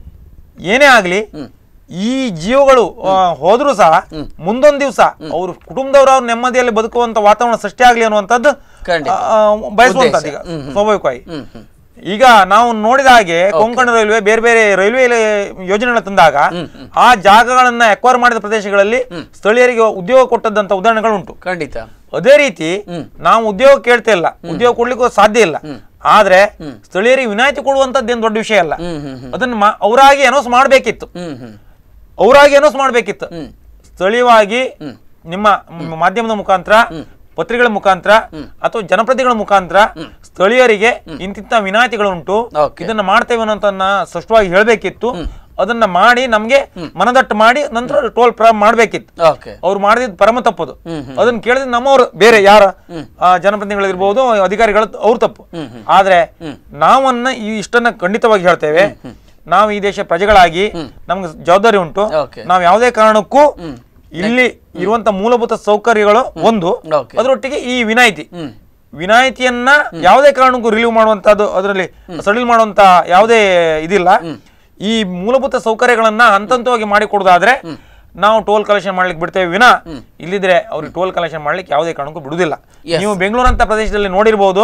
ಏನೇ ಆಗ್ಲಿ ಈ ಜೀವಗಳು ಆ, ಹೋದ್ರೂ ಸಹ ಮುಂದೊಂದ್ ದಿವಸ ಅವ್ರ ಕುಟುಂಬದವರು ಅವ್ರ ನೆಮ್ಮದಿಯಲ್ಲಿ ಬದುಕುವಂತ ವಾತಾವರಣ ಸೃಷ್ಟಿ ಆಗ್ಲಿ ಅನ್ನುವಂಥದ್ದು ಖಂಡಿತ. ಆ, ಆ, ಬಯಸುವಂತದ್ದು ಈಗ ಸ್ವಾಭಾವಿಕವಾಗಿ ಈಗ ನಾವು ನೋಡಿದ ಹಾಗೆ ಕೊಂಕಣ ರೈಲ್ವೆ ಬೇರೆ ಬೇರೆ ರೈಲ್ವೆ ಯೋಜನೆಗಳ ತಂದಾಗ ಆ ಜಾಗಗಳನ್ನ ಎಕ್ವೈರ್ ಮಾಡಿದ ಪ್ರದೇಶಗಳಲ್ಲಿ ಸ್ಥಳೀಯರಿಗೆ ಉದ್ಯೋಗ ಕೊಟ್ಟದ್ದಂತ ಉದಾಹರಣೆಗಳು ಉಂಟು ಖಂಡಿತ ಅದೇ ರೀತಿ ನಾವು ಉದ್ಯೋಗ ಕೇಳ್ತಾ ಇಲ್ಲ ಉದ್ಯೋಗ ಕೊಡ್ಲಿಕ್ಕೂ ಸಾಧ್ಯ ಇಲ್ಲ ಆದ್ರೆ ಸ್ಥಳೀಯರಿಗೆ ವಿನಾಯಿತಿ ಕೊಡುವಂತದ್ದೇನು ದೊಡ್ಡ ವಿಷಯ ಅಲ್ಲ ಅದನ್ನ ಮಾ- ಅವರಾಗಿ ಅನೌನ್ಸ್ ಮಾಡ್ಬೇಕಿತ್ತು ಹ್ಮ್ ಹ್ಮ್ ಅವರಾಗಿ ಅನೌನ್ಸ್ ಮಾಡ್ಬೇಕಿತ್ತು ಸ್ಥಳೀಯವಾಗಿ ನಿಮ್ಮ ಮ್- ಮಾಧ್ಯಮದ ಮುಖಾಂತರ ಪತ್ರಿಕೆಗಳ ಮುಖಾಂತರ ಅಥವಾ ಜನಪ್ರತಿನಿಧಿಗಳ ಮುಖಾಂತರ ಸ್ಥಳೀಯರಿಗೆ ಇಂತಿಂತ ವಿನಾಯಿತಿಗಳುಂಟು Okay. ಇದನ್ನ ಮಾಡ್ತೇವೆ ಅನ್ನೋದನ್ನ ಸ್ಪಷ್ಟವಾಗಿ ಹೇಳ್ಬೇಕಿತ್ತು ಅದನ್ನ ಮಾಡಿ ನಮ್ಗೆ ಮನದಟ್ಟು ಮಾಡಿ ನಂತರ ಟೋಲ್ ಪ್ರ ಮಾಡ್ಬೇಕಿತ್ತು ಓಕೆ ಅವ್ರು ಮಾಡಿದ ಪರಮ ತಪ್ಪದು ಅದನ್ನ ಕೇಳಿದ್ರೆ ನಮ್ಮವ್ರು ಬೇರೆ ಯಾರ ಆ, ಜನಪ್ರತಿನಿಧಿಗಳಿರ್ಬೋದು ಅಧಿಕಾರಿಗಳ ಅವ್ರ ತಪ್ಪು ಆದ್ರೆ ನಾವನ್ನ ಈ ಇಷ್ಟನ್ನ ಖಂಡಿತವಾಗಿ ಹೇಳ್ತೇವೆ ನಾವು ಈ ದೇಶ ಪ್ರಜೆಗಳಾಗಿ ನಮ್ಗೆ ಜವಾಬ್ದಾರಿ ಉಂಟು Okay. ನಾವು ಯಾವುದೇ ಕಾರಣಕ್ಕೂ ಇಲ್ಲಿ ಇರುವಂತ ಮೂಲಭೂತ ಸೌಕರ್ಯಗಳು ಒಂದು Okay. ಅದರೊಟ್ಟಿಗೆ ಈ ವಿನಾಯಿತಿ ವಿನಾಯಿತಿಯನ್ನ ಯಾವುದೇ ಕಾರಣಕ್ಕೂ ರಿಲೀವ್ ಮಾಡುವಂತದ್ದು ಅದರಲ್ಲಿ ಸಡಿಲ್ ಮಾಡುವಂತ ಯಾವುದೇ ಇದಿಲ್ಲ ಈ ಮೂಲಭೂತ ಸೌಕರ್ಯಗಳನ್ನ ಹಂತ ಹಂತವಾಗಿ ಮಾಡಿಕೊಡೋದಾದ್ರೆ ನಾವು ಟೋಲ್ ಕಲೆಕ್ಷನ್ ಮಾಡ್ಲಿಕ್ಕೆ ಬಿಡ್ತೇವೆ ವಿನಾ ಇಲ್ಲಿದ್ರೆ ಅವ್ರಿಗೆ ಟೋಲ್ ಕಲೆಕ್ಷನ್ ಮಾಡ್ಲಿಕ್ಕೆ ಯಾವುದೇ ಕಾರಣಕ್ಕೂ ಬಿಡುದಿಲ್ಲ ನೀವು ಬೆಂಗಳೂರು ಅಂತ ಪ್ರದೇಶದಲ್ಲಿ ನೋಡಿರ್ಬೋದು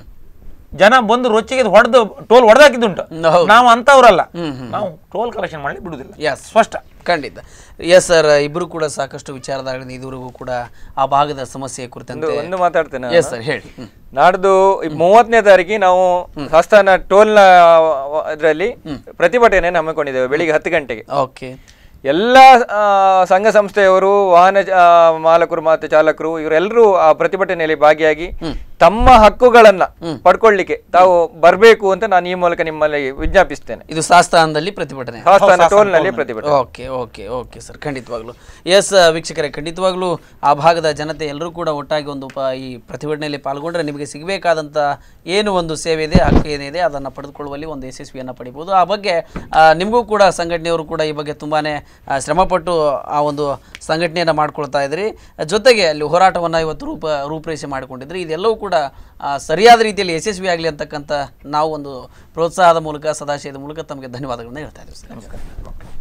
ಜನ ಬಂದು ರೊಚ್ಚಿಗೆ ಹೊಡೆದು ಟೋಲ್ ಹೊಡೆದಾಕಿದ್ದುಂಟು ಹೌದು. ನಾವು ಅಂತವ್ರಲ್ಲ ನಾವು ಟೋಲ್ ಕಲೆಕ್ಷನ್ ಮಾಡ್ಲಿಕ್ಕೆ ಬಿಡುದಿಲ್ಲ Yes. ಸ್ಪಷ್ಟ ಖಂಡಿತ ಎಸ್ ಸರ್ ಇಬ್ರು ಕೂಡ ಸಾಕಷ್ಟು ವಿಚಾರದಲ್ಲಿ ಇದುವರೆಗೂ ಕೂಡ ಆ ಭಾಗದ ಸಮಸ್ಯೆ ಕುರಿತಂತೆ ಒಂದು ಮಾತಾಡ್ತೇನೆ ಎಸ್ ಸರ್ ಹೇಳಿ ಹ್ಮ್. ನಾಡ್ದು ಈ ಮೂವತ್ತನೇ ತಾರೀಕಿಗೆ ನಾವು ಹಸ್ತಾನ ಟೋಲ್ನ ಇದರಲ್ಲಿ ಪ್ರತಿಭಟನೆಯನ್ನು ಹಮ್ಮಿಕೊಂಡಿದ್ದೇವೆ ಬೆಳಿಗ್ಗೆ ಹತ್ತು ಗಂಟೆಗೆ ಓಕೆ ಎಲ್ಲ ಆ, ಸಂಘ ಸಂಸ್ಥೆಯವರು ವಾಹನ ಆ, ಮಾಲಕರು ಮತ್ತು ಚಾಲಕರು ಇವರೆಲ್ಲರೂ ಆ ಪ್ರತಿಭಟನೆಯಲ್ಲಿ ಭಾಗಿಯಾಗಿ ತಮ್ಮ ಹಕ್ಕುಗಳನ್ನ ಪಡ್ಕೊಳ್ಳಿಕ್ಕೆ ತಾವು ಬರಬೇಕು ಅಂತ ನಾನು ಈ ಮೂಲಕ ನಿಮ್ಮಲ್ಲಿ ವಿಜ್ಞಾಪಿಸ್ತೇನೆ ಇದು ಸಾಸ್ತಾನದಲ್ಲಿ ಪ್ರತಿಭಟನೆ ಹಾಸ್ತಾನ ಟೋಲ್ನಲ್ಲಿ ಪ್ರತಿಭಟನೆ ಓಕೆ ಓಕೆ ಓಕೆ ಸರ್ ಖಂಡಿತವಾಗ್ಲೂ ಎಸ್ ವೀಕ್ಷಕರೇ ಖಂಡಿತವಾಗ್ಲೂ ಆ ಭಾಗದ ಜನತೆ ಎಲ್ಲರೂ ಕೂಡ ಒಟ್ಟಾಗಿ ಒಂದು ಪ ಈ ಪ್ರತಿಭಟನೆಯಲ್ಲಿ ಪಾಲ್ಗೊಂಡ್ರೆ ನಿಮಗೆ ಸಿಗಬೇಕಾದಂಥ ಏನು ಒಂದು ಸೇವೆ ಇದೆ ಹಕ್ಕು ಏನಿದೆ ಅದನ್ನು ಪಡೆದುಕೊಳ್ಳುವಲ್ಲಿ ಒಂದು ಯಶಸ್ವಿಯನ್ನು ಪಡಿಬೋದು ಆ ಬಗ್ಗೆ ಆ, ನಿಮಗೂ ಕೂಡ ಸಂಘಟನೆಯವರು ಕೂಡ ಈ ಬಗ್ಗೆ ತುಂಬಾ ಶ್ರಮಪಟ್ಟು ಆ ಒಂದು ಸಂಘಟನೆಯನ್ನು ಮಾಡ್ಕೊಳ್ತಾ ಇದ್ರಿ ಜೊತೆಗೆ ಅಲ್ಲಿ ಹೋರಾಟವನ್ನು ಇವತ್ತು ರೂಪ ರೂಪರೇಷೆ ಮಾಡಿಕೊಂಡಿದ್ರಿ ಇದೆಲ್ಲವೂ ಕೂಡ ಆ, ಸರಿಯಾದ ರೀತಿಯಲ್ಲಿ ಯಶಸ್ವಿ ಆಗಲಿ ಅಂತಕ್ಕಂಥ ನಾವು ಒಂದು ಪ್ರೋತ್ಸಾಹದ ಮೂಲಕ ಸದಾಶಯದ ಮೂಲಕ ತಮಗೆ ಧನ್ಯವಾದಗಳನ್ನ ಹೇಳ್ತಾ ಇದ್ದೀವಿ ಸರ್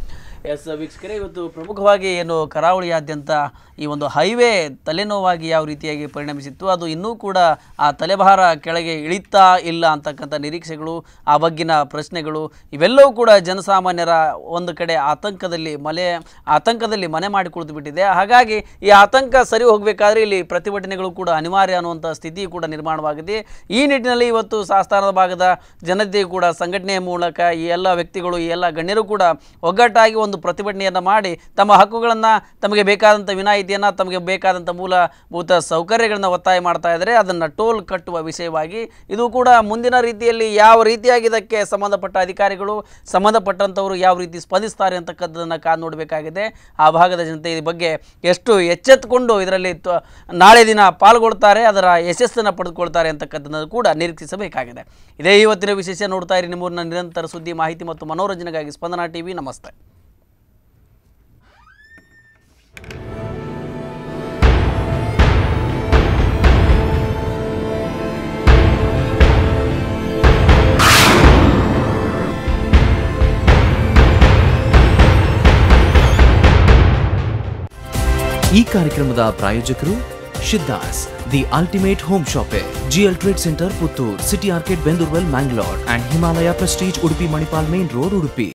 ಎಸ್ ವೀಕ್ಷಕರೇ ಇವತ್ತು ಪ್ರಮುಖವಾಗಿ ಏನು ಕರಾವಳಿಯಾದ್ಯಂತ ಈ ಒಂದು ಹೈವೇ ತಲೆನೋವಾಗಿ ಯಾವ ರೀತಿಯಾಗಿ ಪರಿಣಮಿಸಿತ್ತು ಅದು ಇನ್ನೂ ಕೂಡ ಆ ತಲೆಭಾರ ಕೆಳಗೆ ಇಳಿತಾ ಇಲ್ಲ ಅಂತಕ್ಕಂಥ ನಿರೀಕ್ಷೆಗಳು ಆ ಬಗ್ಗಿನ ಪ್ರಶ್ನೆಗಳು ಇವೆಲ್ಲವೂ ಕೂಡ ಜನಸಾಮಾನ್ಯರ ಒಂದು ಕಡೆ ಆತಂಕದಲ್ಲಿ ಮಲೆ ಆತಂಕದಲ್ಲಿ ಮನೆ ಮಾಡಿ ಕುಳಿತು ಬಿಟ್ಟಿದೆ ಹಾಗಾಗಿ ಈ ಆತಂಕ ಸರಿ ಹೋಗಬೇಕಾದ್ರೆ ಇಲ್ಲಿ ಪ್ರತಿಭಟನೆಗಳು ಕೂಡ ಅನಿವಾರ್ಯ ಅನ್ನುವಂಥ ಸ್ಥಿತಿ ಕೂಡ ನಿರ್ಮಾಣವಾಗಿದೆ ಈ ನಿಟ್ಟಿನಲ್ಲಿ ಇವತ್ತು ಸಾಸ್ತಾನದ ಭಾಗದ ಜನತೆ ಕೂಡ ಸಂಘಟನೆಯ ಮೂಲಕ ಈ ಎಲ್ಲ ವ್ಯಕ್ತಿಗಳು ಈ ಎಲ್ಲ ಗಣ್ಯರು ಕೂಡ ಒಗ್ಗಟ್ಟಾಗಿ ಒಂದು ಪ್ರತಿಭಟನೆಯನ್ನು ಮಾಡಿ ತಮ್ಮ ಹಕ್ಕುಗಳನ್ನು ತಮಗೆ ಬೇಕಾದಂಥ ವಿನಾಯಿತಿಯನ್ನು ತಮಗೆ ಬೇಕಾದಂಥ ಮೂಲಭೂತ ಸೌಕರ್ಯಗಳನ್ನು ಒತ್ತಾಯ ಮಾಡ್ತಾ ಇದ್ದಾರೆ ಅದನ್ನು ಟೋಲ್ ಕಟ್ಟುವ ವಿಷಯವಾಗಿ ಇದು ಕೂಡ ಮುಂದಿನ ರೀತಿಯಲ್ಲಿ ಯಾವ ರೀತಿಯಾಗಿ ಇದಕ್ಕೆ ಸಂಬಂಧಪಟ್ಟ ಅಧಿಕಾರಿಗಳು ಸಂಬಂಧಪಟ್ಟಂಥವರು ಯಾವ ರೀತಿ ಸ್ಪಂದಿಸ್ತಾರೆ ಅಂತಕ್ಕಂಥದ್ದನ್ನು ಕಾದು ನೋಡಬೇಕಾಗಿದೆ ಆ ಭಾಗದ ಜನತೆ ಈ ಬಗ್ಗೆ ಎಷ್ಟು ಎಚ್ಚೆತ್ತುಕೊಂಡು ಇದರಲ್ಲಿ ತ- ನಾಳೆ ದಿನ ಪಾಲ್ಗೊಳ್ತಾರೆ ಅದರ ಯಶಸ್ಸನ್ನು ಪಡೆದುಕೊಳ್ತಾರೆ ಅಂತಕ್ಕಂಥದ್ದು ಕೂಡ ನಿರೀಕ್ಷಿಸಬೇಕಾಗಿದೆ ಇದೇ ಇವತ್ತಿನ ವಿಶೇಷ ನೋಡ್ತಾ ಇರಿ ನಿಮ್ಮೂರಿನ ನಿರಂತರ ಸುದ್ದಿ ಮಾಹಿತಿ ಮತ್ತು ಮನೋರಂಜನೆಗಾಗಿ ಸ್ಪಂದನಾ ಟಿವಿ ನಮಸ್ತೆ ಈ ಕಾರ್ಯಕ್ರಮದ ಪ್ರಾಯೋಜಕರು ಶಿದ್ದಾಸ್ the ultimate home shoppe GL trade centre Puttur city arcade Bendurwell Mangalore and Himalaya prestige Udupi Manipal main road Udupi